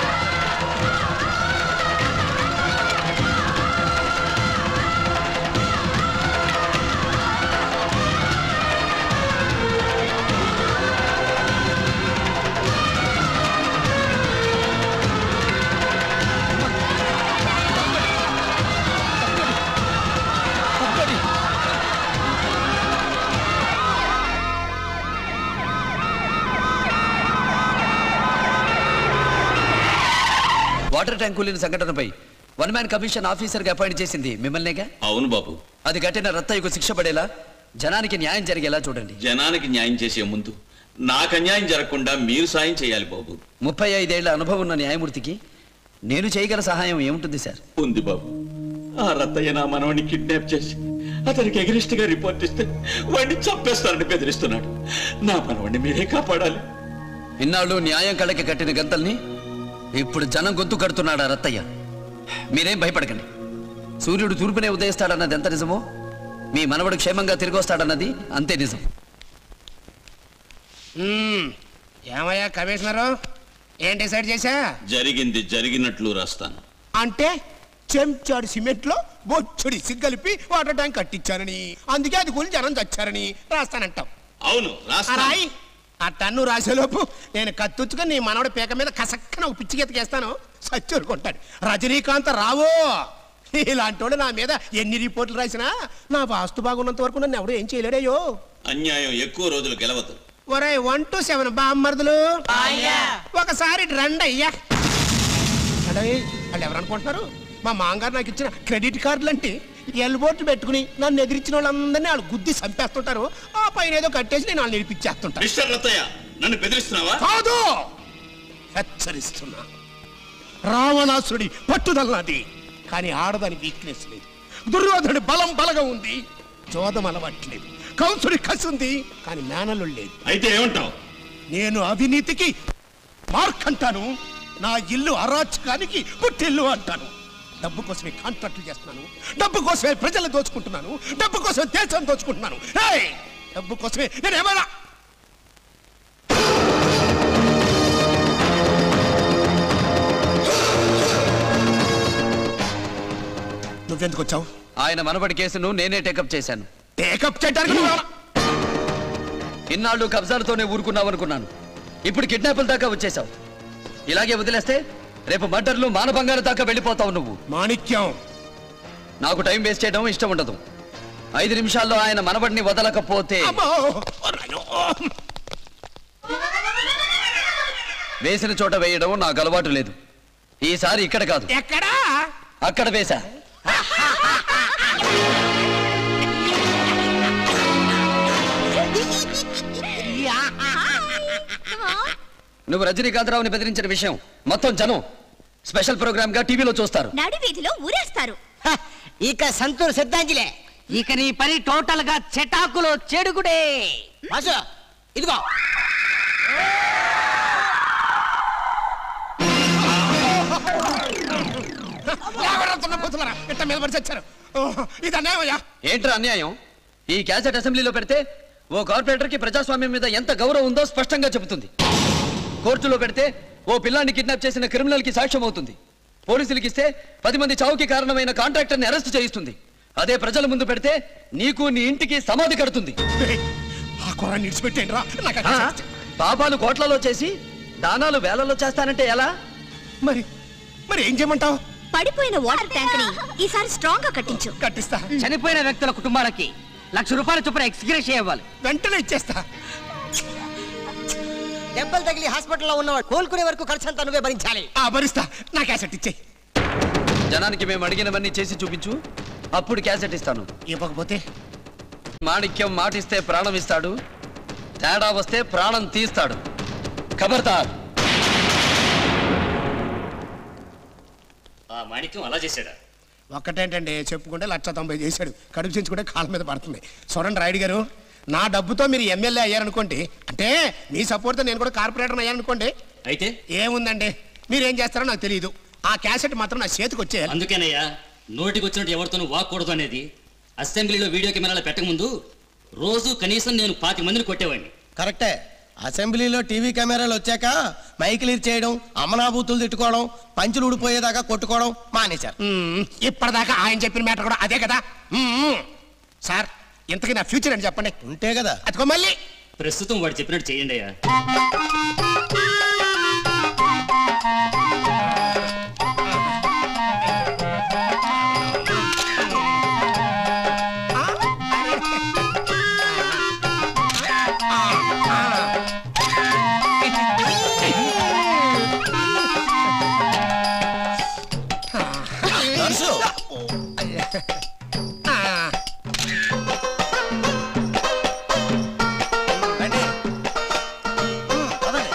వాటర్ ట్యాంక్ కూలిన సంఘటనపై వన్ మ్యాన్ కమిషన్ ఆఫీసర్ గా అపాయింట్ చేసింది మిమ్మల్నేగా అవును బాబు అది కట్టిన రత్తయ్యకు శిక్ష పడేలా జనానికి న్యాయం జరిగేలా చూడండి జనానికి న్యాయం చేసే ముందు నాకు అన్యాయం జరగకుండా మీరు సాయం చేయాలి బాబు ముప్పై ఐదేళ్ల అనుభవం ఉన్న న్యాయమూర్తికి నేను చేయగల సహాయం ఏముంటుంది సార్ ఉంది బాబు ఆ రత్తయ్య నా మనవని కిడ్నాప్ చేసి అతనికి ఎగరిస్ట్ గా రిపోర్ట్ ఇస్తే వాడిని చంపేస్తారని బెదిరిస్తున్నాడు నా మనవడిని మీరే కాపాడాలి ఇన్నాళ్ళు న్యాయం కళ్ళకి కట్టిన గంతల్ని ఇప్పుడు జనం గొంతు కడుతున్నాడా రత్తయ్య మీరేం భయపడకండి సూర్యుడు తూర్పునే ఉదయిస్తాడన్నది ఎంత నిజమో మీ మనవడు క్షేమంగా తిరిగి వస్తాడన్నది అంతే నిజం మ్మ్. ఏమయ్యా కమిషనరు ఏం డిసైడ్ చేశా జరిగింది జరిగినట్లు రాస్తాను అంటే చెంచాడు సిమెంట్ లో బొచ్చుడి సిగ్గలిపి వాటర్ ట్యాంక్ కట్టించానని అందుకే అది కూలి జనం చచ్చారని రాస్తానంటాం అవును రాస్తాను రాయి ఆ టన్ను రాసేలోపు నేను కత్తుచ్చుకొని నీ మనవడి పీక మీద కసక్కన ఒక పిచ్చి గీతకేస్తాను సచ్చూరుకుంటాడు రజనీకాంత్ రావో ఇలాంటోడు నా మీద ఎన్ని రిపోర్ట్లు రాసినా నా వాస్తు బాగున్నంత వరకు నన్ను ఎవడు ఏం చేయలేడయ్యో అన్యాయం ఎక్కువ రోజులు గెలవదు ఒరే వన్ టు సెవెన్ బామ్మర్దులు ఒకసారి ఇటు రండి అయ్యా అడవి వాళ్ళు ఎవరు అనుకుంటున్నారు మా మాంగారు నాకు ఇచ్చిన క్రెడిట్ కార్డులు అంటే ఎల్బోట్లు పెట్టుకుని నన్ను ఎదిరించిన వాళ్ళందరినీ వాళ్ళు గుద్ది చంపేస్తుంటారు ఆ పైన ఏదో కట్టేసి నేను వాళ్ళు నేర్పించేస్తుంటాను మిస్టర్ రత్తయ్య నన్ను బెదిరిస్తున్నావా కాదు హెచ్చరిస్తున్నా రావణాసురుడి పట్టుదల నాది కానీ ఆడదానికి వీక్నెస్ లేదు దుర్యోధనుడి బలం బలగా ఉంది చోదం అలవాట్లేదు కంసుడి కసి ఉంది కానీ మేనలు లేదు అయితే ఏమంటావు నేను అవినీతికి మార్క్ అంటాను నా ఇల్లు అరాచకానికి పుట్టిల్లు అంటాను డబ్బు కోసమే కాంట్రాక్టులు చేస్తున్నాను డబ్బు కోసమే ప్రజలు దోచుకుంటున్నాను డబ్బు కోసమే దేశం దోచుకుంటున్నాను ఏయ్! డబ్బు కోసమే నేను ఏమైనా నువ్వెందుకు వచ్చావు ఆయన మనబడి కేసును నేనే టేకప్ చేశాను టేకప్ చేయడానికి నువ్వు ఎవరు? ఇన్నాళ్ళు కబ్జాలతోనే ఊరుకున్నావనుకున్నాను ఇప్పుడు కిడ్నాపుల దాకా వచ్చేసావు ఇలాగే వదిలేస్తే రేపు మర్డర్లు మానభంగాల దాకా వెళ్ళిపోతావు నువ్వు మాణిక్యం నాకు టైం వేస్ట్ చేయడం ఇష్టం ఉండదు ఐదు నిమిషాల్లో ఆయన మనబడిని వదలకపోతే వేసిన చోట వేయడం నాకు అలవాటు లేదు ఈసారి ఇక్కడ కాదు ఎక్కడా అక్కడ వేశా నువ్వు రజనీకాంతరావుని బెదిరించిన విషయం మొత్తం జనం స్పెషల్ ప్రోగ్రామ్ గా టీవీలో చూస్తారు నడి వీధిలో ఊరేస్తారు ఇక సంతూర్ సిద్ధాంజలే ఇక నీ పని టోటల్ గా చెటాకులో చెడుగుడే వాసు ఇదిగో ఎవరెత్తున్న పుత్రులారా, ఇట్ట మీద పడి చచ్చారు ఓ, ఇది అన్యాయమయ్యా ఏంట్రా అన్యాయం ఈ క్యాసెట్ అసెంబ్లీలో పెడితే ఓ కార్పొరేటర్ కి ప్రజాస్వామ్యం మీద ఎంత గౌరవం ఉందో స్పష్టంగా చెబుతుంది కోర్టులో పెడితే ఓ పిల్లాన్ని కిడ్నాప్ చేసిన క్రిమినల్ కి సాక్ష్యం అవుతుంది పోలీసులకి ఇస్తే పది మంది చావుకి కారణమైన కాంట్రాక్టర్ ని అరెస్ట్ చేయిస్తుంది అదే ప్రజల ముందు పెడితే నీకు నీ ఇంటికి సమాధి కడుతుంది ఆ కుర్రాన్ని ఇడిచిపెట్టేయండి రా నాకు ఆ? అది పాపాలు కోట్లలో చేసి దానాలు వేలలో చేస్తానంటే ఎలా మరి మరి ఏం చేయమంటావు పడిపోయిన వాటర్ ట్యాంక్ ని ఈసారి స్ట్రాంగ్ గా కట్టించు కట్టిస్తా చనిపోయిన వ్యక్తుల కుటుంబాలకి లక్ష రూపాయల చొప్పున ఎక్స్గ్రేష్ ఇవ్వాలి వెంటనే ఇచ్చేస్తా దెబ్బలు తగిలి హాస్పిటల్లో ఉన్నవాడు కోలుకునే వరకు ఖర్చు అంతా నువ్వే భరించాలి ఆ భరిస్తా నా క్యాసెట్ ఇచ్చే జనానికి మేము అడిగినవన్నీ చేసి చూపించు అప్పుడు క్యాసెట్ ఇస్తాను ఇవ్వకపోతే మాణిక్యం మాటిస్తే ప్రాణం ఇస్తాడు తేడా వస్తే ప్రాణం తీస్తాడు ఖబర్దార్ ఆ మాణిక్యం అలా చేశాడా ఒక్కటేంటండి చెప్పుకుంటే లక్ష తొంభై చేశాడు కడుపు చించుకుంటే కాళ్ళ మీద పడుతుంది చూడండి రాయుడు గారు నా డబ్బుతో మీరు ఎమ్మెల్యే అయ్యారనుకోండి అంటే మీ సపోర్ట్తో నేను కూడా కార్పొరేటర్ అయ్యాననుకోండి అయితే ఏముందండి మీరు ఏం చేస్తారో నాకు తెలియదు ఆ క్యాసెట్ మాత్రం నా చేతికి వచ్చేయాలి అందుకేనయ్యా నోటికి వచ్చినట్టు ఎవరితోనూ వాక్కూడదు అనేది అసెంబ్లీలో వీడియో కెమెరాలు పెట్టకముందు రోజు కనీసం నేను పాతి మందిని కొట్టేవాడిని కరెక్టే అసెంబ్లీలో టీవీ కెమెరాలు వచ్చాక మైకులు ఇచ్చేయడం అమనాభూతులు తిట్టుకోవడం పంచులు ఊడిపోయేదాకా కొట్టుకోవడం మానేశారు మ్మ్. ఇప్పటిదాకా ఆయన చెప్పిన మ్యాటర్ కూడా అదే కదా మ్మ్. సార్ ఇంతకీ నా ఫ్యూచర్ అని చెప్పండి ఉంటే కదా అదిగో మళ్ళీ ప్రస్తుతం వాడు చెప్పినట్టు చేయండి అయ్యా నర్సు రండి. మ్మ్, పదండి.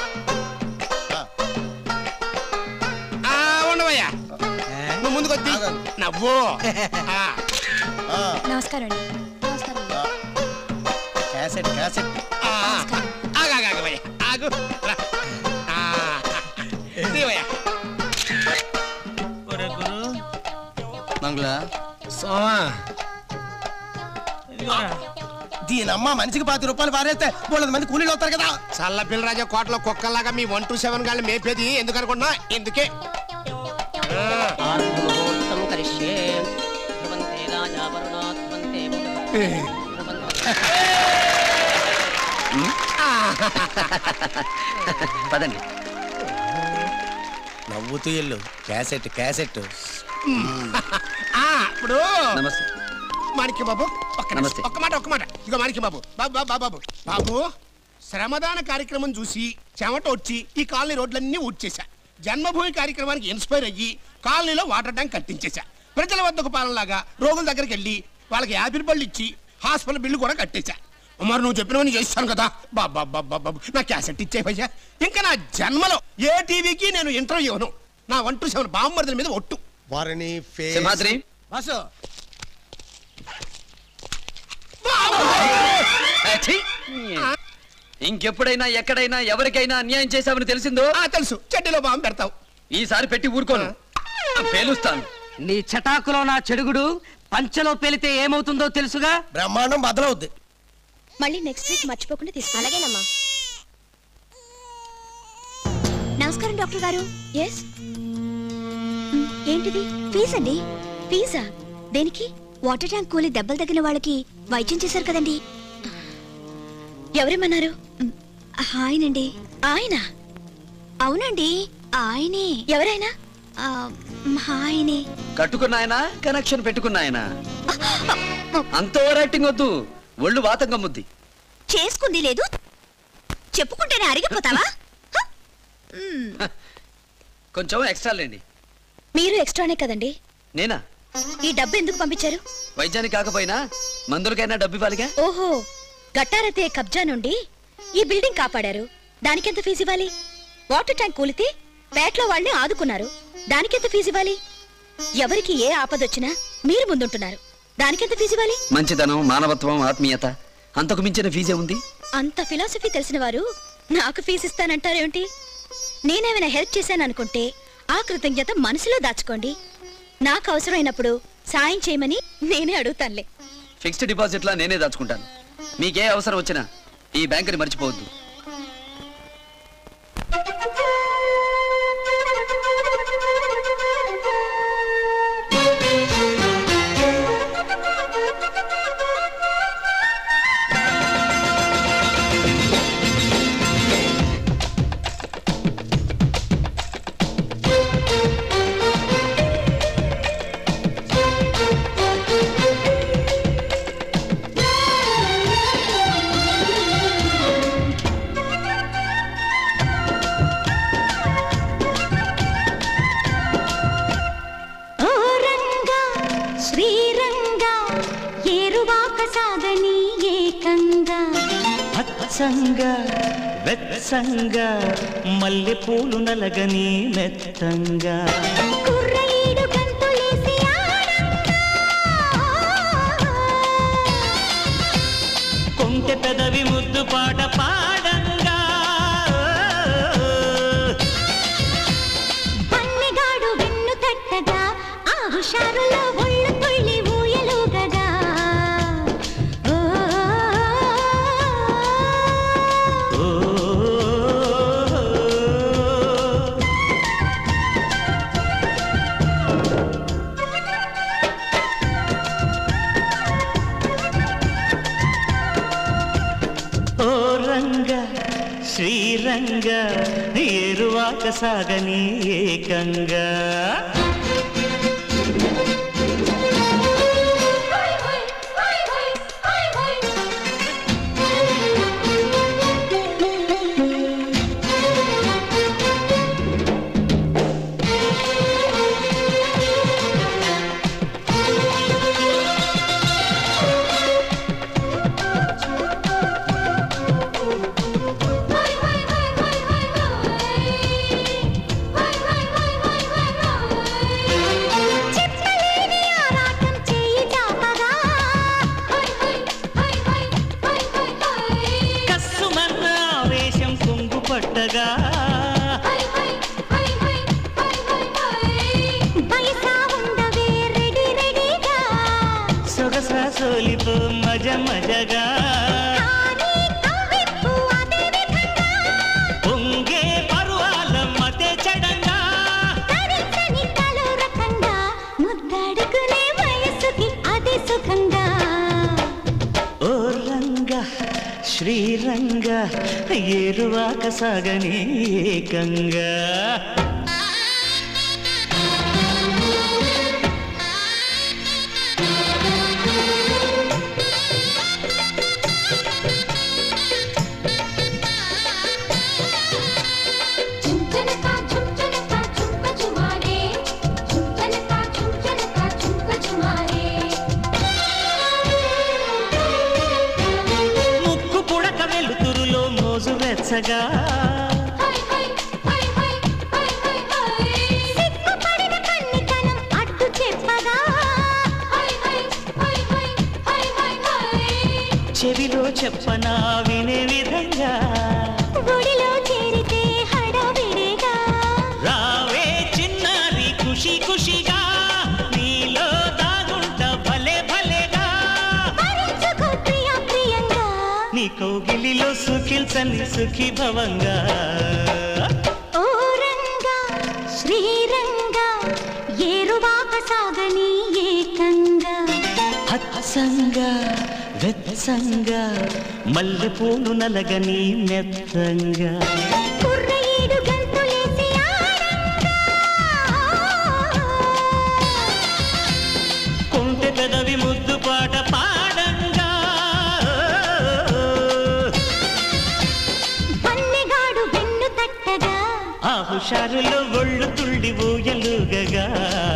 ఆ, ఉండవయ్యా నువ్వు ముందుకు వచ్చి నవ్వు ఆ. నమస్కారం అండి నమస్కారం క్యాసెట్ క్యాసెట్ ఆ, ఆగు, ఆగు, ఆగు, భయ్యా. ఆగు. రా. ఆ, తీవయ్యా. మంగళ సోమా దీనమ్మ మనిషికి పాతి రూపాయలు పారేస్తే బోళ్ళది మంది కూలీలు వస్తారు కదా చల్ల పిల్లరాజా కోటలో కుక్కల్లాగా మీ వన్ టూ సెవెన్ గాళ్ళు మేపేది ఎందుకు అనుకున్నా ఎందుకే పదండి నవ్వుతూ ఇల్లు క్యాసెట్ క్యాసెట్ ఆ, ఇప్పుడు నమస్తే మాణిక్య బాబు ఒక్క నిమిషం. నమస్తే. ఒక్క మాట ఒక్క మాట ఇదిగో మాణిక్య బాబు బాబు బాబు బాబు బాబు బాబు శ్రమదాన కార్యక్రమం చూసి చెమట వచ్చి ఈ కాలనీ రోడ్లన్నీ ఊడ్చేశా జన్మభూమి కార్యక్రమానికి ఇన్స్పైర్ అయ్యి కాలనీలో వాటర్ ట్యాంక్ కట్టించేశా ప్రజల వద్దకు పాలనలాగా రోగుల దగ్గరికి వెళ్ళి వాళ్ళకి యాపిల్ పళ్ళు ఇచ్చి హాస్పిటల్ బిల్లు కూడా కట్టేశా మరి నువ్వు చెప్పినవన్నీ చేస్తాను కదా బాబా బాబా బాబు నా క్యాసెట్ ఇచ్చే భయ్యా ఇంకా నా జన్మలో ఏ టీవీకి నేను ఇంటర్వ్యూ ఇవ్వను నా వన్ టూ సెవెన్ బామ్మర్దల మీద ఒట్టు వారిని సింహాద్రి బస్సు ఏ, ఛీ! ఇంకెప్పుడైనా ఎక్కడైనా ఎవరికైనా అన్యాయం చేశామని తెలిసిందో తెలుసు చెడ్డీలో బాంబు పెడతావు ఈసారి పెట్టి ఊరుకోను పేలుస్తాను నీ చటాకులో నా చెడుగుడు పంచలో పేలితే ఏమవుతుందో తెలుసుగా బ్రహ్మాండం బద్దలవుద్ది మళ్ళీ నెక్స్ట్ వీక్ మర్చిపోకుండా తీసుకో అలాగేనమ్మా నమస్కారం డాక్టర్ గారు ఎస్ ఏంటిది ఫీజ్ అండి ఫీజా దేనికి వాటర్ ట్యాంక్ కూలి దెబ్బలు తగిన వాళ్ళకి వైద్యం చేశారు కదండి ఎవరేమన్నారు మ్, ఆయనండి ఆయన అవునండి ఆయనే ఎవరైనా ఆ, మ్, ఆయనే కట్టుకున్న ఆయన కనెక్షన్ పెట్టుకున్న ఆయన అంత ఓవర్ యాక్టింగ్ వద్దు ఒళ్ళు వాతం గమ్ముద్ది చేసుకుంది లేదు చెప్పుకుంటేనే అరిగిపోతావా హ? మ్, కొంచెం ఎక్స్ట్రా లేండి మీరు ఎక్స్ట్రానే కదండి నేనా ఈ డబ్బు ఎందుకు పంపించారు వైద్యానికి కాకపోయినా మందులకైనా డబ్బు ఇవ్వాలిగా ఓహో గట్టారతే కబ్జా నుండి ఈ బిల్డింగ్ కాపాడారు దానికెంత ఫీజు ఇవ్వాలి వాటర్ ట్యాంక్ కూలితే పేటలో వాళ్ళని ఆదుకున్నారు దానికెంత ఫీజు ఇవ్వాలి ఎవరికి ఏ ఆపదొచ్చినా మీరు ముందుంటున్నారు దానికెంత ఫీజు ఇవ్వాలి మంచితనం మానవత్వం ఆత్మీయత అంతకు మించిన ఫీజే ఉంది అంత ఫిలాసఫీ తెలిసిన వారు నాకు ఫీజు ఇస్తానంటారేమిటి నేనేమైనా హెల్ప్ చేశాననుకుంటే ఆ కృతజ్ఞత మనసులో దాచుకోండి నాకు అవసరమైనప్పుడు సాయం చేయమని నేనే అడుగుతానులే ఫిక్స్డ్ డిపాజిట్లా నేనే దాచుకుంటాను మీకే అవసరం వచ్చినా ఈ బ్యాంకుని మర్చిపోవద్దు ఏరువాక సాగని ఏకంగా అచ్చంగా వెచ్చంగా మల్లె పూలు నలగని మెత్తంగా కుర్రలీడు గంతులేసి ఆడంగా కొంటె పెదవి ముద్దు పాట పాడంగా పన్నెగాడు వెన్ను తట్టగా ఆ హుషారులో ఒళ్ళు తుళ్ళి ఊయలుగగా ఓ ఓ ఓ రంగ శ్రీరంగ ఏరువాక సాగని ఏకంగా చెప్పలేని ఆరాటం చేయి చాపగా కస్సుమన్న ఆవేశం కొంగు పట్టగా బయసా ఉండవే రెడీ రెడీగా సొగస సోలిపో మజ మజగా కానీ కవ్విప్పు అదే విధంగా పొంగే పరువాల మతే చెడంగా తరించని తలో రకంగా ముద్దాడుకునే వయసుకి అది సుఖంగా ఓ రంగ శ్రీరంగ ఏరువాక సాగని ఏకంగా చుంచనక చుంచనక చుంక చుమారే చుంచనక చుంచనక చుంక చుమారే ముక్కు పుడక వెలుతురులో మోజు వెచ్చగా సిగ్గుపడిన కన్నికనం అడ్డు చెప్పగా చెవిలో చెప్పనా వినే విధంగా గుడిలో చేరితే హడావిడిగా రావే చిన్నారి ఖుషి ఖుషిగా నీలో దాగుంట భలే భలేగా భరించుకో ప్రియ ప్రియంగా నీ కౌగిలిలో సుఖిల్సని సుఖీ భవంగా ఓ రంగా శ్రీరంగా ఏరువాక సాగని ఏకంగా హత్సంగా వెత్సంగా మల్లె పూలు నలగని మెత్తంగా కుర్రయేడు గంతులేసి కొంటె పెదవి ముద్దు పాట పాడంగా పన్నెగాడు వెన్ను తట్టగా ఆ హుషారులో ఒళ్ళు తుళ్ళి ఊయలుగగా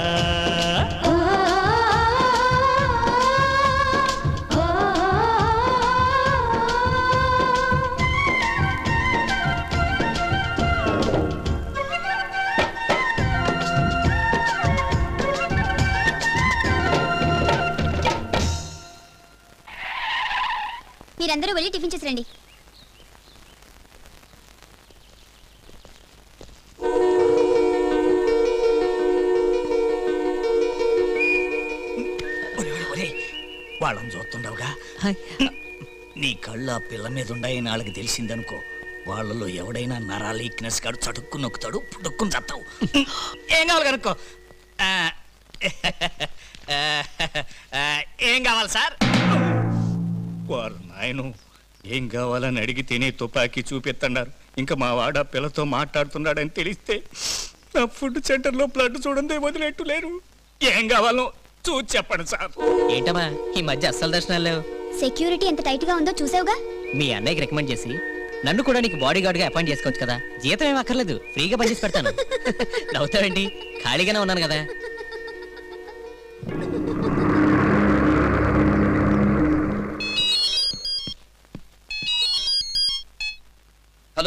మీరందరూ వెళ్ళి టిఫిన్ చేసి రండి వాళ్ళని చూస్తుండవుగా నీ కళ్ళు ఆ పిల్ల మీద ఉండాయని వాళ్ళకి తెలిసిందనుకో వాళ్ళలో ఎవడైనా నరాలు ఈక్నెస్ కాడు చటుక్కు నొక్కుతాడు పుట్టుక్కుని చస్తావు ఏం కావాలి కనుక్కో ఆ, ఆ, ఏం కావాలి సార్ వారు నాయను ఏం కావాలని అడిగితేనే తుపాకీ చూపిస్తున్నారు ఇంకా మా వాడ పిల్లతో మాట్లాడుతున్నాడని తెలిస్తే నా ఫుడ్ సెంటర్లో బ్లడ్ చూడండి వదిలేట్టు లేరు ఏం కావాలో చూసి చెప్పండి సార్ ఏంటమ్మా ఈ మధ్య అస్సలు దర్శనాలు లేవు సెక్యూరిటీ ఎంత టైట్ గా ఉందో చూసావుగా మీ అన్నయ్యకి రికమెండ్ చేసి నన్ను కూడా నీకు బాడీ గార్డ్ గా అపాయింట్ చేసుకోవచ్చు కదా జీతం ఏం అక్కర్లేదు ఫ్రీగా పనిచేసి పెడతాను నవ్వుతావేంటి ఖాళీగానే ఉన్నాను కదా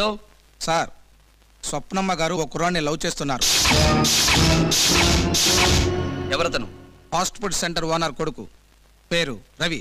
హలో సార్ స్వప్నమ్మ గారు ఒక కుర్రాన్ని లవ్ చేస్తున్నారు ఎవరతను ఫాస్ట్ ఫుడ్ సెంటర్ ఓనర్ కొడుకు పేరు రవి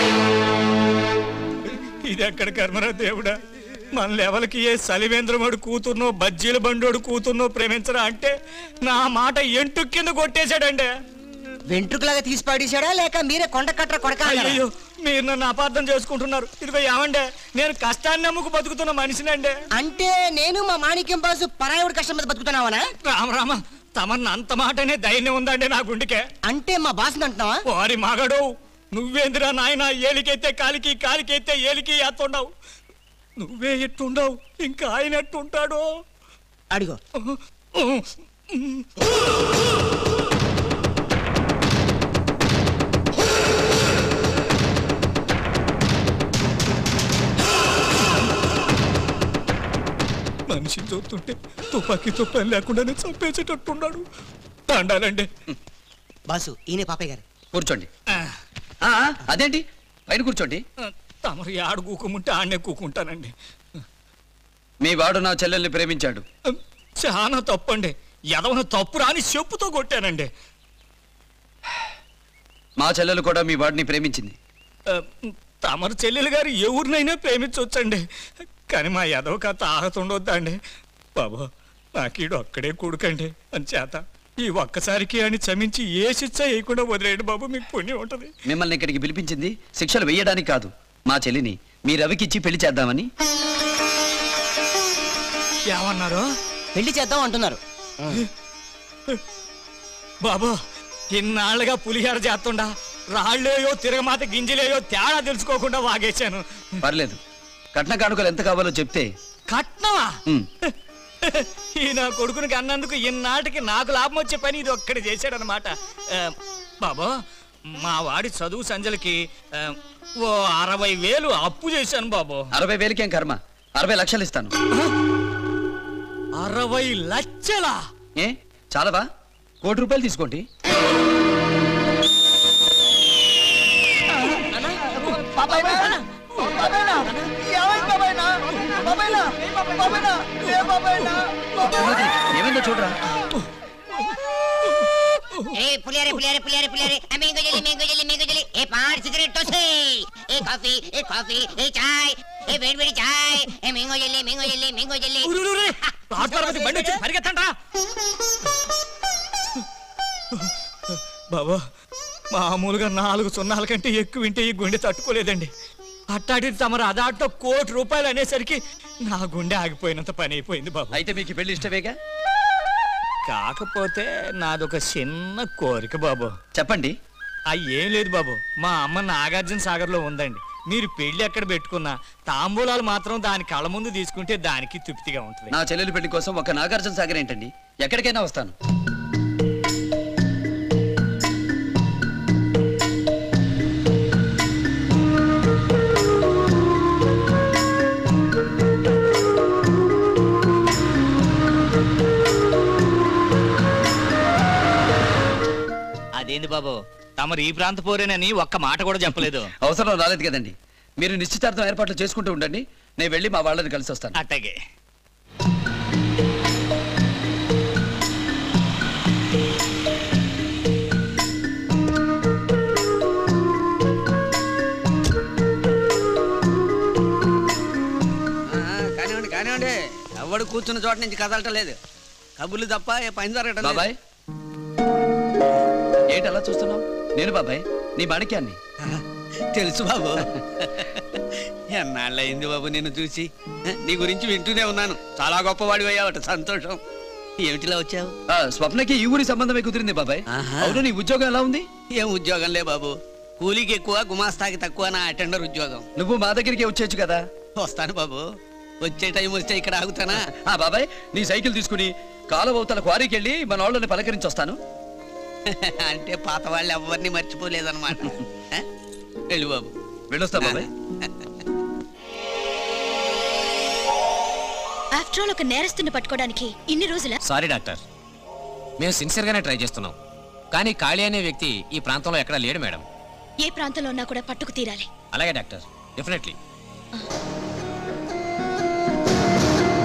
ఇది ఎక్కడ కర్మరా దేవుడా మన లెవెల్కి ఏ సలివేంద్రమోడు కూతుర్నో బజ్జీల బండోడు కూతుర్నో ప్రేమించరా అంటే నా మాట ఎంటు కింద కొట్టేశాడండి వెంట్రుకలాగా తీసి పడేశాడా లేక మీరే కొండ కట్ట కొడక అయ్యో మీరు నన్ను అపార్థం చేసుకుంటున్నారు ఇదిగో ఏమండే నేను కష్టాన్ని నమ్ముకు బతుకుతున్న మనిషినండి అంటే నేను మా మాణిక్యం బాసు పరాయుడు కష్టం మీద బతుకుతున్నావనా రామ రామ తమన్న అంత మాటనే ధైర్యం ఉందండి నా గుండెకే అంటే మా బాస్ అంటున్నావా వారి మగడు నువ్వేందిరా నాయన ఏలికైతే కాలికి కాలికైతే ఏలికి ఎత్తుండవు నువ్వే ఎట్టుండవు ఇంకా ఆయన ఎట్టుంటాడో అడిగో మనిషిని చూస్తుంటే తుపాకీతో పని లేకుండానే చంపేసేటట్టున్నాడు తండాలండి బాసు ఈయన పాపయ్య గారు కూర్చోండి ఆ, ఆ, అదేంటి పైన కూర్చోండి తమరు ఆడు కూకుంటే ఆడనే కూకుంటానండి మీ వాడు నా చెల్లెల్ని ప్రేమించాడు చాలా తప్పండి ఎదవన తప్పు రాని చెప్పుతో కొట్టానండి మా చెల్లెలు కూడా మీ వాడిని ప్రేమించింది ఆ, తమరు చెల్లెలు గారు ఎవరినైనా ప్రేమించవచ్చండి కానీ మా ఎదవ కథ ఆహతుండొద్దండి బాబా నాకీడు అక్కడే కొడుకండి అని చేత ఈ ఒక్కసారికి అని చమించి ఏ శిక్ష వేయకుండా వదిలేయండి బాబు మీకు పుణ్యం ఉంటది మిమ్మల్ని ఇక్కడికి పిలిపించింది శిక్షలు వేయడానికి కాదు మా చెల్లిని మీ రవికిచ్చి పెళ్లి చేద్దామని ఏమన్నారు పెళ్లి చేద్దాం అంటున్నారు బాబా ఇన్నాళ్ళుగా పులిహార చేస్తుండా రాళ్ళేయో తిరగమాత గింజలేయో తేడా తెలుసుకోకుండా వాగేశాను పర్లేదు కట్న కానుకలు ఎంత కావాలో చెప్తే కట్నమా ఉమ్, ఈ నా కొడుకునికి అన్నందుకు ఇన్నాటికి నాకు లాభం వచ్చే పని ఇది ఒక్కటి చేశాడనమాట ఆ, బాబా మా వాడి చదువు సంజలకి ఆ, ఓ అరవై వేలు అప్పు చేశాను బాబు అరవై వేలకేం కర్మ అరవై లక్షలు ఇస్తాను అరవై లక్షలా ఏ చాలవా కోటి రూపాయలు తీసుకోండి ఏమైందో చూడరా ఏ పులియారే పులియారే పులియారే పులియారే ఆ mango jelly mango jelly mango jelly ఏ పాడ్ సిగరెట్ తోసే ఏ కాఫీ ఏ కాఫీ ఏ చాయ్ ఏ వేడి వేడి చాయ్ ఏ mango jelly mango jelly mango jelly రాష్ట్రపతి బండి వచ్చి పరిగెత్తండ్రా బాబా మామూలుగా నాలుగు సున్నాల కంటే ఎక్కువ వింటే ఈ గుండె తట్టుకోలేదండి అట్టాడి తమరు అదాట్లో కోటి రూపాయలు అనేసరికి నా గుండె ఆగిపోయినంత పని అయిపోయింది బాబు అయితే మీకు పెళ్లి ఇష్టమేగా కాకపోతే నాదొక చిన్న కోరిక బాబు చెప్పండి ఏం లేదు బాబు మా అమ్మ నాగార్జున సాగర్ లో ఉందండి మీరు పెళ్లి ఎక్కడ పెట్టుకున్నా తాంబూలాలు మాత్రం దాని కళ్ళ ముందు తీసుకుంటే దానికి తృప్తిగా ఉంటుంది నా చెల్లెలు పెళ్లి కోసం ఒక నాగార్జున సాగర్ ఏంటండి ఎక్కడికైనా వస్తాను అదేంది బాబు తమరు ఈ ప్రాంత పోరేనని ఒక్క మాట కూడా చెప్పలేదు అవసరం రాలేదు కదండి మీరు నిశ్చితార్థం ఏర్పాట్లు చేసుకుంటూ ఉండండి నేను వెళ్ళి మా వాళ్ళని కలిసి వస్తాను అట్టగే కానివ్వండి కానివ్వండి ఎవడు కూర్చున్న చోట నుంచి కదలటం లేదు కబుర్లు తప్ప ఏ పని జరగటం లేదు. బాబాయ్ ఏంటి అలా చూస్తున్నావు నేను బాబాయ్ నీ మాణిక్యాన్ని తెలుసు బాబు ఎన్నాళ్ళయింది బాబు నిన్ను చూసి నీ గురించి వింటూనే ఉన్నాను చాలా గొప్పవాడి అయ్యావట సంతోషం ఏమిటిలా వచ్చావు ఆ, స్వప్నకి ఈ ఊరి సంబంధమే కుదిరింది బాబాయ్ అవును నీ ఉద్యోగం ఎలా ఉంది ఏం ఉద్యోగంలే బాబు కూలీకి ఎక్కువ గుమాస్తాకి తక్కువ నా అటెండర్ ఉద్యోగం నువ్వు మా దగ్గరికి వచ్చేయచ్చు కదా వస్తాను బాబు వచ్చే టైం వస్తే ఇక్కడ ఆగుతానా ఆ బాబాయ్ నీ సైకిల్ తీసుకుని కాలువతల క్వారీకి వెళ్ళి మన వాళ్ళని పలకరించి వస్తాను అంటే పాత వాళ్ళు ఎవరిని మర్చిపోలేదన్నమాట ఆ? వెళ్ళు బాబు వెళ్ళొస్తా బాబాయ్ ఆఫ్టర్ ఆల్ ఒక నేరస్తుని పట్టుకోవడానికి ఇన్ని రోజుల సారీ డాక్టర్ మేము సిన్సియర్గానే ట్రై చేస్తున్నాం కానీ కాళీ అనే వ్యక్తి ఈ ప్రాంతంలో ఎక్కడా లేడు మేడం ఏ ప్రాంతంలో ఉన్నా కూడా పట్టుకు తీరాలి అలాగే డాక్టర్ డెఫినెట్లీ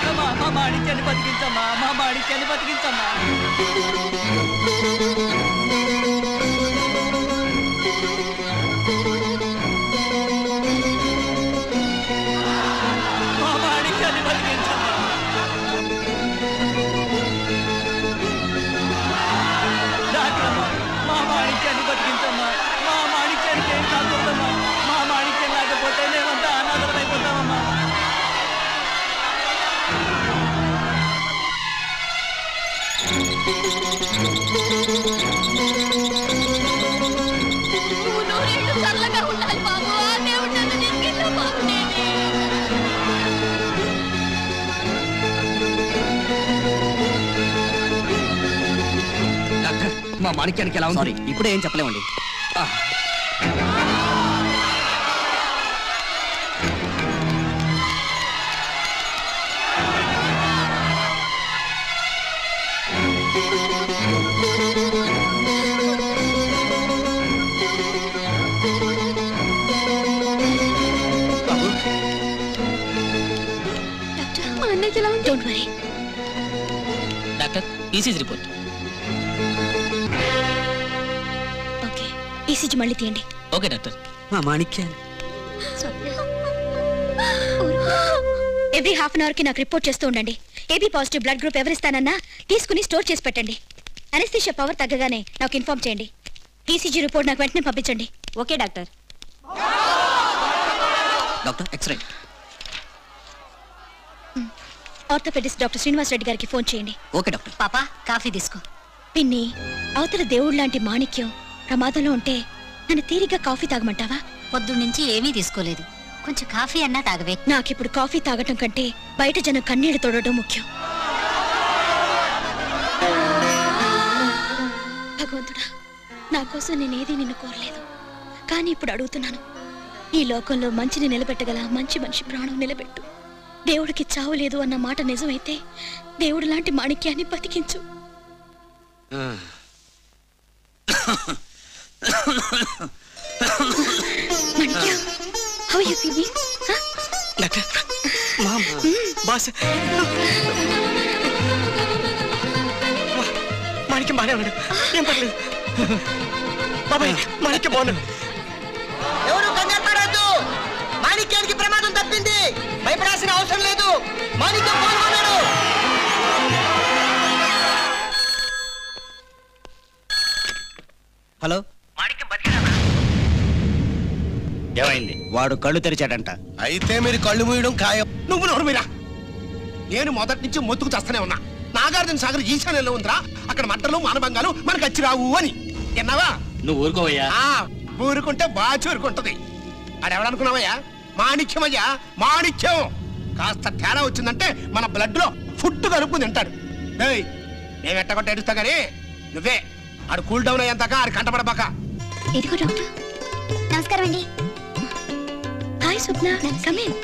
అమ్మా, మా మాణిక్యాన్ని బతికించమ్మా మా మాణిక్యాన్ని బతికించమ్మా మా మాణిక్యాన్ని బతికించమ్మా డాక్టర్ అమ్మా, మా మాణిక్యాన్ని బతికించమ్మా మా మాణిక్యానికి ఏం కాకూడదమ్మా మా మాణిక్యం లేకపోతే మేమంతా అనాథలమైపోతామమ్మా నువ్వు నూరేళ్ళు చల్లగా ఉండాలి బాబు ఆ దేవుడు నన్ను నెక్కిళ్ళు బాగుండేది డాక్టర్ మా మాణిక్యానికి ఎలా ఉంది ఇప్పుడే ఏం చెప్పలేమండి మా అన్నయ్యకి ఎలా ఉంది don't worry doctor ECG report okay ECG మళ్ళీ తీయండి ఓకే డాక్టర్ మా మాణిక్యాన్ని ఎవ్రీ హాఫ్ అన్ అవర్ కి నాకు రిపోర్ట్ చేస్తూ ఉండండి ఏబీ పాజిటివ్ బ్లడ్ గ్రూప్ ఎవరిస్తానన్నా తీసుకుని స్టోర్ చేసి పెట్టండి అనస్థిషియా పవర్ తగ్గగానే నాకు ఇన్ఫార్మ్ చేయండి ఈసీజీ రిపోర్ట్ నాకు వెంటనే పంపించండి okay doctor doctor x ray orthopaedist doctor Srinivas Reddy గారికి ఫోన్ చేయండి ఓకే డాక్టర్ పాపా కాఫీ తీసుకో పిన్ని అవతల దేవుడు లాంటి మాణిక్యం ప్రమాదంలో ఉంటే నన్ను తీరిగ్గా కాఫీ తాగమంటావా పొద్దున్నుంచి ఏమీ తీసుకోలేదు కొంచెం కాఫీ అన్నా తాగవే నాకిప్పుడు కాఫీ తాగటం కంటే బయట జనం కన్నీళ్లు తోడటం ముఖ్యం భగవంతుడా నా కోసం నేనేది నిన్ను కోరలేదు కానీ ఇప్పుడు అడుగుతున్నాను ఈ లోకంలో మంచిని నిలబెట్టగల మంచి మనిషి ప్రాణం నిలబెట్టు దేవుడికి చావు లేదు అన్న మాట నిజమైతే దేవుడు లాంటి మాణిక్యాన్ని బతికించు Manikya how you feeling doctor ma'am boss Manikyam బాగానే ఉన్నాడు ఏం పర్లేదు బాబాయ్ మాణిక్యం బాగున్నాడు ఎవరు కంగారు పడొద్దు మాణిక్యానికి ప్రమాదం తప్పింది భయపడాల్సిన అవసరం లేదు మాణిక్యం కోలుకున్నాడు హలో ఏమైంది వాడు కళ్ళు తెరిచాడంట అయితే మీరు కళ్ళు మూయడం ఖాయం నువ్వు నోరు మీరా నేను మొదటి నుంచి మొత్తుకు చేస్తూనే ఉన్నా నాగార్జున సాగర్ ఈశాన్యంలో ఉందిరా అక్కడ మట్టలు మానభంగాలు మనకు వచ్చి రావు అని విన్నావా నువ్వు ఊరుకోవయ్యా ఆ, ఊరుకుంటే బాగా చూరుకుంటది ఆడెవడనుకున్నావయ్యా మాణిక్యమయ్యా మాణిక్యం కాస్త తేడా వచ్చిందంటే మన బ్లడ్ లో ఫుడ్ కలుపుకుని తింటాడు ఏయ్ మేము ఎట్టగొట్ట ఏడుస్తా గానీ నువ్వే ఆడు కూల్ డౌన్ అయ్యేంతక ఆడు కంటపడబాక ఇదిగో డాక్టర్ నమస్కారం అండి హాయ్ స్వప్న కమ్ ఇన్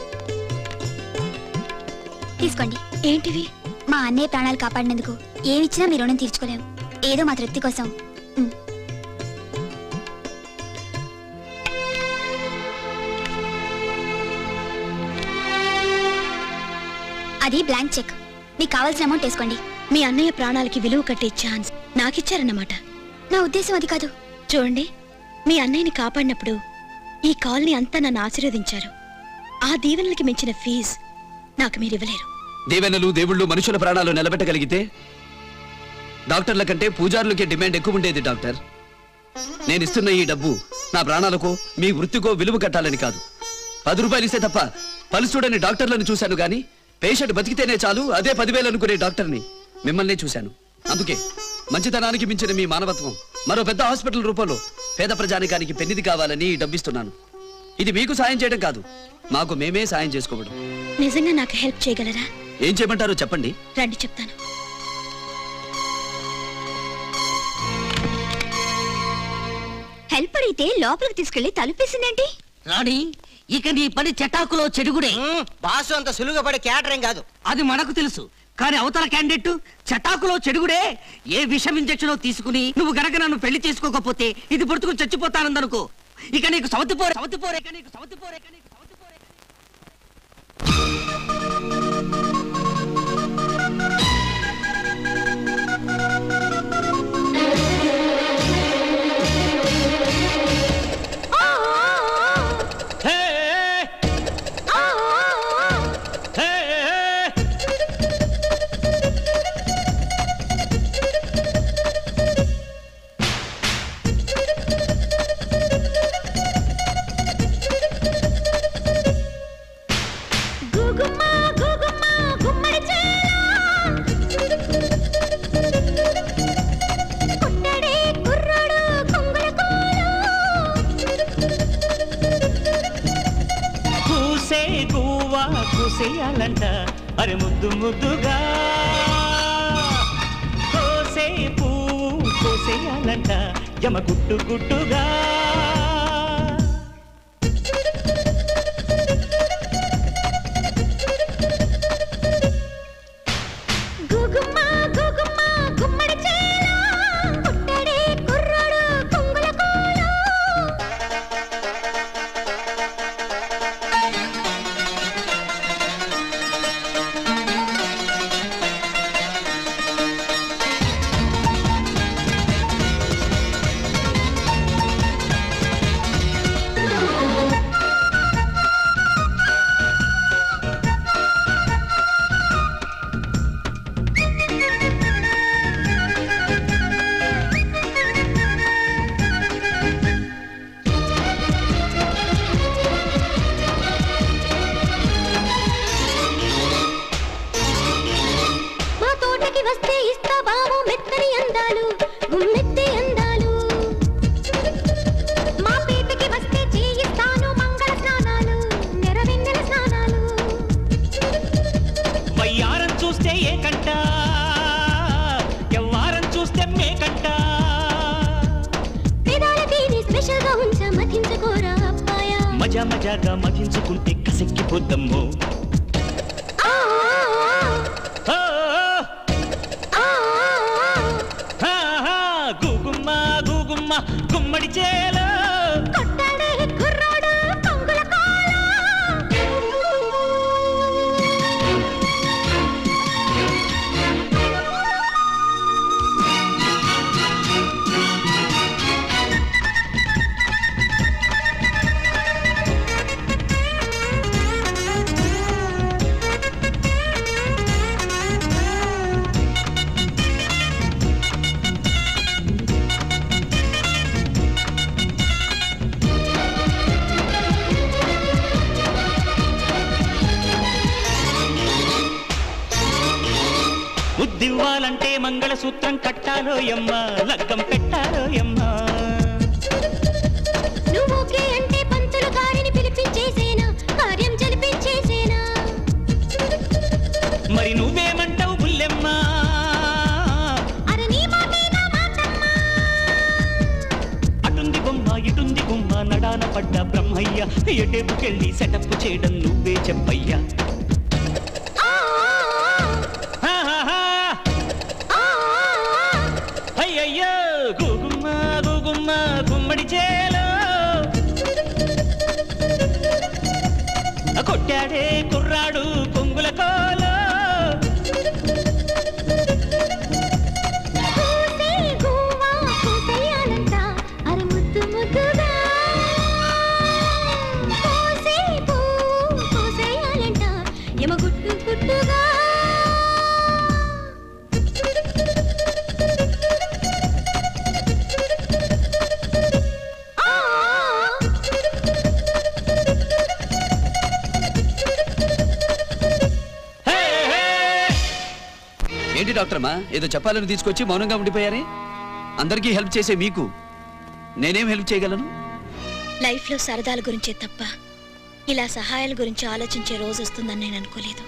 తీసుకోండి ఏంటివి మా అన్నయ్య ప్రాణాలు కాపాడినందుకు ఏమిచ్చినా మీ రుణం తీర్చుకోలేం ఏదో మా తృప్తి కోసం ఉమ్. అది బ్లాంక్ చెక్ మీకు కావాల్సిన అమౌంట్ వేసుకోండి మీ అన్నయ్య ప్రాణాలకి విలువ కట్టే ఛాన్స్ నాకిచ్చారన్నమాట నా ఉద్దేశం అది కాదు చూడండి మీ అన్నయ్యని కాపాడినప్పుడు ఈ కాలనీ అంతా నన్ను ఆశీర్వదించారు ఆ దీవెనలకి మించిన ఫీజు నాకు మీరు ఇవ్వలేరు దీవెనలు దేవుళ్ళు మనుషుల ప్రాణాలు నిలబెట్టగలిగితే డాక్టర్ల కంటే పూజారులకే డిమాండ్ ఎక్కువ ఉండేది డాక్టర్ నేను ఇస్తున్న ఈ డబ్బు నా ప్రాణాలకు మీ వృత్తికో విలువ కట్టాలని కాదు పది రూపాయలు ఇస్తే తప్ప పలుచూడని డాక్టర్లను చూశాను గాని పేషెంట్ బతికితేనే చాలు అదే పదివేలు అనుకునే డాక్టర్ని మిమ్మల్ని చూశాను అందుకే మంచితనానికి మించిన మీ మానవత్వం మరో పెద్ద హాస్పిటల్ రూపంలో పేద ప్రజానికానికి పెన్నిది కావాలని ఈ డబ్బిస్తున్నాను ఇది మీకు సాయం చేయడం కాదు మాకు మేమే సాయం చేసుకోవడం నిజంగా నాకు హెల్ప్ చేయగలరా ఏం చేయమంటారో చెప్పండి రండి చెప్తాను హెల్ప్ అడిగితే లోపలికి తీసుకెళ్లి తలుపేసిందేంటి రాణి ఇక నీ పని చెటాకులో చెడుగుడే బాసు అంత సులువుగా పడే క్యాటరింగ్ కాదు అది మనకు తెలుసు కానీ అవతల క్యాండిడేట్ చటాకులో చెడుగుడే ఏ విషం ఇంజెక్షన్ తీసుకుని నువ్వు గనక నన్ను పెళ్లి చేసుకోకపోతే ఇది పుడుతుకు చచ్చిపోతానందనుకో ఇక నీకు సవతిపోరే సవతిపోరే ఇక నీకు సవతిపోరే ఇక నీకు సవతిపోరే గుగుమ్మ గుగుమ్మ గుమ్మడి పుట్టడే కుర్రాడు కొంగుల కూసే గువ్వా కూసేయాలంట అరే ముద్దు ముద్దుగా కోసే పువ్వు కోసేయాలంట యమ గుట్టు గుట్టుగా గుగుమ్మ గుగుమ్మ గుమ్మడి పుట్టడే కుర్రాడు కొంగుల మా తోటకి వస్తే ఇస్తా బాబు మెత్తని అందాలు గుమ్మెత్తి అందాలు మా పేటకి వస్తే చేయిస్తాను మంగళ స్నానాలు నెరవెన్నెల స్నానాలు వయ్యారం చూస్తే ఏ కంట ఎవ్వారం చూస్తే మే కంట పెదాల తీరి స్పెషల్ గా ఉంచ మతించుకోరా అబ్బాయ మజా మజాగా మధించుకుంటే కసెక్కిపోద్దమ్మో ఆ, ఆ, ఆ, ఆ, ఆ, గుగుమ్మ గుగుమ్మ గుమ్మడి చేలో కొట్టాడే కుర్రాడు కొంగుల ముద్దివ్వాలంటే మంగళసూత్రం కట్టాలో యమ్మ లగ్గం పెట్టాలో యమ్మ నువ్వు ఓకే అంటే పంతులు గారిని పిలిపించేసేనా కార్యం జరిపించేసేనా మరి నువ్వేమంటావు బుల్లెమ్మ అరే నీ మాటేనా మాటమ్మా అటుంది బొమ్మ ఇటుంది గుమ్మ నడాన పడ్డ బ్రహ్మయ్య ఎటేపుకెళ్ళి సెటప్ చేయడం నువ్వే చెప్పయ్యా ఆహాహా. అయ్యయ్యో గుగుమ్మ గుగుమ్మ గుమ్మడి చేలో కొట్టాడే కుర్రాడు కొంగుల కోలో కూసే గువ్వా కూసేయాలంట అరే ముద్దు ముద్దుగా కూసే పువ్వు కూసేయాలంట యమ గుట్టు గుట్టుగా ఏంటి డాక్టర్ అమ్మా ఏదో చెప్పాలని తీసుకొచ్చి మౌనంగా ఉండిపోయారే అందరికీ హెల్ప్ చేసే మీకు నేనేం హెల్ప్ చేయగలను లైఫ్లో సరదాల గురించే తప్ప ఇలా సహాయాల గురించి ఆలోచించే రోజు వస్తుందని నేను అనుకోలేదు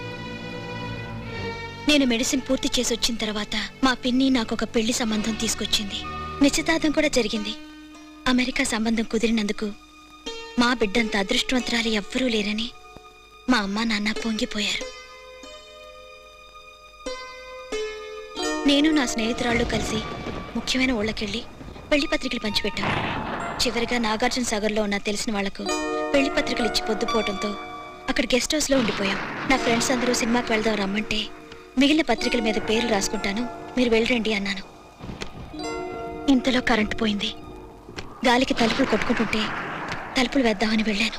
నేను మెడిసిన్ పూర్తి చేసి వచ్చిన తర్వాత మా పిన్ని నాకు ఒక పెళ్లి సంబంధం తీసుకొచ్చింది నిశ్చితార్థం కూడా జరిగింది అమెరికా సంబంధం కుదిరినందుకు మా బిడ్డంత అదృష్టవంతరాలు ఎవ్వరూ లేరని మా అమ్మ నాన్న పొంగిపోయారు నేను నా స్నేహితురాళ్ళు కలిసి ముఖ్యమైన ఊళ్ళకెళ్ళి పెళ్లి పత్రికలు పంచిపెట్టాం చివరిగా నాగార్జున సాగర్లో ఉన్న తెలిసిన వాళ్లకు పెళ్లి పత్రికలు ఇచ్చి పొద్దుపోవడంతో అక్కడ గెస్ట్ హౌస్లో ఉండిపోయాం నా ఫ్రెండ్స్ అందరూ సినిమాకి వెళ్దాం రమ్మంటే మిగిలిన పత్రికల మీద పేర్లు రాసుకుంటాను మీరు వెళ్ళరండి అన్నాను ఇంతలో కరెంటు పోయింది గాలికి తలుపులు కొట్టుకుంటుంటే తలుపులు వేద్దామని వెళ్ళాను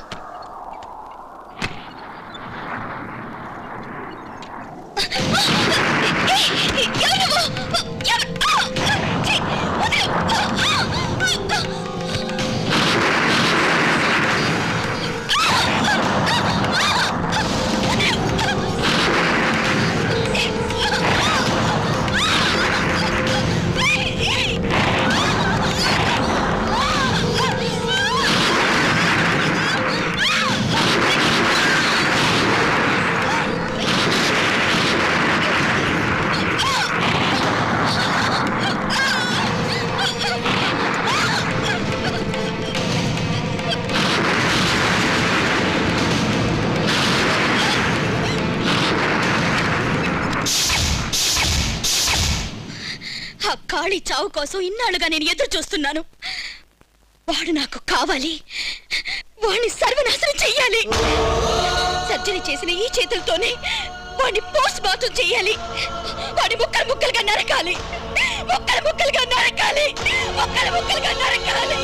ఆ ఖాళీ చావు కోసం ఇన్నాళ్ళుగా నేను ఎదురు చూస్తున్నాను వాడు నాకు కావాలి వాడిని సర్వనాశనం చెయ్యాలి సర్జరీ చేసిన ఈ చేతులతోనే వాడిని పోస్ట్ మార్టం చెయ్యాలి వాడి ముక్కలు ముక్కలుగా నరకాలి ముక్కలు ముక్కలుగా నరకాలి ముక్కలు ముక్కలుగా నరకాలి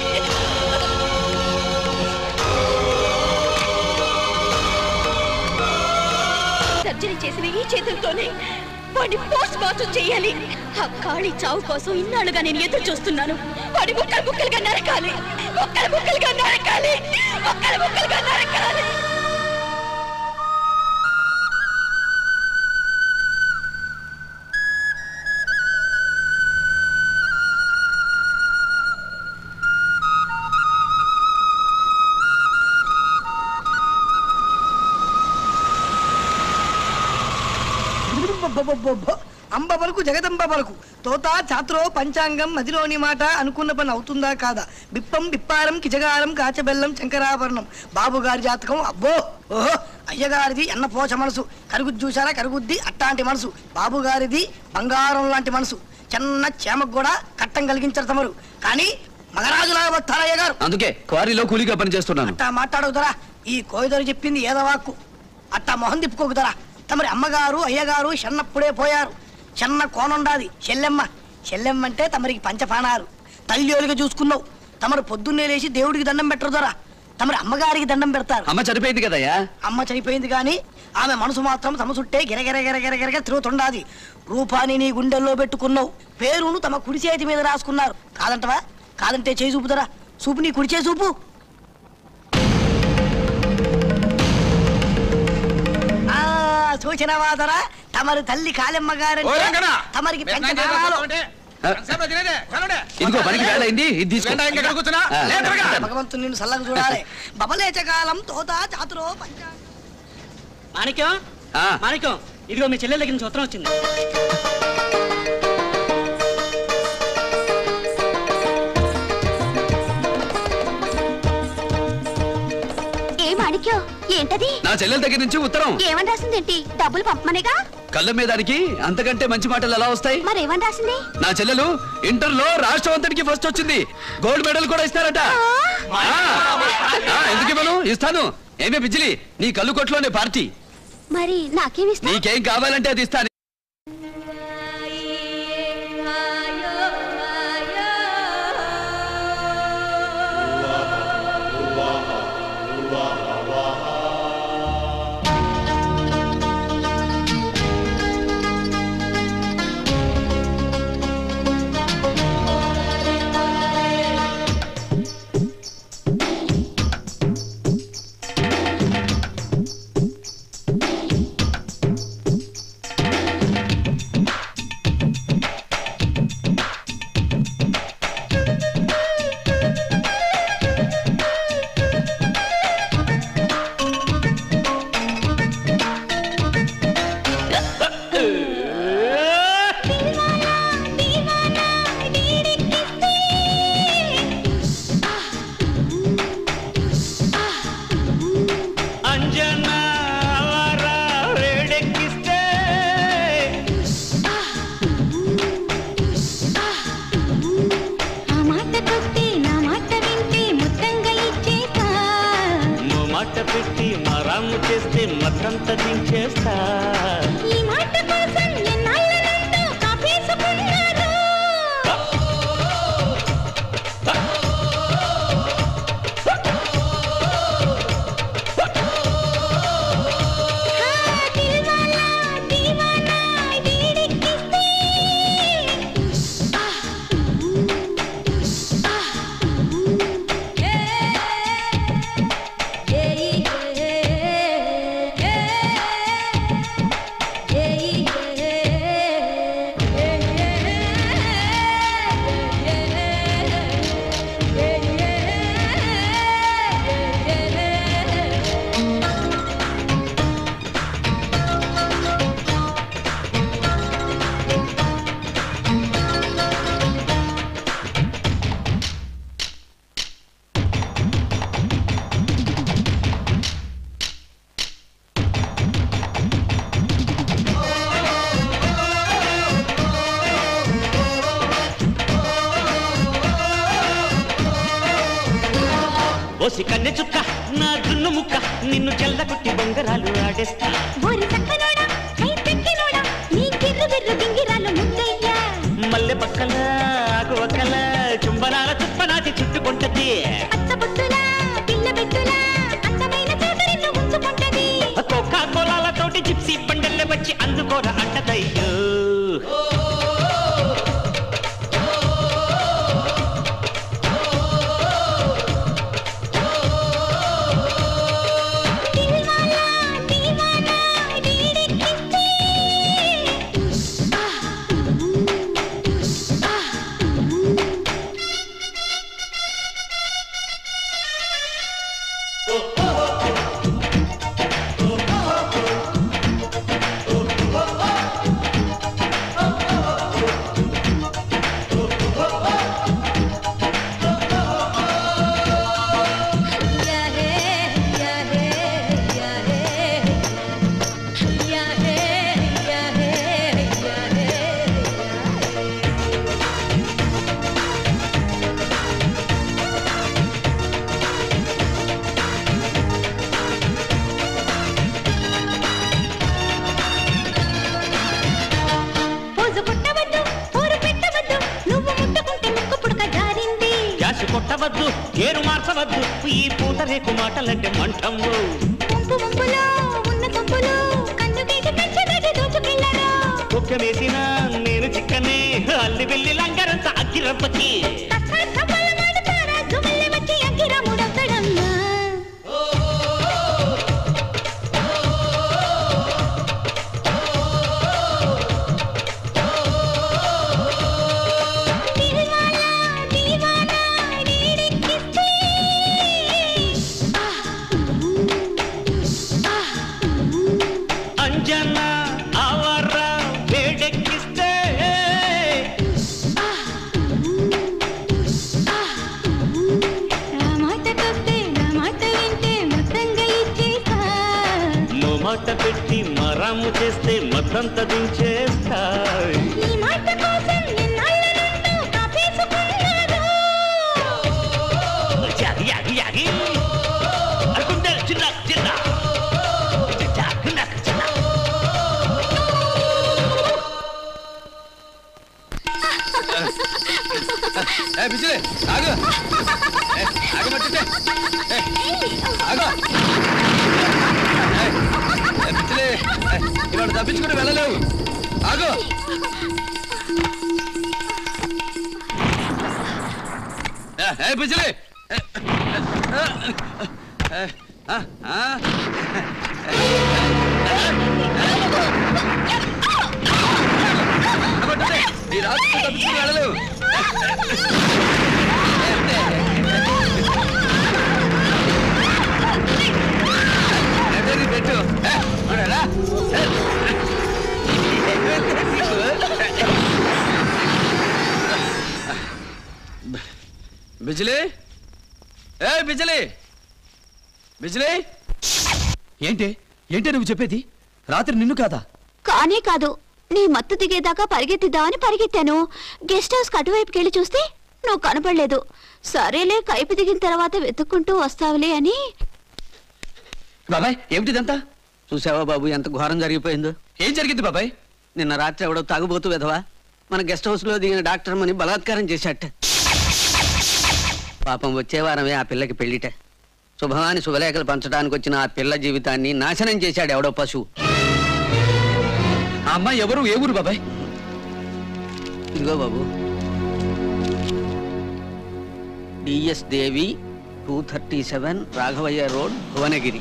సర్జరీ చేసిన ఈ చేతులతోనే వాడిని పోస్ట్ మార్టం చెయ్యాలి ఆ ఖాళీ చావు కోసం ఇన్నాళ్ళుగా నేను ఎదురు చూస్తున్నాను వాడి ముక్కలు ముక్కలుగా నరకాలి ముక్కలు ముక్కలుగా నరకాలి ముక్కలు ముక్కలుగా నరకాలి బొబ్బొబ్బొబ్బొబ్బొ. అంబ పలుకు జగదంబ పలుకు తోత చాత్రో పంచాంగం మదిలోని మాట అనుకున్న పని అవుతుందా కాదా బిప్పం బిప్పారం కిజగారం కాచబెల్లం శంకరాభరణం బాబు గారి జాతకం అబ్బో ఓహో అయ్యగారిది ఎన్న పోచ మనసు కరుగుద్ది చూసారా కరుగుద్ది అట్టాంటి మనసు బాబు గారిది బంగారం లాంటి మనసు చిన్న చేమకు కూడా కట్టం కలిగించారు తమరు కానీ మగరాజులాగా వస్తారు అయ్యగారు అందుకే క్వారీలో కూలీగా పనిచేస్తున్నాను అట్టా మాట్లాడవుదరా ఈ కోయిదరు చెప్పింది ఏదవాక్కు అట్టా మొహం తిప్పుకోకుదరా తమరి అమ్మగారు అయ్యగారు చిన్నప్పుడే పోయారు చిన్న కోనుండాది చెల్లెమ్మ చెల్లెమ్మ అంటే తమరికి పంచపానాలు తల్లియోలుగా చూసుకున్నావు తమరు పొద్దున్నే లేచి దేవుడికి దండం పెట్టరు దొరా తమరి అమ్మగారికి దండం పెడతారు అమ్మ చనిపోయింది కదయ్యా అమ్మ చనిపోయింది కానీ ఆమె మనసు మాత్రం తమ చుట్టే గిరగిర గిరగిర గిరగ తిరుగుతుండాది రూపాన్ని నీ గుండెల్లో పెట్టుకున్నావు పేరును తమ కుడి చేతి మీద రాసుకున్నారు కాదంటవా కాదంటే చేయి చూపుదరా చూపు నీ కుడి చేయి చూపు ఆ చూసినవాదరా తమరి తల్లి కాళెమ్మ గారు ఓ రంగనా! తమరికి పెంచ వెంటనే ప్రాణాలు. ఇదిగో పనికి వేళయింది ఇది తీసుకో ఆ, భగవంతుని నిన్ను సల్లగా చూడాలి బబలేచ కాలం తోత చాతురో పంచ మాణిక్యం ఆ. మాణిక్యం ఇదిగో మీ చెల్లెల దగ్గర నుంచి ఉత్తరం వచ్చింది ఏ మాణిక్యం ఏంటది నా చెల్లెల దగ్గర నుంచి ఉత్తరం ఏమని రాసిందేంటి డబ్బులు పంపమనేగా కళ్ళ మీదానికి అంతకంటే మంచి మాటలు ఎలా వస్తాయి మరేమని రాసింది నా చెల్లెలు ఇంటర్ లో రాష్ట్రవంతుడికి ఫస్ట్ వచ్చింది గోల్డ్ మెడల్ కూడా ఇస్తారట ఆ, ఆ, ఎందుకు ఇవ్వను ఇస్తాను ఏమే బిజిలి నీ కళ్ళు కొట్లోనే పార్టీ మరి నాకేమిస్తా నీకేం కావాలంటే అది ఇస్తాను అంజనా అవరా వేడెక్కిస్తే ఆ మాట కొట్టి నా మాట వింటే ముత్తంగా ఇచ్చేస్తా నువ్వు మాట పెట్టి మా రాము చేస్తే మత్తంతా దించేస్తా ఈ మాట కోసం ఎన్నాళ్ళ నుండో కాపేసుకున్నారు ఆ, దిల్వాలా, దీవానా, వేడెక్కిస్తే ఏ నిన్ను చెల్లకుట్టి బొంగరాలు ఆడేస్తా ఓరి చక్కనోడా కై పెక్కినోడా నీ గిర్రు గిర్రు గింగిరాలు ముద్దయ్యా మల్లె పక్కల ఆకు ఒక్కల చుంబనాల చుప్పనాచి చుట్టుకుంటది పచ్చబొట్టులా పిల్ల బెట్టులా అందమైన చోట నిన్ను ఉంచుకుంటది కోకా కోలాలతోటి జిప్సీ బండల్లే వచ్చి అందుకోర అంటదయ్యో పోజు కొట్టవద్దు ఊరు పెట్టవద్దు నువ్వు ముట్టుకుంటే ముక్కు పుడక జారింది గ్యాస్ కొట్టవద్దు ఏరు మార్చవద్దు ఈ పూత రేకు మాటలంటే మంటము ముంపు ముంపులో ఉన్న సొంపులో కన్ను గీటి పెంచదగి దోచుకెళ్ళారా కుక్క వేసిన నేను చిక్కనే అల్లి వెళ్ళి లంగరంత అగ్గిరప్పకి కప్పల మాడుతారా జుమల్లి వచ్చి అగ్గిరాముడవుతాడమ్మా అంజన ఆవర వేడెక్కిస్తే నా మాట కొస్తే నా మాట వింటే మొత్తంగా ఇచ్చేసా మో మాట పెట్టి మరాము చేస్తే మతంత దించేస్తా ఈ మాట కోసం ఎన్నాళ్ళ నుండో కాపేసుకున్నారు యాగి యాగి యాగి అనుకుంటే చిన్న చిన్న జాగు నాకు చిన్న ఏ బిజిలే ఆగు ఏ, ఆగమంటుంటే ఏ, ఆగు ఏ, ఏ, బిజిలే ఏ, ఇవాళ తప్పించుకుని వెళ్ళలేవు ఆగు ఏ, ఏ బిజిలే ఏ, ఏ, ఏ, ఆ, ఆ. ఆగమంటుంటే, ఈ రాత్రి తప్పించుకుని వెళ్ళలేవు ఎవరిది పెట్టు ఏ, చూడరా? ఏ. బిజిలీ ఏ బిజిలీ బిజిలీ ఏంటి ఏంటి నువ్వు చెప్పేది రాత్రి నిన్ను కాదా కానే కాదు నీ మత్తు దిగేదాకా పరిగెత్తిద్దామని పరిగెత్తాను గెస్ట్ హౌస్ అటువైపుకి వెళ్ళి చూస్తే నువ్వు కనపడలేదు సరేలే కైపు దిగిన తర్వాత వెతుక్కుంటూ వస్తావులే అని బాబాయ్ ఏమిటిదంతా చూసావా బాబు ఎంత ఘోరం జరిగిపోయిందో ఏం జరిగింది బాబాయ్ నిన్న రాత్రి ఎవడో తాగుబోతు విధవా మన గెస్ట్ హౌస్ లో దిగిన డాక్టర్ మని బలాత్కారం చేశాట పాపం వచ్చే వారమే ఆ పిల్లకి పెళ్లిట శుభమాని శుభలేఖలు పంచడానికి వచ్చిన ఆ పిల్ల జీవితాన్ని నాశనం చేశాడు ఎవడో పశువు ఆ అమ్మాయి ఎవరు ఏ ఊరు బాబాయ్ ఇదిగో బాబు DS Devi two thirty seven Raghavaiah road Bhuvanagiri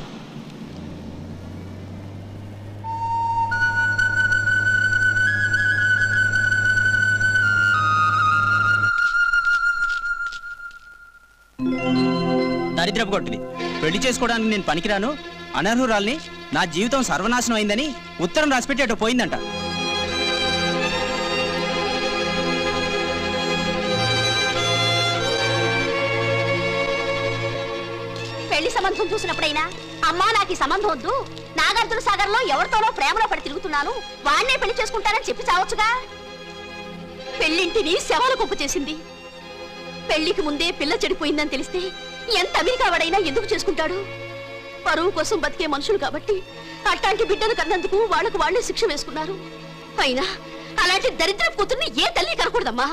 దరిద్రపు కొట్టిది పెళ్లి చేసుకోవడానికి నేను పనికిరాను అనర్హురాల్ని నా జీవితం సర్వనాశనం అయిందని ఉత్తరం రాసిపెట్టి అటు పోయిందంట పెళ్లి సంబంధం చూసినప్పుడైనా అమ్మా నాకు ఈ సంబంధం వద్దు నాగార్జున సాగర్ లో ఎవరితోనో ప్రేమలో పడి తిరుగుతున్నాను వాణ్ణే పెళ్లి చేసుకుంటానని చెప్పి చావచ్చుగా పెళ్లింటిని శవాల కుప్ప చేసింది పెళ్లికి ముందే పిల్ల చెడిపోయిందని తెలిస్తే ఎంత అమెరికా వాడైనా ఎందుకు చేసుకుంటాడు పరువు కోసం బతికే మనుషులు కాబట్టి అట్లాంటి బిడ్డలు కన్నందుకు వాళ్ళకు వాళ్ళే శిక్ష వేసుకున్నారు అయినా అలాంటి దరిద్ర కూతుర్ని ఏ తల్లి కనకూడదమ్మా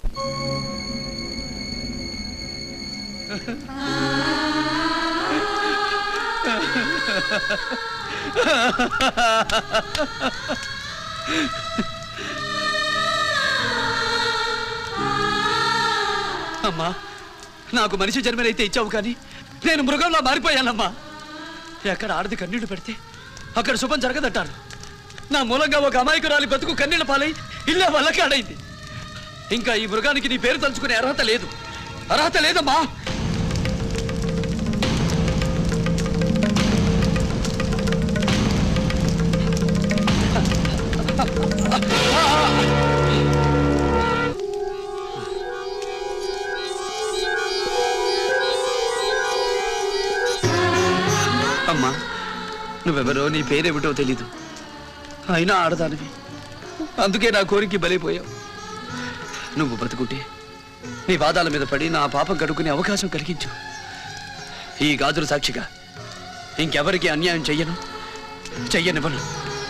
అమ్మా నాకు మనిషి జన్మనైతే ఇచ్చావు కానీ నేను మృగంలో మారిపోయానమ్మా ఎక్కడ ఆడది కన్నీళ్లు పెడితే అక్కడ శుభం జరగదంటారు నా మూలంగా ఒక అమాయకురాలి బతుకు కన్నీళ్ళ పాలై ఇల్లే వల్లకాడైంది ఇంకా ఈ మృగానికి నీ పేరు తలుచుకునే అర్హత లేదు అర్హత లేదమ్మా అమ్మా నువ్వెవరో నీ పేరేమిటో తెలీదు అయినా ఆడదానివి అందుకే నా కోరిక బలైపోయావు నువ్వు బతుకుంటే నీ వాదాల మీద పడి నా పాపం కడుక్కునే అవకాశం కలిగించు ఈ గాజుల సాక్షిగా ఇంకెవరికి అన్యాయం చెయ్యను చెయ్యనివ్వను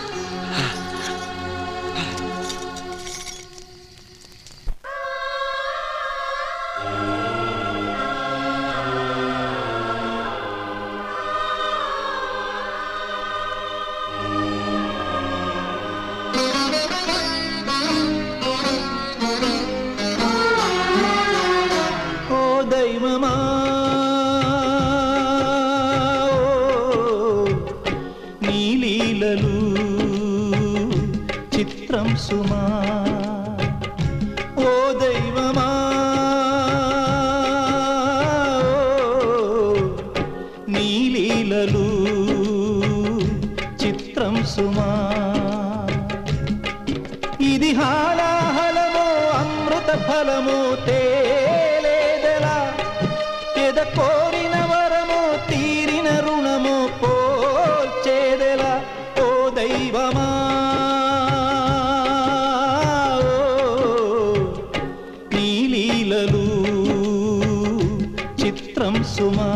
ఓ దైవమా ఓ, నీ లీలలు చిత్రం సుమా ఓ దైవమా ఓ, నీ లీలలు చిత్రం సుమా ఇది హాలాహలమో అమృత ఫలమో తేలేదలా ఎద కోరిన వరమో తీరిన రుణమో పోల్చేదెలా ఓ దైవమా ఓ, నీ లీలలు చిత్రం సుమా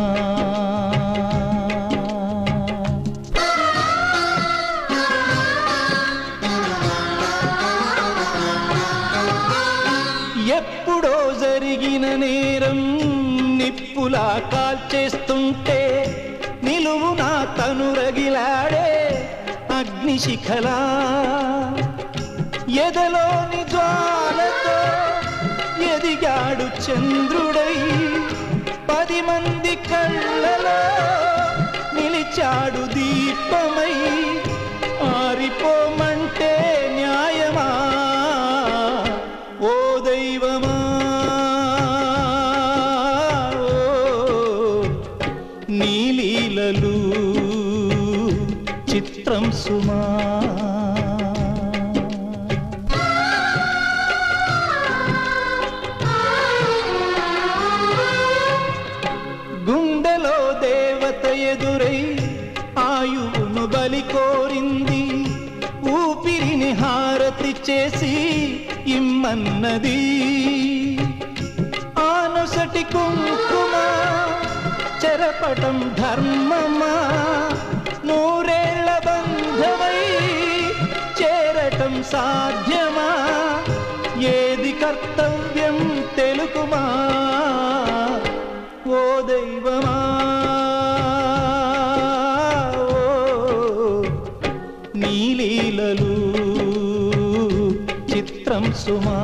ఎప్పుడో జరిగిన నేరం నిప్పులా కాల్చేస్తుంటే నిలువు నా తను రగిలాడే అగ్నిశిఖలా ఎదలోని జ్వాలతో ఎదిగాడు చంద్రుడై పది మంది కళ్ళలో నిలిచాడు దీపమై ఆరిపోమంటే న్యాయమా ఓ దైవమా ఓ, నీ లీలలు చిత్రం సుమా గుండెలో దేవత ఎదురై ఆయువును బలి కోరింది ఊపిరిని హారతి చేసి ఇమ్మన్నది ఆనొసటి కుంకుమ చెరపటం ధర్మమా నూరేళ్ల బంధమై చేరటం సాధ్యమా ఏది కర్తవ్యం తెలుకుమా ఓ దైవమా ఓ, నీ లీలలు చిత్రం సుమా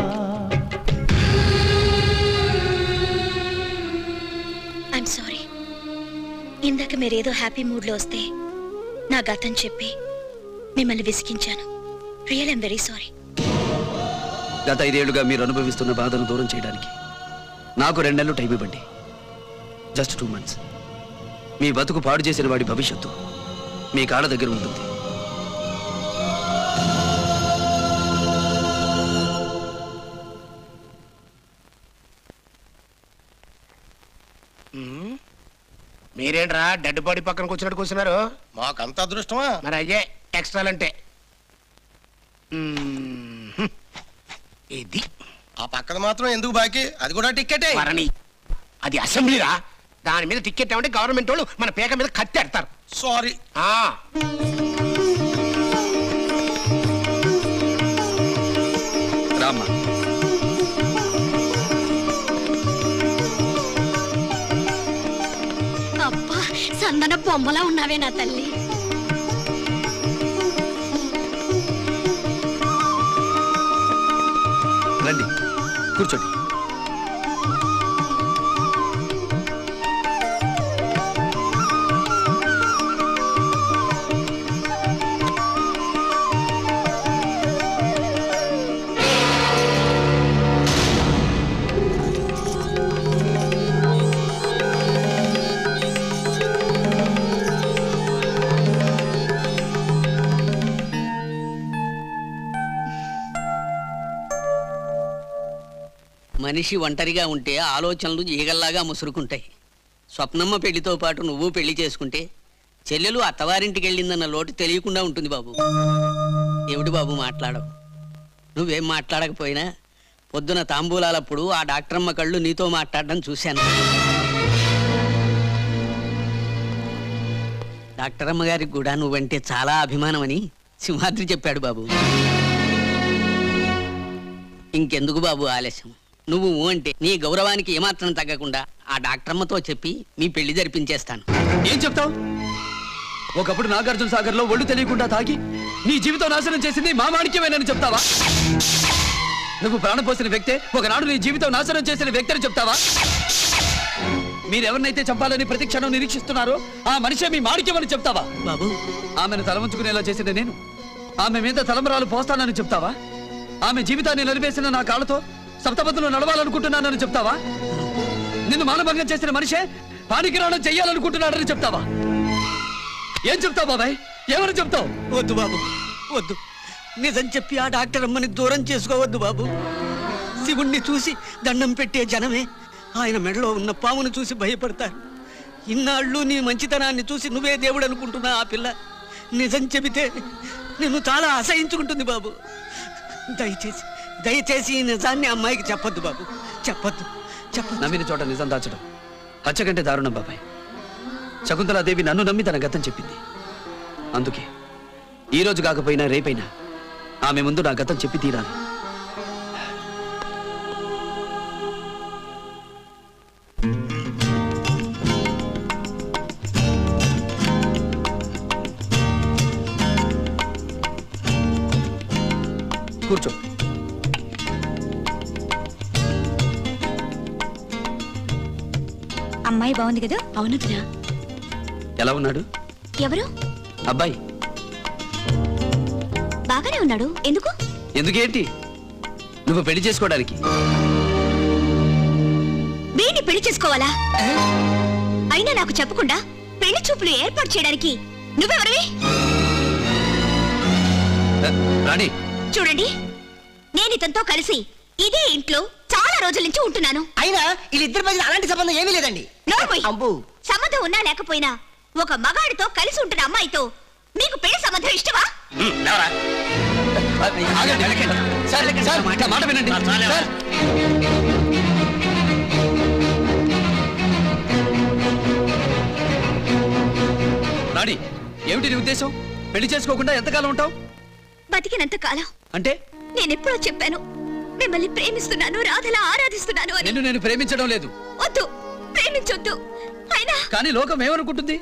ఐఎమ్ సారీ ఇందాక మీరేదో హ్యాపీ మూడ్లో వస్తే నా గతం చెప్పి మిమ్మల్ని విసిగించాను రియల్ ఐమ్ వెరీ సారీ గత ఐదేళ్లుగా మీరు అనుభవిస్తున్న బాధను దూరం చేయడానికి నాకు రెండు నెలలు టైం ఇవ్వండి జస్ట్ టూ మంత్స్ మీ బతుకు పాడు చేసిన వాడి భవిష్యత్తు మీ కాళ్ళ దగ్గర ఉంటుంది మీరేంట్రా డెడ్ బాడీ పక్కన కూర్చున్నట్టు కూర్చున్నారు మాకంత అదృష్టమా మరి అయ్యే ఎక్స్ట్రాలంటే మ్మ్. ఇది ఆ పక్కన మాత్రం ఎందుకు బాకీ అది కూడా టిక్కెటే మరణి అది అసెంబ్లీరా దాని మీద టికెట్ ఏమంటే గవర్నమెంట్ వాళ్ళు మన పేక మీద కత్తెడతారు సారీ ఆ రామ్మా అబ్బా సందన బొమ్మలా ఉన్నావే నా తల్లి రండి కూర్చోండి మనిషి ఒంటరిగా ఉంటే ఆలోచనలు ఈగల్లాగా ముసురుకుంటాయి స్వప్నమ్మ పెళ్లితో పాటు నువ్వు పెళ్లి చేసుకుంటే చెల్లెలు అత్తవారింటికి వెళ్ళిందన్న లోటు తెలియకుండా ఉంటుంది బాబు ఏమిటి బాబు మాట్లాడవు నువ్వేం మాట్లాడకపోయినా పొద్దున తాంబూలాలప్పుడు ఆ డాక్టరమ్మ కళ్ళు నీతో మాట్లాడడం చూశాను డాక్టరమ్మ గారికి కూడా నువ్వంటే చాలా అభిమానమని సింహాద్రి చెప్పాడు బాబు ఇంకెందుకు బాబు ఆలస్యం నువ్వు ఊ అంటే నీ గౌరవానికి ఏమాత్రం తగ్గకుండా ఆ డాక్టరమ్మతో చెప్పి మీ పెళ్లి జరిపించేస్తాను ఏం చెప్తావు ఒకప్పుడు నాగార్జున సాగర్ లో ఒళ్ళు తెలియకుండా తాగి నీ జీవితం నాశనం చేసింది మా మాణిక్యమేనని చెప్తావా నువ్వు ప్రాణం పోసిన వ్యక్తే ఒకనాడు నీ జీవితం నాశనం చేసిన వ్యక్తి అని చెప్తావా మీరెవరినైతే చంపాలని ప్రతి క్షణం నిరీక్షిస్తున్నారో ఆ మనిషే మీ మాణిక్యమని చెప్తావా బాబు ఆమెను తలవంచుకునేలా చేసిన నేను ఆమె మీద తలంబరాలు పోస్తానని చెప్తావా ఆమె జీవితాన్ని నిలిపేసిన నా కాళ్ళతో సప్తపదులు నడవాలనుకుంటున్నానని చెప్తావా నిన్ను మానభంగం చేసిన మనిషే పానికిరాణం చెయ్యాలనుకుంటున్నాడని చెప్తావా ఏం చెప్తావు బాబాయ్ ఏమని చెప్తావు వద్దు బాబు వద్దు నిజం చెప్పి ఆ డాక్టర్ అమ్మని దూరం చేసుకోవద్దు బాబు శివుణ్ణి చూసి దండం పెట్టే జనమే ఆయన మెడలో ఉన్న పామును చూసి భయపడతారు ఇన్నాళ్ళు నీ మంచితనాన్ని చూసి నువ్వే దేవుడు అనుకుంటున్నా ఆ పిల్ల నిజం చెబితే నిన్ను చాలా అసహించుకుంటుంది బాబు దయచేసి దయచేసి ఈ నిజాన్ని అమ్మాయికి చెప్పొద్దు బాబు చెప్పొద్దు చెప్పొద్దు నమ్మిన చోట నిజం దాచడం హత్య కంటే దారుణం బాబాయ్ శకుంతలాదేవి నన్ను నమ్మి తన గతం చెప్పింది అందుకే ఈ రోజు కాకపోయినా రేపైనా ఆమె ముందు నా గతం చెప్పి తీరాలి కూర్చో అమ్మాయి బాగుంది కదా అవునదినా ఎలా ఉన్నాడు ఎవరు అబ్బాయి బాగానే ఉన్నాడు ఎందుకు ఎందుకేంటి నువ్వు పెళ్లి చేసుకోవడానికి వీడిని పెళ్లి చేసుకోవాలా అయినా నాకు చెప్పకుండా పెళ్లి చూపులు ఏర్పాటు చేయడానికి నువ్వెవరివి రాణి చూడండి నేను ఇతనితో కలిసి ఇదే ఇంట్లో చాలా రోజుల నుంచి ఉంటున్నాను అయినా వీళ్ళిద్దరి మధ్య అలాంటి సంబంధం ఏమీ లేదండి నోర్మోయ్. సంబంధం ఉన్నా లేకపోయినా ఒక మగాడితో కలిసి ఉంటున్న అమ్మాయితో మీకు పెళ్లి సంబంధం ఇష్టమా ఆగండి, ఆగండి. సార్, సార్, నా మాట వినండి సార్. రాణి ఏమిటి నీ ఉద్దేశం పెళ్లి చేసుకోకుండా ఎంతకాలం ఉంటావు బతికినంత కాలం అంటే నేనెప్పుడో చెప్పాను మిమ్మల్ని ప్రేమిస్తున్నాను రాధలా ఆరాధిస్తున్నాను అని నిన్ను నేను ప్రేమించడం లేదు వద్దు ప్రేమించొద్దు అయినా కానీ లోకం ఏమనుకుంటుంది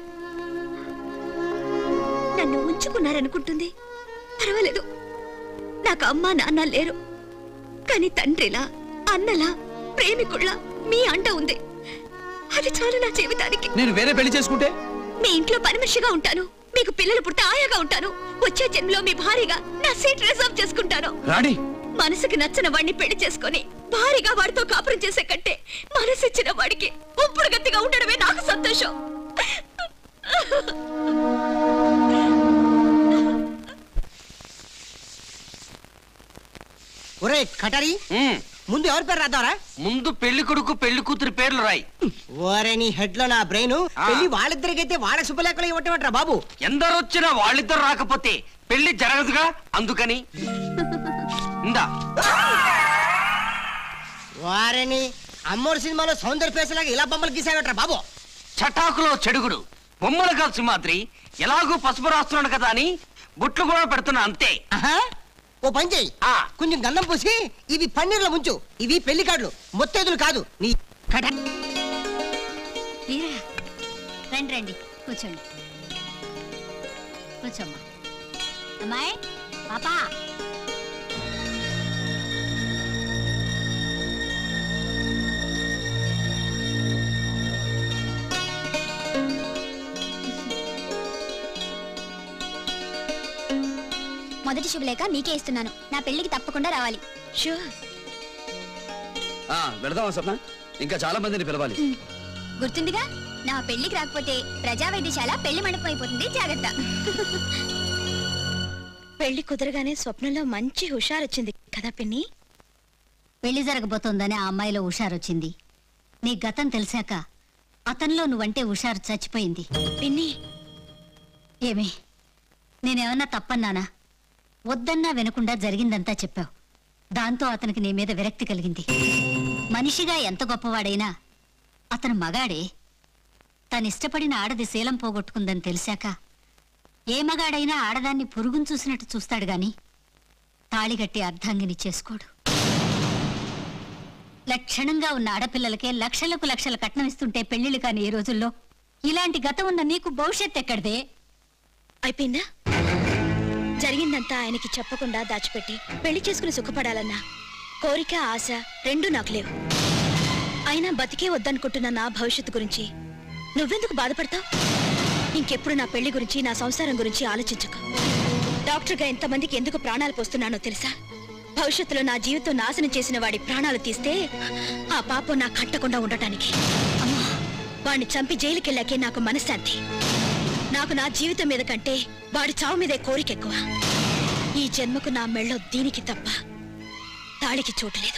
నన్ను ఉంచుకున్నారనుకుంటుంది పర్వాలేదు నాకు అమ్మా నాన్న లేరు కానీ తండ్రిలా అన్నలా ప్రేమికుళ్ళ మీ అంట ఉంది అది చాలు నా జీవితానికి నేను వేరే పెళ్లి చేసుకుంటే మీ ఇంట్లో పని మనిషిగా ఉంటాను మీకు పిల్లలు పుట్ట ఆయాగా ఉంటాను వచ్చే జన్మలో మీ భారీగా నా సీట్ రిజర్వ్ చేసుకుంటాను రాణి మనసుకి నచ్చిన వాడిని పెళ్లి చేసుకొని భారీగా వాడితో కాపురం చేసే కంటే మనసిచ్చిన వాడికి ఉప్పుడు గట్టిగా ఉండడమే నాకు సంతోషం ఒరే కటరి ముందు ఎవరి పేరు రాద్దారా ముందు పెళ్లి కొడుకు పెళ్లి కూతురు పేర్లు రాయి ఓరే నీ హెడ్ లో నా బ్రెయిన్ పెళ్లి వాళ్ళిద్దరికైతే వాళ్ళ శుభలేఖలు ఇవ్వటం బాబు ఎందరు వచ్చినా వాళ్ళిద్దరు రాకపోతే పెళ్లి జరగదుగా అందుకని ఇందా వారిని అమ్మోరు సినిమాలో సౌందర్య పేసలాగా ఇలా బొమ్మలు గీసావట్రా బాబు చటాకులో చెడుగుడు బొమ్మలు కాదు సింహాద్రి ఎలాగూ పసుపు రాస్తున్నాడు కదా అని బుట్లు కూడా పెడుతున్నా అంతే ఓ పని చెయ్యి కొంచెం గంధం పూసి ఇవి పన్నీర్లో ముంచు ఇవి పెళ్లి కార్డులు మొత్తేదులు కాదు నీ కట మీరా రండి రండి కూర్చోండి కూర్చోమ్మా అమ్మాయి పాపా మొదటి శుభలేఖ నీకే ఇస్తున్నాను నా పెళ్లికి తప్పకుండా రావాలి షూర్ ఆ, వెళదామా స్వప్న ఇంకా చాలా మందిని పిలవాలి గుర్తుందిగా నా పెళ్లికి రాకపోతే ప్రజా వైద్యశాల పెళ్లి మండపం అయిపోతుంది జాగ్రత్త పెళ్లి కుదరగానే స్వప్నంలో మంచి హుషారొచ్చింది కదా పిన్ని పెళ్లి జరగబోతోందని ఆ అమ్మాయిలో హుషారొచ్చింది నీ గతం తెలిసాక అతనిలో నువ్వంటే హుషారు చచ్చిపోయింది పిన్ని ఏమి నేనేమన్నా తప్పన్నానా వద్దన్నా వినకుండా జరిగిందంతా చెప్పావు దాంతో అతనికి నీ మీద విరక్తి కలిగింది మనిషిగా ఎంత గొప్పవాడైనా అతను మగాడే తనిష్టపడిన ఆడది శీలం పోగొట్టుకుందని తెలిసాక ఏ మగాడైనా ఆడదాన్ని పురుగును చూసినట్టు చూస్తాడు గాని తాళిగట్టి అర్ధాంగిని చేసుకోడు లక్షణంగా ఉన్న ఆడపిల్లలకే లక్షలకు లక్షల కట్నం ఇస్తుంటే పెళ్లిళ్ళు కాని ఈ రోజుల్లో ఇలాంటి గతం ఉన్న నీకు భవిష్యత్ ఎక్కడిదే అయిపోయిందా జరిగిందంతా ఆయనకి చెప్పకుండా దాచిపెట్టి పెళ్లి చేసుకుని సుఖపడాలన్నా కోరిక ఆశ రెండూ నాకు లేవు అయినా బతికే వద్దనుకుంటున్న నా భవిష్యత్తు గురించి నువ్వెందుకు బాధపడతావు ఇంకెప్పుడు నా పెళ్లి గురించి నా సంసారం గురించి ఆలోచించకు డాక్టర్గా ఎంతమందికి ఎందుకు ప్రాణాలు పోస్తున్నానో తెలుసా భవిష్యత్తులో నా జీవితం నాశనం చేసిన వాడి ప్రాణాలు తీస్తే ఆ పాపం నా కట్టకుండా ఉండటానికి వాడిని చంపి జైలుకెళ్ళాకే నాకు మనశ్శాంతి నాకు నా జీవితం మీద కంటే వాడి చావు మీదే కోరిక ఎక్కువ ఈ జన్మకు నా మెళ్ళో దీనికి తప్ప తాళికి చోటు లేదు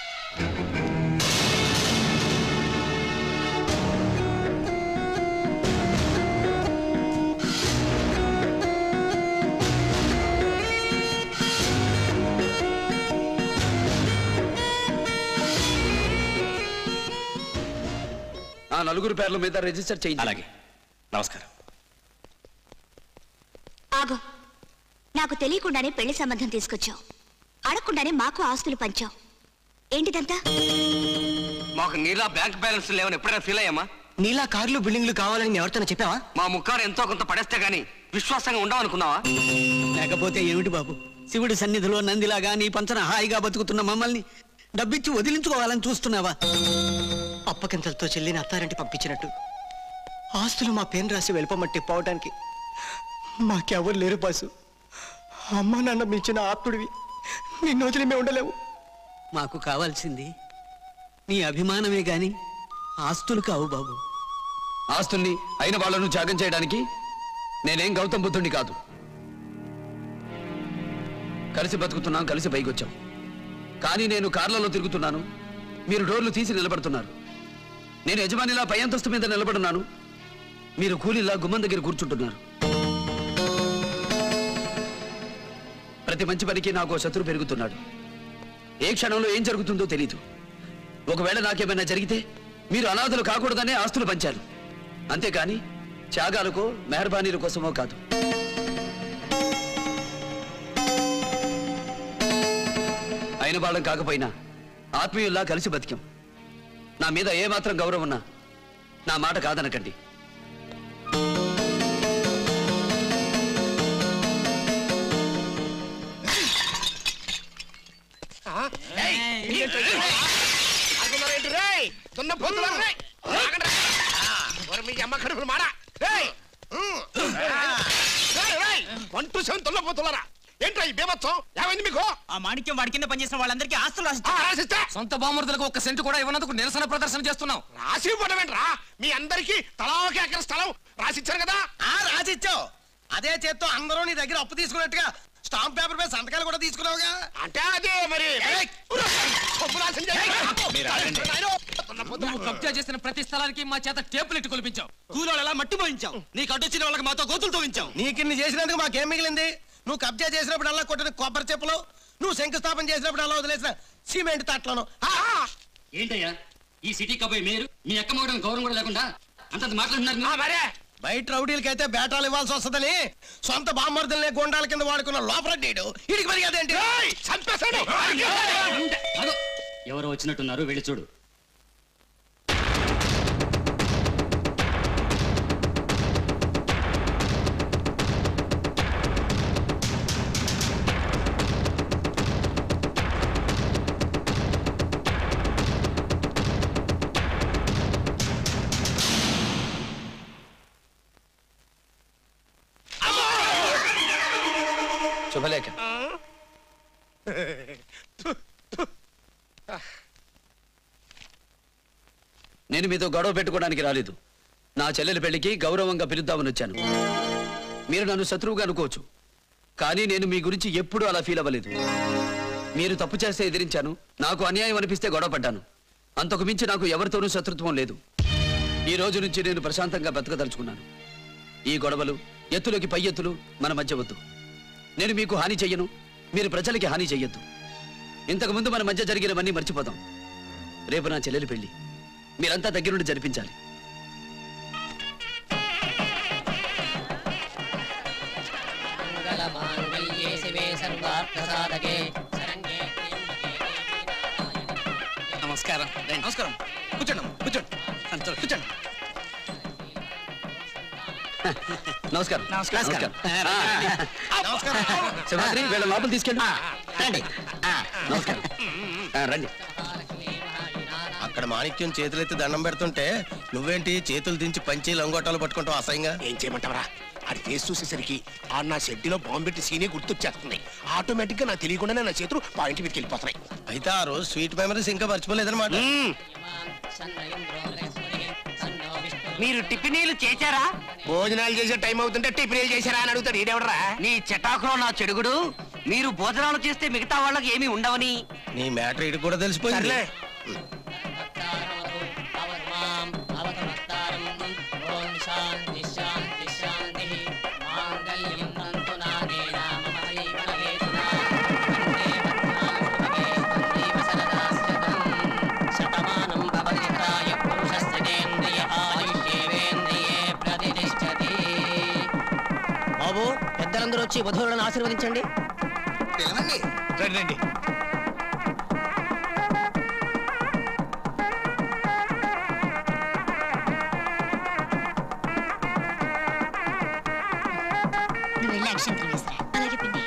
ఆ నలుగురు పేర్ల మీద రిజిస్టర్ చేయండి అలాగే నమస్కారం ఆగు నాకు తెలియకుండానే పెళ్లి సంబంధం తీసుకొచ్చావు అడగకుండానే మాకు ఆస్తులు పంచావు ఏంటిదంతా మాకు నీలా బ్యాంక్ బ్యాలెన్స్ లేవని ఎప్పుడైనా ఫీల్ అయ్యామా నీలా కార్లు బిల్డింగ్లు కావాలని ఎవరితోనే చెప్పావా మా ముక్కారు ఎంతో కొంత పడేస్తే గానీ విశ్వాసంగా ఉండవనుకున్నావా లేకపోతే ఏమిటి బాబు శివుడి సన్నిధిలో నందిలాగా నీ పంచన హాయిగా బతుకుతున్న మమ్మల్ని డబ్బిచ్చి వదిలించుకోవాలని చూస్తున్నావా అప్పకింతలతో చెల్లిని అత్తారింటి పంపించినట్టు ఆస్తులు మా పేరు రాసి వెళ్ళిపోమట్టి పోవడానికి మాకెవరు లేరు బాసు అమ్మా నాన్న మించిన ఆప్తుడివి నిన్ను వదిలి మేము ఉండలేవు మాకు కావాల్సింది నీ అభిమానమే గాని ఆస్తులు కావు బాబు ఆస్తుల్ని అయిన వాళ్ళను త్యాగం చేయడానికి నేనేం గౌతమ్ బుద్ధుడిని కాదు కలిసి బతుకుతున్నాం కలిసి పైకొచ్చాం కానీ నేను కార్లలో తిరుగుతున్నాను మీరు డోర్లు తీసి నిలబడుతున్నారు నేను యజమానిలా పై అంతస్తు మీద నిలబడున్నాను మీరు కూలీలా గుమ్మం దగ్గర కూర్చుంటున్నారు ప్రతి మంచి పనికి నాకు ఓ శత్రువు పెరుగుతున్నాడు ఏ క్షణంలో ఏం జరుగుతుందో తెలీదు ఒకవేళ నాకేమైనా జరిగితే మీరు అనాథలు కాకూడదనే ఆస్తులు పంచారు అంతేకాని త్యాగాలకో మెహర్బానీల కోసమో కాదు అయిన వాళ్ళం కాకపోయినా ఆత్మీయుల్లా కలిసి బతికాం నా మీద ఏమాత్రం గౌరవం ఉన్నా నా మాట కాదనకండి వన్ టూ సెవెన్ తొల్లపోతున్నారా ఏంట్రా ఈ బేమత్సం ఏమైంది మీకు ఆ మాణిక్యం వాడి కింద పనిచేసిన వాళ్ళందరికీ ఆస్తులు రాసిస్తా సొంత బామర్దులకు ఒక్క సెంటు కూడా ఇవ్వనందుకు నిరసన ప్రదర్శన చేస్తున్నాం రాసి ఇవ్వడమేంట్రా మీ అందరికి తలా ఒక ఎకర స్థలం రాసిచ్చారు కదా ఆ రాసిచ్చావు అదే చేత్తో అందరూ నీ దగ్గర అప్పు తీసుకున్నట్టుగా స్టాంప్ పేపర్ మీద సంతకాలు కూడా తీసుకున్నావుగా అంటే అదే మరి సొమ్ము రాసింది మీరు ఆగండి. నువ్వు కబ్జా చేసిన ప్రతి స్థలానికి మా చేత టేపులు ఎట్టు కొలిపించావు కూలోళ్ళు ఎలా మట్టి పోయించాం నీకు అడ్డొచ్చిన వాళ్ళకి మాతో గోతులు తోవించాం నీకు ఇన్ని చేసినందుకు మాకేం మిగిలింది నువ్వు కబ్జా చేసినప్పుడు అలా కొట్టిన కొబ్బరి చెప్పులు నువ్వు శంకుస్థాపన చేసినప్పుడు అలా వదిలేసిన సిమెంట్ తట్లను ఏంటయ్యా ఈ సిటీ కబాయి మీరు మీ అక్క మగడం గౌరవం కూడా లేకుండా అంతంత మాట్లాడుతున్నారు మరే బయట రౌడీలకైతే బేటాలు ఇవ్వాల్సి వస్తుందని సొంత బామ్మర్దుల్ని గుండాల కింద వాడుకున్న లోపల డీడు ఇడికి మర్యాదేంటి అదో, ఎవరో వచ్చినట్టున్నారు వెళ్ళి చూడు శుభలేఖ నేను మీతో గొడవ పెట్టుకోవడానికి రాలేదు నా చెల్లెలి పెళ్లికి గౌరవంగా పిలుద్దామని వచ్చాను మీరు నన్ను శత్రువుగా అనుకోవచ్చు కానీ నేను మీ గురించి ఎప్పుడూ అలా ఫీల్ అవ్వలేదు మీరు తప్పు చేస్తే ఎదిరించాను నాకు అన్యాయం అనిపిస్తే గొడవ పడ్డాను అంతకు మించి నాకు ఎవరితోనూ శత్రుత్వం లేదు ఈ రోజు నుంచి నేను ప్రశాంతంగా బతకదలుచుకున్నాను ఈ గొడవలు ఎత్తులోకి పై ఎత్తులు మన మధ్య వద్దు నేను మీకు హాని చెయ్యను మీరు ప్రజలకి హాని చెయ్యొద్దు ఇంతకు ముందు మన మధ్య జరిగినవన్నీ మర్చిపోదాం రేపు నా చెల్లెలి పెళ్లి మీరంతా దగ్గరుండి జరిపించాలి మంగళమాంగళ్యే శివే సర్వార్థసాధకే శరణ్యే నమస్కారం నమస్కారం కూర్చోండి కూర్చోండి సంతోష్ కూర్చోండి నమస్కారం నమస్కారం. నమస్కారం సింహాద్రి వీళ్ళ లోపల తీసుకెళ్ళి రండి నమస్కారం ఆ, రండి అక్కడ మాణిక్యం చేతులెత్తి దండం పెడుతుంటే నువ్వేంటి చేతులు దించి పంచి లంగోటాలు పట్టుకుంటావు అసహ్యంగా ఏం చేయమంటావరా అది ఫేస్ చూసేసరికి ఆ నా షెడ్డిలో బాంబు పెట్టి సీనే గుర్తొచ్చేస్తుంది ఆటోమేటిక్ గా నాకు తెలియకుండానే నా చేతులు పాయింట్ మీదకి వెళ్ళిపోతున్నాయి అయితే ఆ రోజు స్వీట్ మెమరీస్ ఇంకా మర్చిపోలేదన్నమాట మీరు టిఫినీలు చేశారా భోజనాలు చేసే టైం అవుతుంటే టిఫిన్ చేశారా అని అడుగుతాడు ఈడెవడరా నీ చటాకులో నా చెడుగుడు మీరు భోజనాలు చేస్తే మిగతా వాళ్ళకి ఏమీ ఉండవని నీ మ్యాటర్ ఇటు కూడా తెలిసిపోయింది సర్లే. మాం అవతమత్తారం ఓం శాంతి శాంతి శాంతి మాంగళ్యం తంతు నానేన మమ జీవనహేతునా వందే పద్మాం శుభగే వందేవ సరదాస్యతం శతమానం భవతిత్రాయ పురుషస్యనేంద్రియ ఆయుష్యేవేంద్రియే ప్రతిష్టతి బాబు పెద్దలందరూ వచ్చి వధువులను ఆశీర్వదించండి పిలవండి రండి రండి నువ్వు వెళ్ళి అక్షంతలు వేసిరా అలాగే పిండి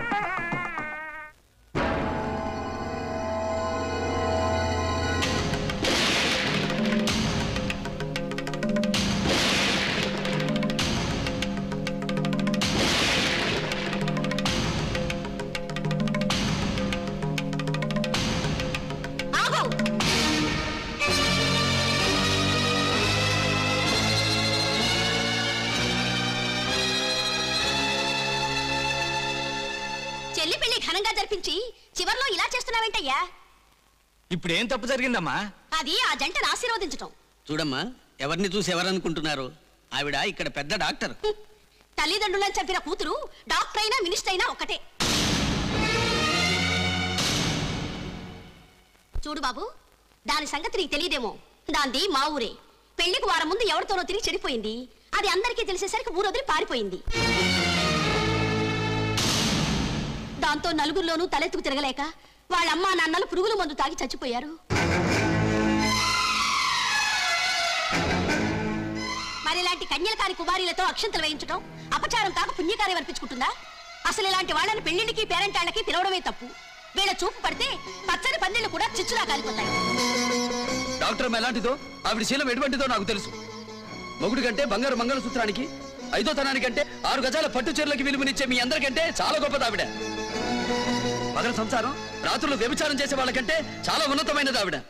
ఆగు చెల్లి పెళ్లి ఘనంగా జరిపించి చివర్లో ఇలా చేస్తున్నావేంటయ్యా ఇప్పుడు ఏం తప్పు జరిగిందమ్మా అది ఆ జంటను ఆశీర్వదించటం చూడమ్మా ఎవరిని చూసి ఎవరనుకుంటున్నారు ఆవిడ ఇక్కడ పెద్ద డాక్టర్ తల్లిదండ్రులను చంపిన కూతురు డాక్టర్ అయినా మినిస్టర్ అయినా ఒకటే చూడు బాబు దాని సంగతి నీకు తెలియదేమో దాంది మా ఊరే పెళ్లికి వారం ముందు ఎవరితోనో తిరిగి చెడిపోయింది అది అందరికీ తెలిసేసరికి ఊరు వదిలి పారిపోయింది దాంతో నలుగురిలోనూ తలెత్తుకు తిరగలేక వాళ్ళ అమ్మా నాన్నలు పురుగుల మందు తాగి చచ్చిపోయారు మరి ఇలాంటి కన్యలకారి కుమారీలతో అక్షంతలు వేయించడం అపచారం కాక పుణ్యకార్యం అనిపించుకుంటుందా అసలు ఇలాంటి వాళ్ళని పెళ్లిళ్ళకి పేరెంటాళ్ళకి పిలవడమే తప్పు వీళ్ళ చూపు పడితే పచ్చని పందిళ్ళు కూడా చిచ్చులా కాలిపోతాయి డాక్టర్ అమ్మ ఎలాంటిదో ఆవిడ శీలం ఎటువంటిదో నాకు తెలుసు మొగుడు కంటే బంగారు మంగళసూత్రానికి ఐదో తనానికంటే ఆరు గజాల పట్టు చీరలకి విలువనిచ్చే మీ అందరికంటే చాలా గొప్పది ఆవిడ పగల సంసారం రాత్రులు వ్యభిచారం చేసే వాళ్ళకంటే చాలా ఉన్నతమైనది ఆవిడ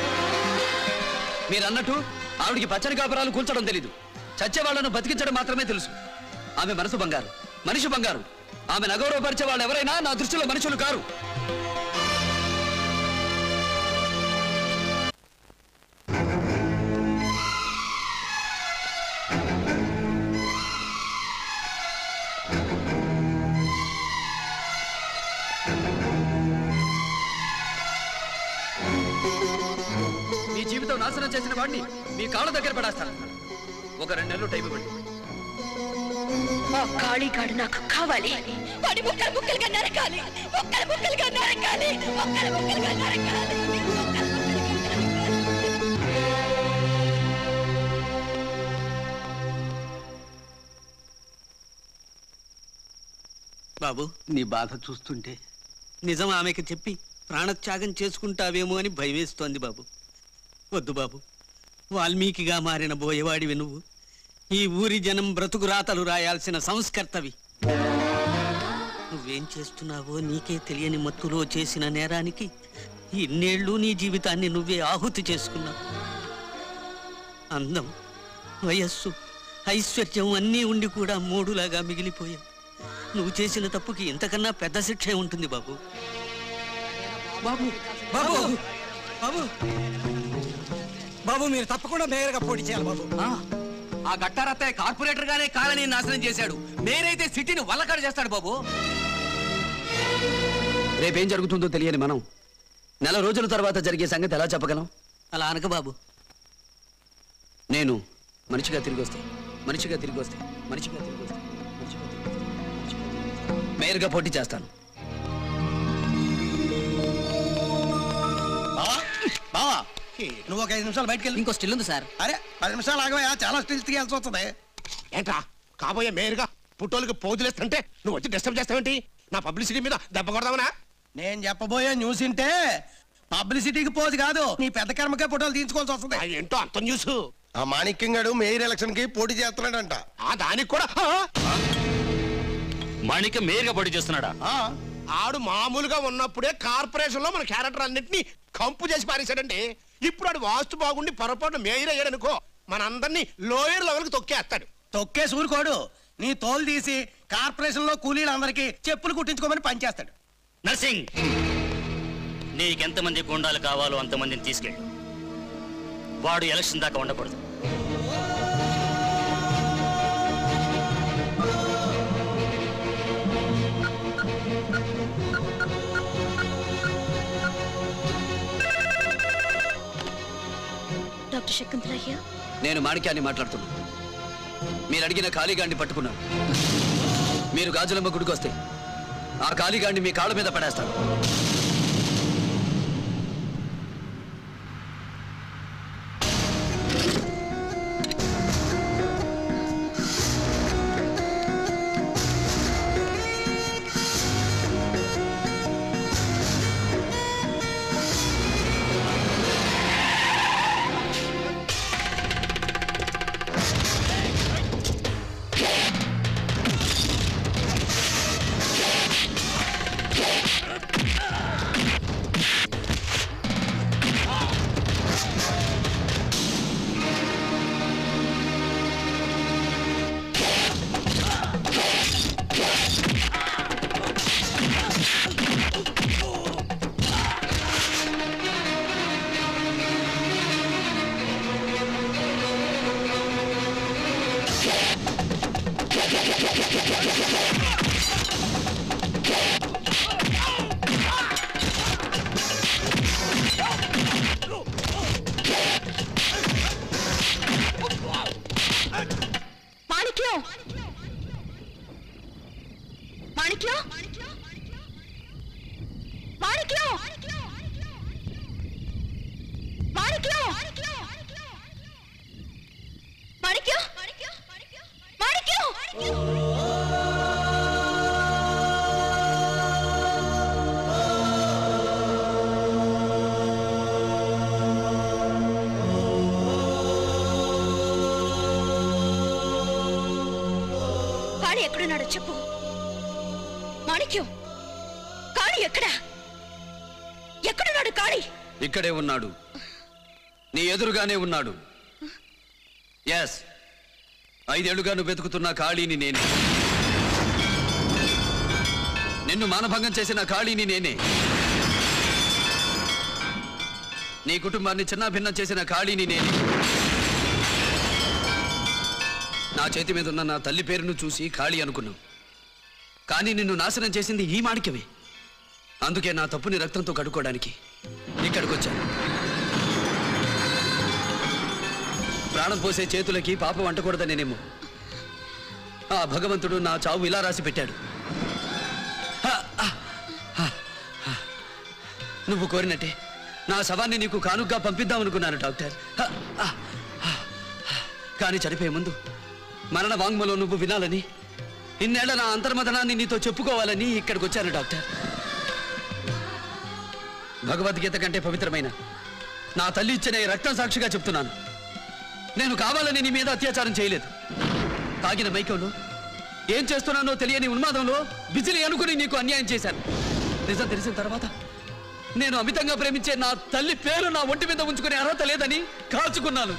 మీరు అన్నట్టు ఆవిడికి పచ్చని కాపురాలు కూల్చడం తెలీదు చచ్చే వాళ్ళను బతికించడం మాత్రమే తెలుసు ఆమె మనసు బంగారు మనిషి బంగారు ఆమె నగౌరవపరిచే వాళ్ళు ఎవరైనా నా దృష్టిలో మనుషులు కారు మీ జీవితం నాశనం చేసిన వాడిని మీ కాళ్ళ దగ్గర పడేస్తాను ఒక రెండు నెలలు టైం ఇవ్వండి ఆ కాళీగాడు నాకు కావాలి వాడి ముక్కలు ముక్కలుగా నరకాలి ముక్కలు ముక్కలుగా నరకాలి ముక్కలు ముక్కలుగా నరకాలి బాబు నీ బాధ చూస్తుంటే నిజం ఆమెకి చెప్పి ప్రాణత్యాగం చేసుకుంటావేమో అని భయమేస్తోంది బాబు వద్దు బాబు వాల్మీకిగా మారిన బోయవాడివి నువ్వు ఈ ఊరి జనం బ్రతుకు రాతలు రాయాల్సిన సంస్కర్తవి నువ్వేం చేస్తున్నావో నీకే తెలియని మత్తులో చేసిన నేరానికి ఇన్నేళ్ళు నీ జీవితాన్ని నువ్వే ఆహుతి చేసుకున్నావు అందం వయస్సు ఐశ్వర్యం అన్నీ ఉండి కూడా మూడులాగా మిగిలిపోయావు నువ్వు చేసిన తప్పుకి ఇంతకన్నా పెద్ద శిక్షే ఉంటుంది బాబు బాబు బాబు బాబు బాబు మీరు తప్పకుండా మేయర్గా పోటీ చేయాలి బాబు ఆ గట్టారత్తయ్య కార్పొరేటర్ గానే కాలనీ నాశనం చేశాడు మేరైతే సిటీని వల్లకాడు చేస్తాడు బాబు రేపేం జరుగుతుందో తెలియని మనం నెల రోజుల తర్వాత జరిగే సంగతి ఎలా చెప్పగలం అలా అనక బాబు నేను మనిషిగా తిరిగి వస్తే మనిషిగా తిరిగి వస్తే మనిషిగా తిరిగి వస్తే మనిషిగా తిరిగి వస్తే, మనిషిగా తిరిగి వస్తే. మేయర్గా పోటీ చేస్తాను బావా బావా నువ్వు ఒక ఐదు నిమిషాలు బయటకు వెళ్ళి ఇంకో స్టిల్ ఉంది సార్ అరే పది నిమిషాలు ఆగవయ్యా చాలా స్టిల్స్ తీయాల్సి వస్తుంది ఏంట్రా కాబోయే మేయర్గా పుట్టోళ్ళకి పోజులేస్తుంటే నువ్వు వచ్చి డిస్టర్బ్ చేస్తావేంటి నా పబ్లిసిటీ మీద దెబ్బ కొడదామనా నేను చెప్పబోయే న్యూస్ ఇంటే పబ్లిసిటీకి పోదు కాదు నీ పెద్ద కర్మకే ఫోటోలు తీసుకోవాల్సి వస్తుంది ఏంటో అంత న్యూస్ ఆ మాణిక్యం గడు మేయర్ ఎలక్షన్ కి పోటీ చేస్తున్నాడంట ఆ దానికి కూడా మాణిక్యం మేయర్గా పోటీ చేస్తున్నాడా ఆడు మామూలుగా ఉన్నప్పుడే కార్పొరేషన్ లో మన క్యారెక్టర్ అన్నిటిని కంపు చేసి పారేశాడండి ఇప్పుడు ఆడు వాస్తు బాగుండి పొరపాటు మేయర్ అయ్యాడనుకో మనందరినీ లోయర్ లెవెల్ కి తొక్కేస్తాడు తొక్కే సూరుకోడు నీ తోలు తీసి కార్పొరేషన్ లో కూలీలందరికీ చెప్పులు కుట్టించుకోమని పనిచేస్తాడు నర్సింగ్ నీకెంతమంది గుండాలు కావాలో అంతమందిని తీసుకెళ్ళు వాడు ఎలక్షన్ దాకా ఉండకూడదు డాక్టర్ శకుంతలయ్య నేను మాణిక్యాన్ని మాట్లాడుతున్నా మీరు అడిగిన ఖాళీగాడిని పట్టుకున్నాను మీరు గాజులమ్మ గుడికి వస్తే ఆ ఖాళీగాడిని మీ కాళ్ళ మీద పడేస్తాను మాణిక్యం మాణిక్యం మాణిక్యం మాణిక్యం మాణిక్యం మాణిక్యం కాళీ ఎక్కడున్నాడో చెప్పు మాణిక్యం కాళీ ఎక్కడా ఎక్కడున్నాడు కాళీ ఇక్కడే ఉన్నాడు నీ ఎదురుగానే ఉన్నాడు ఎస్ ఐదేళ్లుగా నువ్వు వెతుకుతున్న ఖాళీని నేనే నిన్ను మానభంగం చేసిన ఖాళీని నేనే నీ కుటుంబాన్ని చిన్నాభిన్నం చేసిన ఖాళీని నేనే నా చేతి మీద ఉన్న నా తల్లి పేరును చూసి ఖాళీ అనుకున్నావు కానీ నిన్ను నాశనం చేసింది ఈ మాణిక్యమే అందుకే నా తప్పుని రక్తంతో కడుక్కోవడానికి ఇక్కడికి వచ్చాను ప్రాణం పోసే చేతులకి పాపం అంటకూడదనేనేమో ఆ భగవంతుడు నా చావు ఇలా రాసి పెట్టాడు హ, హ, హ, హ. నువ్వు కోరినట్టే నా శవాన్ని నీకు కానుగ్గా పంపిద్దామనుకున్నాను డాక్టర్ హ, హ, హ, హ. కానీ చనిపోయే ముందు మరణ వాంగ్మూలం నువ్వు వినాలని ఇన్నేళ్ల నా అంతర్మదనాన్ని నీతో చెప్పుకోవాలని ఇక్కడికి వచ్చాను డాక్టర్ భగవద్గీత కంటే పవిత్రమైన నా తల్లి ఇచ్చిన ఈ రక్తం సాక్షిగా చెప్తున్నాను నేను కావాలని నీ మీద అత్యాచారం చేయలేదు తాగిన మైకంలో ఏం చేస్తున్నానో తెలియని ఉన్మాదంలో బిజిలి అనుకుని నీకు అన్యాయం చేశాను నిజం తెలిసిన తర్వాత నేను అమితంగా ప్రేమించే నా తల్లి పేరు నా ఒంటి మీద ఉంచుకునే అర్హత లేదని కాల్చుకున్నాను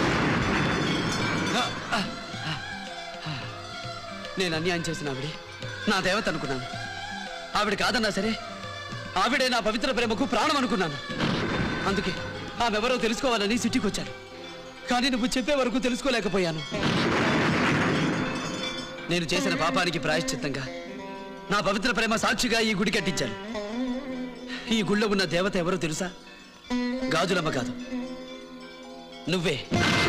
నేను అన్యాయం చేసిన ఆవిడే నా దేవత అనుకున్నాను ఆవిడ కాదన్నా సరే ఆవిడే నా పవిత్ర ప్రేమకు ప్రాణం అనుకున్నాను అందుకే ఆమెవరో తెలుసుకోవాలని సిటీకి వచ్చాను కానీ నువ్వు చెప్పే వరకు తెలుసుకోలేకపోయాను నేను చేసిన పాపానికి ప్రాయశ్చిత్తంగా నా పవిత్ర ప్రేమ సాక్షిగా ఈ గుడి కట్టించాను ఈ గుళ్ళో ఉన్న దేవత ఎవరో తెలుసా గాజులమ్మ కాదు నువ్వే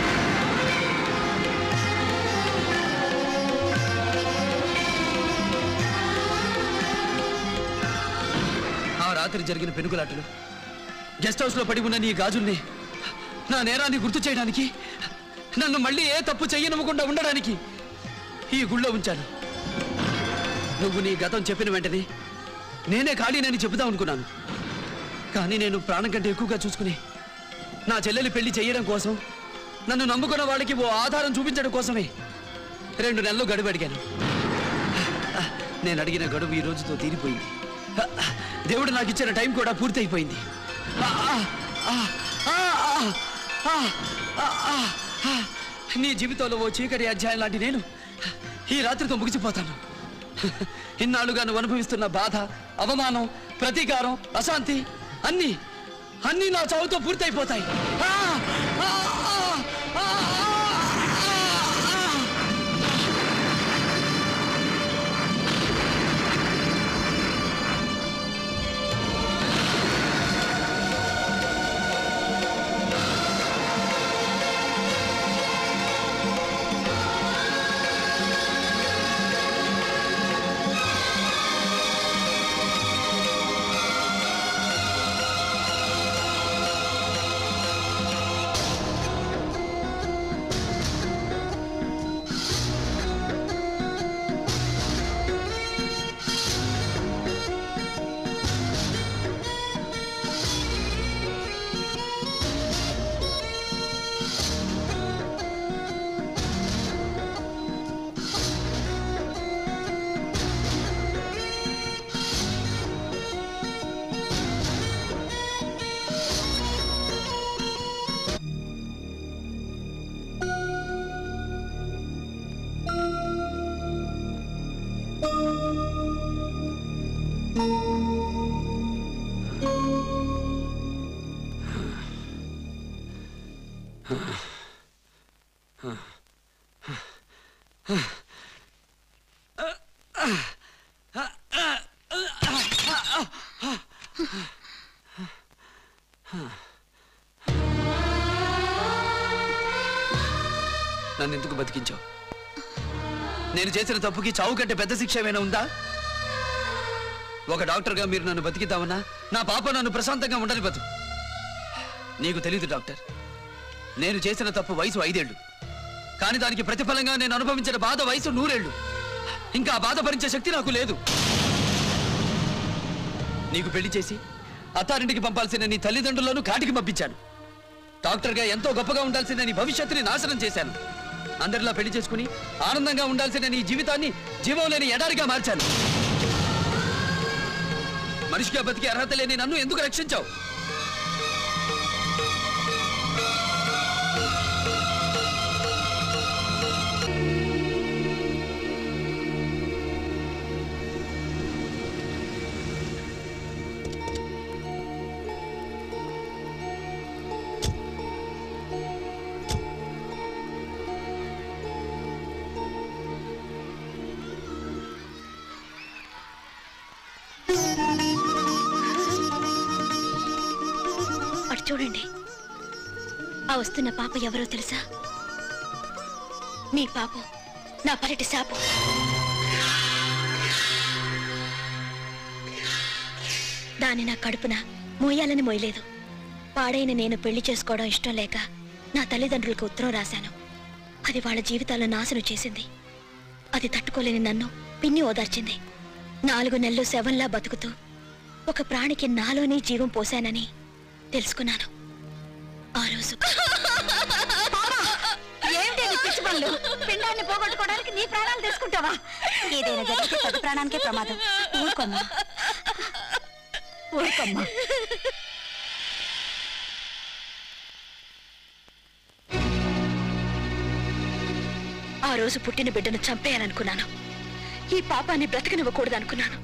ఆ రాత్రి జరిగిన పెనుగులాటలు గెస్ట్ హౌస్ లో పడి ఉన్న నీ గాజుల్ని నా నేరాన్ని గుర్తు చేయడానికి నన్ను మళ్ళీ ఏ తప్పు చెయ్యనివ్వకుండా ఉండడానికి ఈ గుళ్ళో ఉంచాను నువ్వు నీ గతం చెప్పిన వెంటనే నేనే ఖాళీనని చెబుదాం అనుకున్నాను కానీ నేను ప్రాణం కంటే ఎక్కువగా చూసుకుని నా చెల్లెలి పెళ్లి చేయడం కోసం నన్ను నమ్ముకున్న వాళ్ళకి ఓ ఆధారం చూపించడం కోసమే రెండు నెలలు గడువు అడిగాను నేను అడిగిన గడువు ఈ రోజుతో తీరిపోయింది దేవుడు నాకు ఇచ్చిన టైం కూడా పూర్తయిపోయింది ఆ, ఆ, ఆ, ఆ, ఆ, ఆ, ఆ. నీ జీవితంలో ఓ చీకటి అధ్యాయం లాంటి నేను ఈ రాత్రితో ముగిసిపోతాను ఇన్నాళ్ళుగా నువ్వు అనుభవిస్తున్న బాధ అవమానం ప్రతీకారం అశాంతి అన్నీ అన్నీ నా చావుతో పూర్తయిపోతాయి ఆ, ఆ, ఆ, ఆ, నన్ను ఎందుకు బతికించావు నేను చేసిన తప్పుకి చావు కంటే పెద్ద శిక్ష ఏమైనా ఉందా ఒక డాక్టర్గా మీరు నన్ను బతికిద్దామన్నా నా పాప నన్ను ప్రశాంతంగా ఉండనివ్వదు నీకు తెలీదు డాక్టర్ నేను చేసిన తప్పు వయసు ఐదేళ్లు కానీ దానికి ప్రతిఫలంగా నేను అనుభవించిన బాధ వయసు నూరేళ్లు ఇంకా ఆ బాధ భరించే శక్తి నాకు లేదు నీకు పెళ్లి చేసి అత్తారింటికి పంపాల్సిన నీ తల్లిదండ్రులను కాటికి పంపించాను డాక్టర్గా ఎంతో గొప్పగా ఉండాల్సిన నీ భవిష్యత్తుని నాశనం చేశాను అందరిలా పెళ్లి చేసుకుని ఆనందంగా ఉండాల్సిన నీ జీవితాన్ని జీవం లేని ఎడారిగా మార్చాను మనిషిగా బతికే అర్హత లేని నన్ను ఎందుకు రక్షించావు అటు చూడండి ఆ వస్తున్న పాప ఎవరో తెలుసా మీ పాపం నా పరటి శాపం దాన్ని నా కడుపున మోయాలని మోయలేదు పాడైన నేను పెళ్లి చేసుకోవడం ఇష్టం లేక నా తల్లిదండ్రులకు ఉత్తరం రాశాను అది వాళ్ళ జీవితాలను నాశనం చేసింది అది తట్టుకోలేని నన్ను పిన్ని ఓదార్చింది నాలుగు నెలలు శవంలా బతుకుతూ ఒక ప్రాణికి నాలోనే జీవం పోశానని తెలుసుకున్నాను ఆ రోజు ఏంటి నీ పిచ్చి పనులు పిండాన్ని పోగొట్టుకోవడానికి నీ ప్రాణాలు తీసుకుంటావా ఏదైనా జరిగితే పెద్ద ప్రాణానికే ప్రమాదం ఊరుకోమ్మా ఊరుకోమ్మా ఆ రోజు పుట్టిన బిడ్డను చంపేయాలనుకున్నాను ఈ పాపాన్ని బ్రతకనివ్వకూడదు అనుకున్నాను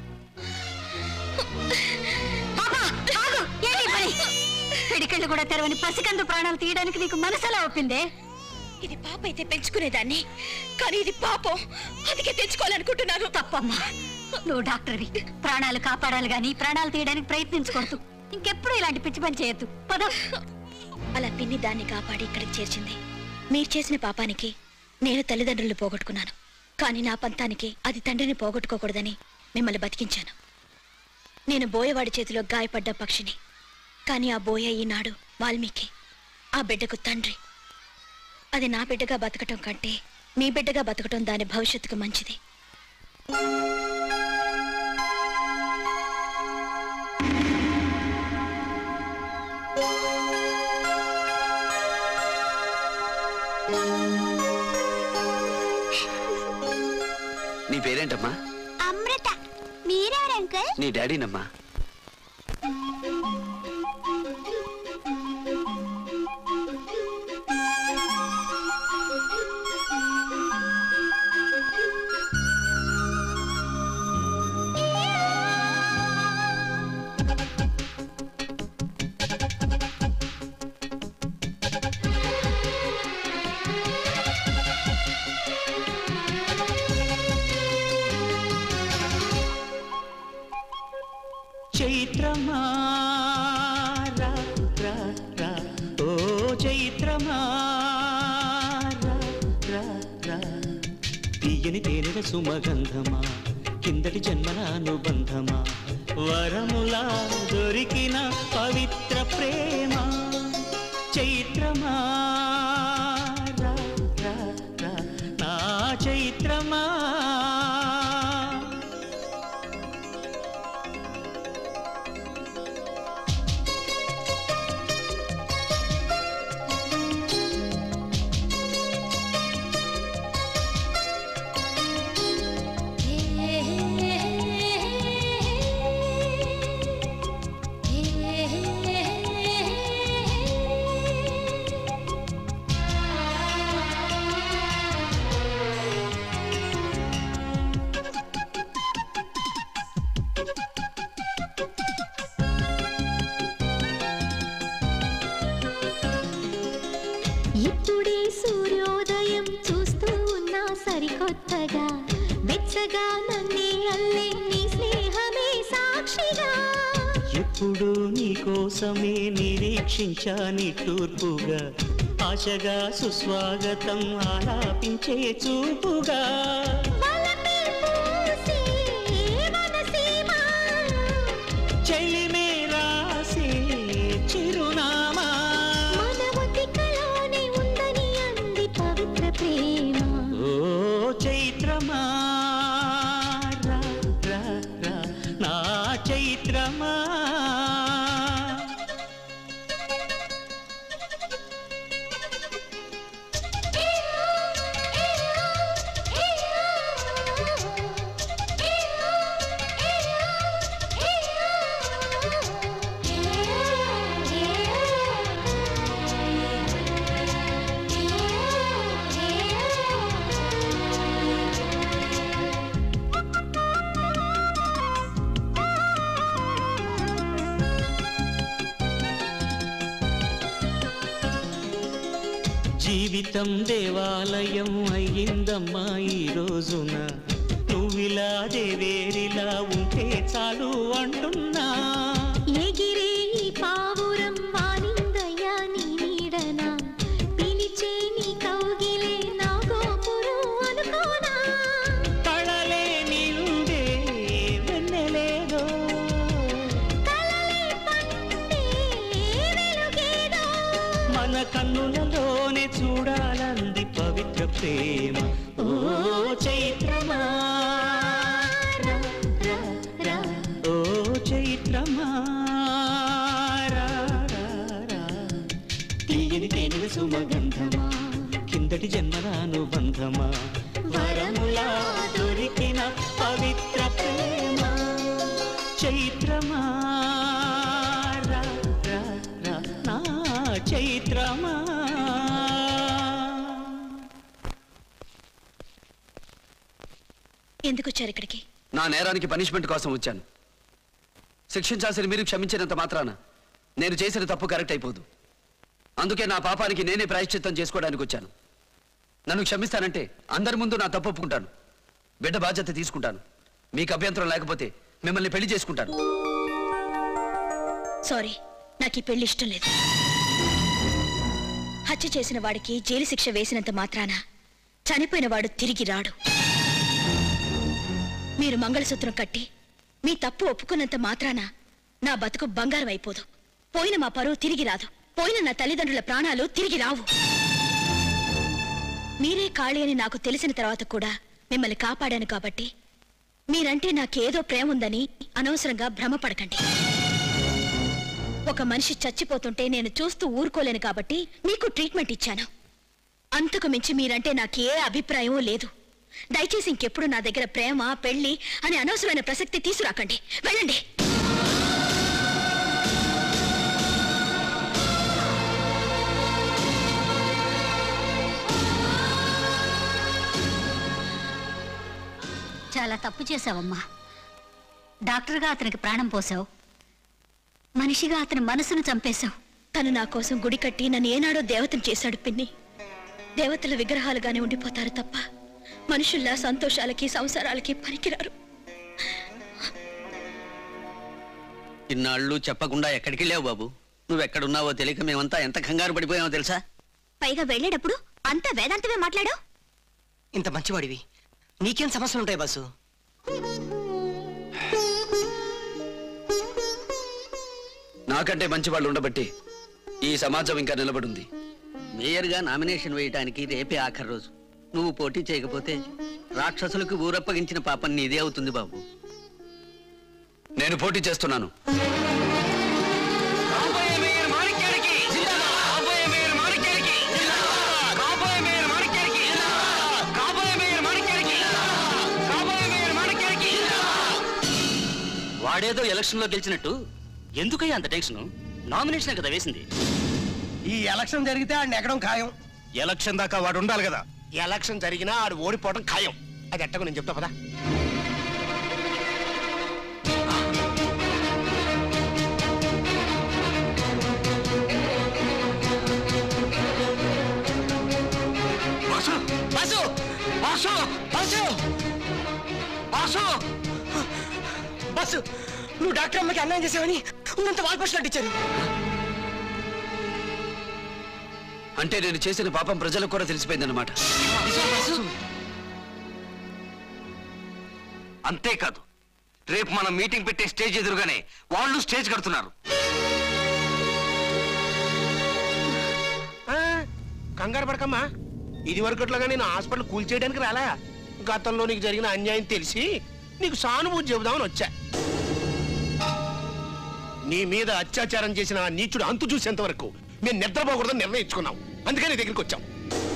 పిడికిళ్ళు కూడా తెరవని పసికందు ప్రాణాలు తీయడానికి నీకు మనసులా ఒప్పిందే ఇది పాప అయితే పెంచుకునేదాన్ని కానీ ఇది పాపం అందుకే తెచ్చుకోవాలనుకుంటున్నాను తప్పమ్మా నువ్వు డాక్టర్వి ప్రాణాలు కాపాడాలి గాని ప్రాణాలు తీయడానికి ప్రయత్నించకూడదు ఇంకెప్పుడు ఇలాంటి పిచ్చి పని చేయొద్దు పద అలా పిన్ని దాన్ని కాపాడి ఇక్కడికి చేర్చింది మీరు చేసిన పాపానికి నేను తల్లిదండ్రులు పోగొట్టుకున్నాను కానీ నా పంతానికి అది తండ్రిని పోగొట్టుకోకూడదని మిమ్మల్ని బతికించాను నేను బోయవాడి చేతిలో గాయపడ్డ పక్షిని కానీ ఆ బోయ ఈనాడు వాల్మీకి ఆ బిడ్డకు తండ్రి అది నా బిడ్డగా బతకటం కంటే మీ బిడ్డగా బతకటం దాని భవిష్యత్తుకు మంచిది నీ పేరేంటమ్మా అమృత మీరెవరు అంకుల్ నీ డాడీనమ్మా చైత్రమా రా, రా, రా, ఓ చైత్రమా రా, రా, రా. తీయని తేనెల సుమగంధమా కిందటి జన్మల అనుబంధమా వరములా దొరికిన పవిత్ర ప్రేమ చైత్రమా రా, రా, రా, నా చైత్రమా ఇప్పుడే సూర్యోదయం చూస్తూ ఉన్నా సరికొత్తగా వెచ్చగా నన్నే అల్లే నీ స్నేహమే సాక్షిగా ఎప్పుడు నీ కోసమే నిరీక్షించా నిట్టూర్పుగా ఆశగా సుస్వాగతం ఆలాపించే చూపుగా వలపే పూసే వనసీమ చెలిమే రాసే చిరునామా మన ఒతికలోనే ఉందని అంది పవిత్ర ప్రేమ ఓ చైత్రమా రా, రా, రా, నా చైత్రమా జీవితం దేవాలయం అయ్యిందమ్మా ఈ రోజున నువ్విలా దేవేరిలా ఉంటే చాలు అంటున్నా ఎగిరే ఈ పావురం వాలిందయ్యా నీ నీడన పిలిచే నీ కౌగిలే నా గోపురం కన్నులలోనే చూడాలంది పవిత్ర ప్రేమ ఓ చైత్రమా రా, రా, రా. ఓ చైత్రమా రా, రా, రా. తీయని తేనెల సుమగంధమా కిందటి జన్మరాను బంధమా వరములా దొరికిన పవిత్ర ప్రేమ చైత్రమా రా, రా, రా, నా చైత్రమా ఎందుకు వచ్చారు ఇక్కడికి నా నేరానికి పనిష్మెంట్ కోసం వచ్చాను శిక్షించాల్సిన మీరు క్షమించినంత మాత్రాన నేను చేసిన తప్పు కరెక్ట్ అయిపోదు అందుకే నా పాపానికి నేనే ప్రాయశ్చిత్తం చేసుకోవడానికి వచ్చాను నన్ను క్షమిస్తానంటే అందరి ముందు నా తప్పు ఒప్పుకుంటాను బిడ్డ బాధ్యత తీసుకుంటాను మీకు అభ్యంతరం లేకపోతే మిమ్మల్ని పెళ్లి చేసుకుంటాను సారీ నాకు ఈ పెళ్లి ఇష్టం లేదు హత్య చేసిన వాడికి జైలు శిక్ష వేసినంత మాత్రాన చనిపోయిన వాడు తిరిగి రాడు మీరు మంగళసూత్రం కట్టి మీ తప్పు ఒప్పుకున్నంత మాత్రాన నా బతుకు బంగారం అయిపోదు పోయిన మా పరువు తిరిగి రాదు పోయిన నా తల్లిదండ్రుల ప్రాణాలు తిరిగి రావు మీరే ఖాళీ అని నాకు తెలిసిన తర్వాత కూడా మిమ్మల్ని కాపాడాను కాబట్టి మీరంటే నాకేదో ప్రేమ ఉందని అనవసరంగా భ్రమపడకండి ఒక మనిషి చచ్చిపోతుంటే నేను చూస్తూ ఊరుకోలేను కాబట్టి మీకు ట్రీట్మెంట్ ఇచ్చాను అంతకు మించి మీరంటే నాకే అభిప్రాయం లేదు దయచేసి ఇంకెప్పుడు నా దగ్గర ప్రేమ పెళ్లి అని అనవసరమైన ప్రసక్తి తీసుకురాకండి వెళ్ళండి చాలా తప్పు చేశావమ్మా డాక్టర్గా అతనికి ప్రాణం పోసావు మనిషిగా అతని మనసును చంపేశావు తను నా కోసం గుడి కట్టి నన్ను ఏనాడో దేవతను చేశాడు పిన్ని దేవతల విగ్రహాలుగానే ఉండిపోతారు తప్ప మనుషుల్లా సంతోషాలకి సంసారాలకి పనికిరారు ఇన్నాళ్ళు చెప్పకుండా ఎక్కడికి వెళ్ళావు బాబు నువ్వెక్కడున్నావో తెలియక మేమంతా ఎంత కంగారు పడిపోయామో తెలుసా పైగా వెళ్ళేటప్పుడు అంతా వేదాంతమే మాట్లాడావు ఇంత మంచివాడివి నీకేం సమస్యలు ఉంటాయి బాసు నాకంటే మంచి వాళ్ళు ఉండబట్టి ఈ సమాజం ఇంకా నిలబడింది మేయర్గా నామినేషన్ వేయడానికి రేపే ఆఖరి రోజు నువ్వు పోటీ చేయకపోతే రాక్షసులకు ఊరప్పగించిన పాపం నీదే అవుతుంది బాబు నేను పోటీ చేస్తున్నాను కాబోయే మేయర్ మాణిక్యానికి కాబోయే మేయర్ మాణిక్యానికి కాబోయే మేయర్ మాణిక్యానికి కాబోయే మేయర్ మాణిక్యానికి కాబోయే మేయర్ మాణిక్యానికి వాడేదో ఎలక్షన్ లో గెలిచినట్టు ఎందుకయ్యా అంత టెన్షన్ నామినేషన్ కదా వేసింది ఈ ఎలక్షన్ జరిగితే ఆడిని ఎక్కడం ఖాయం ఎలక్షన్ దాకా వాడు ఉండాలి కదా ఎలక్షన్ జరిగినా ఆడు ఓడిపోవడం ఖాయం అది ఎట్టకు నేను చెప్తా పదా boss boss boss boss boss boss నువ్వు డాక్టర్ అమ్మకి అన్యాయం చేసావని ఉన్నంత వాల్పోషన్ ఇచ్చారు అంటే నేను చేసిన పాపం ప్రజలకు కూడా తెలిసిపోయిందన్నమాట అంతేకాదు రేపు మనం మీటింగ్ పెట్టే స్టేజ్ ఎదురుగానే వాళ్ళు స్టేజ్ కడుతున్నారు ఆ, కంగారు పడకమ్మా ఇది వరకట్లాగా నేను హాస్పిటల్ కూల్చేయడానికి రాలా గతంలో నీకు జరిగిన అన్యాయం తెలిసి నీకు సానుభూతి చెబుదామని వచ్చా నీ మీద అత్యాచారం చేసిన ఆ నీచుడు అంతు చూసేంత వరకు మేము నిద్రపోకూడదని నిర్ణయించుకున్నాం అందుకే నీ దగ్గరికి వచ్చాం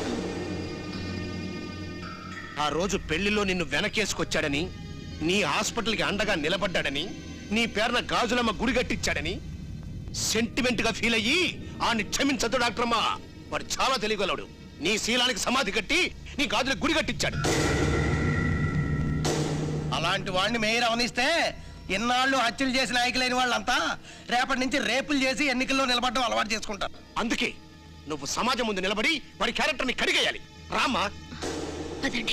ఆ రోజు పెళ్లిలో నిన్ను వెనకేసుకొచ్చాడని నీ హాస్పిటల్కి అండగా నిలబడ్డాడని నీ పేరున గాజులమ్మ గుడి కట్టించాడని సెంటిమెంట్ గా ఫీల్ అయ్యి ఆని క్షమించద్దు డాక్టర్ అమ్మా వాడు చాలా తెలియగలడు నీ శీలానికి సమాధి కట్టి నీ గాజులకు గుడి కట్టించాడు అలాంటి వాడిని మేయర్ అవనిస్తే ఇన్నాళ్ళు హత్యలు చేసిన నాయకులైన వాళ్ళంతా రేపటి నుంచి రేపులు చేసి ఎన్నికల్లో నిలబడడం అలవాటు చేసుకుంటారు అందుకే నువ్వు సమాజం ముందు నిలబడి వాడి క్యారెక్టర్ని కడిగేయాలి రామ్మా పదండి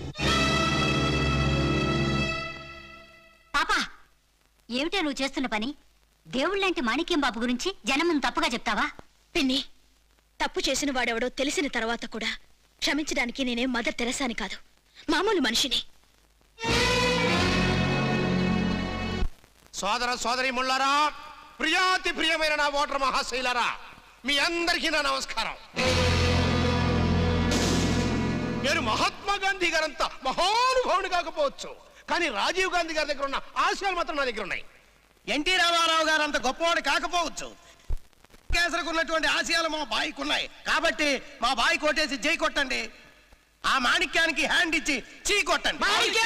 పాపా ఏమిటా నువ్వు చేస్తున్న పని దేవుళ్ళంటి మాణిక్యం బాబు గురించి జనం తప్పుగా చెప్తావా పిన్ని తప్పు చేసిన వాడెవడో తెలిసిన తర్వాత కూడా క్షమించడానికి నేనేం మదర్ తెరసాని కాదు మామూలు మనిషిని సోదర సోదరి ముళ్ళారా ప్రియాతి ప్రియమైన నా ఓటర్ మహాశైలారా మీ అందరికీ నా నమస్కారం నేను మహాత్మా గాంధీ గారంత మహానుభావుడు కాకపోవచ్చు కానీ రాజీవ్ గాంధీ గారి దగ్గర ఉన్న ఆశయాలు మాత్రం నా దగ్గర ఉన్నాయి ఎన్టీ రామారావు గారు అంత గొప్పవాడు కాకపోవచ్చు కేసరికి ఉన్నటువంటి ఆశయాలు మా బాయికి ఉన్నాయి కాబట్టి మా బాయి కొట్టేసి జై కొట్టండి ఆ మాణిక్యానికి హ్యాండ్ ఇచ్చి చీ కొట్టండి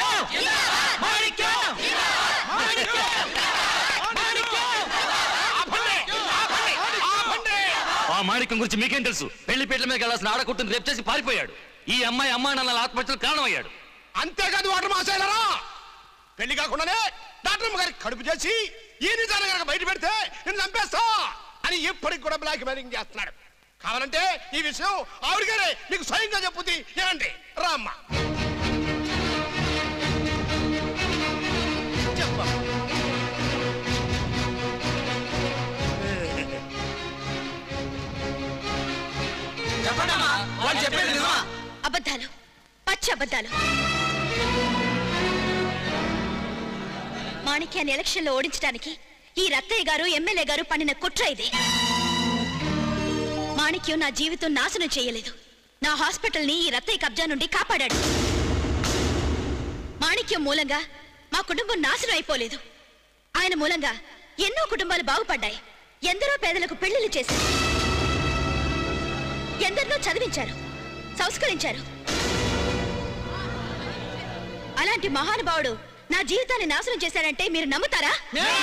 ఆ మాణిక్యం గురించి మీకేం తెలుసు పెళ్లి పీటల మీద వెళ్ళాల్సిన ఆడకుట్టుని రేపు చేసి పారిపోయాడు ఈ అమ్మాయి అమ్మా నాన్నల ఆత్మహత్యలు కారణమయ్యాడు అంతేకాదు వాటర్ మాసాయలరా పెళ్లి కాకుండానే డాక్టర్ అమ్మ గారికి కడుపు చేసి ఈ నిజాన్ని కనుక బయట పెడితే నేను చంపేస్తా అని ఎప్పటికి కూడా బ్లాక్ మెయిలింగ్ చేస్తున్నాడు కావాలంటే ఈ విషయం ఆవిడగానే మీకు స్వయంగా చెప్పుద్ది ఏనండి రామ్మ అబద్ధాలు పచ్చి అబద్ధాలు మాణిక్యాన్ని ఎలక్షన్ లో ఓడించడానికి ఈ రత్తయ్య గారు ఎమ్మెల్యే గారు పన్నిన కుట్ర ఇది మాణిక్యం నా జీవితం నాశనం చేయలేదు నా హాస్పిటల్ ని ఈ రత్తయ్య కబ్జా నుండి కాపాడాడు మాణిక్యం మూలంగా మా కుటుంబం నాశనం అయిపోలేదు ఆయన మూలంగా ఎన్నో కుటుంబాలు బాగుపడ్డాయి ఎందరో పేదలకు పెళ్లిళ్ళు చేశారు ఎందరినో చదివించారు సంస్కరించారు అలాంటి మహానుభావుడు నా జీవితాన్ని నాశనం చేశారంటే మీరు నమ్ముతారా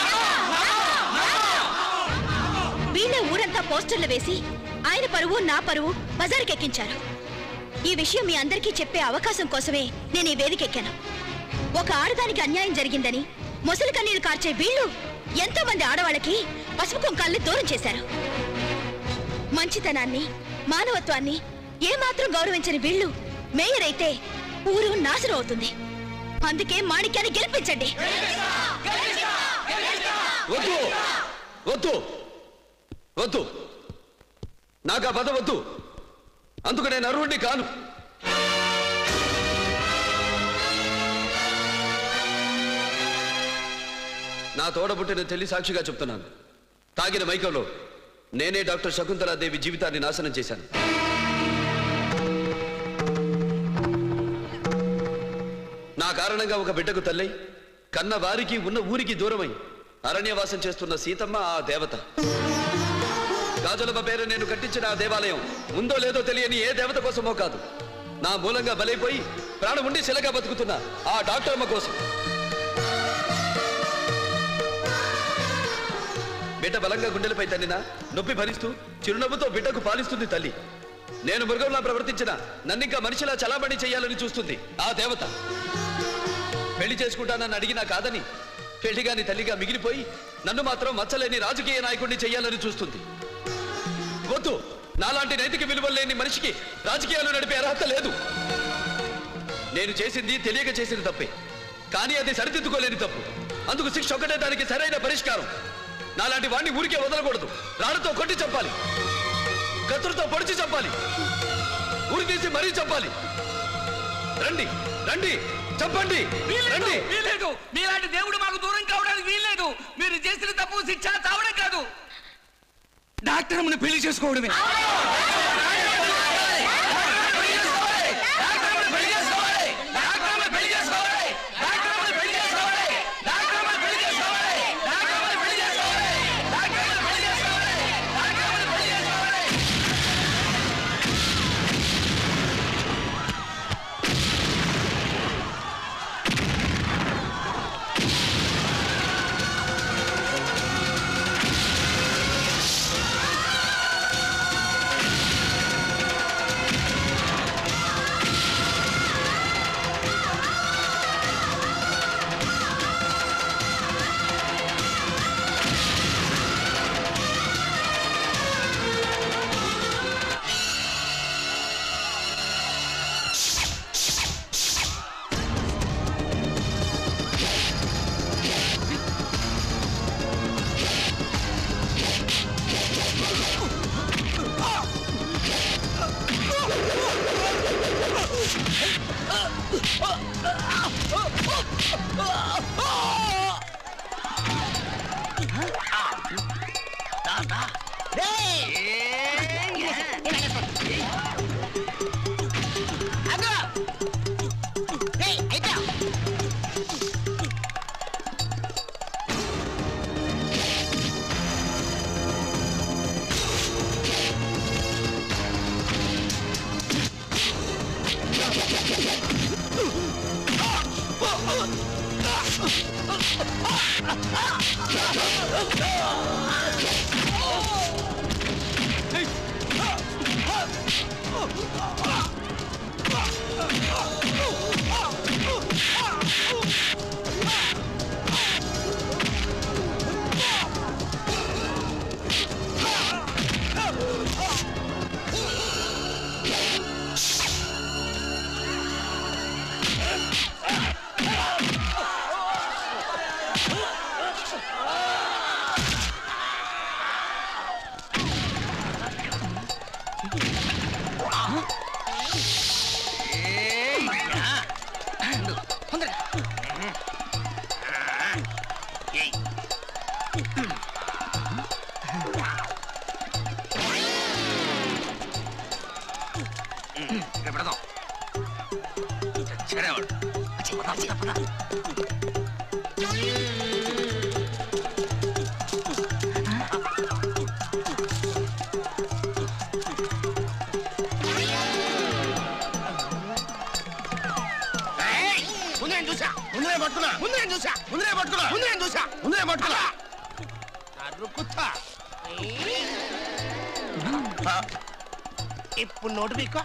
వీళ్ళే ఊరంతా పోస్టర్లు వేసి ఆయన పరువు నా పరువు బజారుకెక్కించారు ఈ విషయం మీ అందరికీ చెప్పే అవకాశం కోసమే నేను ఈ వేదికెక్కాను ఒక ఆడదానికి అన్యాయం జరిగిందని మొసలి కన్నీళ్లు కార్చే వీళ్ళు ఎంతో మంది ఆడవాళ్ళకి పసుపు కుంకాల్ని దూరం చేశారు మంచితనాన్ని మానవత్వాన్ని ఏమాత్రం గౌరవించని వీళ్ళు మేయర్ అయితే ఊరు నాశనం అవుతుంది అందుకే మాణిక్యాన్ని గెలిపించండి వద్దు వద్దు వద్దు నాకు ఆ పద వద్దు అందుకు నేను అర్హుడిని కాను నా తోడబుట్టిన తెల్లి సాక్షిగా చెప్తున్నాను తాగిన మైకంలో నేనే డాక్టర్ శకుంతలాదేవి జీవితాన్ని నాశనం చేశాను నా కారణంగా ఒక బిడ్డకు తల్లై కన్న వారికి ఉన్న ఊరికి దూరమై అరణ్యవాసం చేస్తున్న సీతమ్మ ఆ దేవత గాజులమ్మ పేరు నేను కట్టించిన ఆ దేవాలయం ఉందో లేదో తెలియని ఏ దేవత కోసమో కాదు నా మూలంగా బలైపోయి ప్రాణం ఉండి శిలగా బతుకుతున్న ఆ డాక్టర్ అమ్మ కోసం బిడ్డ బలంగా గుండెలపై తన్నినా నొప్పి భరిస్తూ చిరునవ్వుతో బిడ్డకు పాలిస్తుంది తల్లి నేను మృగంలా ప్రవర్తించిన నన్నింకా మనిషిలా చలామణి చేయాలని చూస్తుంది ఆ దేవత పెళ్లి చేసుకుంటానని అడిగినా కాదని పెళ్లిగాని తల్లిగా మిగిలిపోయి నన్ను మాత్రం మచ్చలేని రాజకీయ నాయకుడిని చేయాలని చూస్తుంది వద్దు నాలాంటి నైతిక విలువలు లేని మనిషికి రాజకీయాలు నడిపే అర్హత లేదు నేను చేసింది తెలియక చేసిన తప్పే కానీ అది సరిదిద్దుకోలేని తప్పు అందుకు శిక్ష ఒకటే దానికి సరైన పరిష్కారం నాలాంటి వాడిని ఊరికే వదలకూడదు రాళ్ళతో కొట్టి చంపాలి కత్తులతో పొడిచి చంపాలి ఊరి తీసి మరీ చంపాలి రండి రండి చంపండి రండి వీల్లేదు మీలాంటి దేవుడు మాకు దూరం కావడానికి వీల్లేదు మీరు చేసిన తప్పు శిక్ష చావడం కాదు డాక్టర్ అమ్మని పెళ్లి చేసుకోవడమే పెడదాం చెడేవాడు ముందు నేను చూసా ముందు నేను పట్టుకున్నా ముందు నేను చూసా ముందు నేను పట్టుకున్నా ముందు నేను చూసా ముందు నేను పట్టుకున్నా అరుకుతా ఇప్పుడు నోటు పీక్కో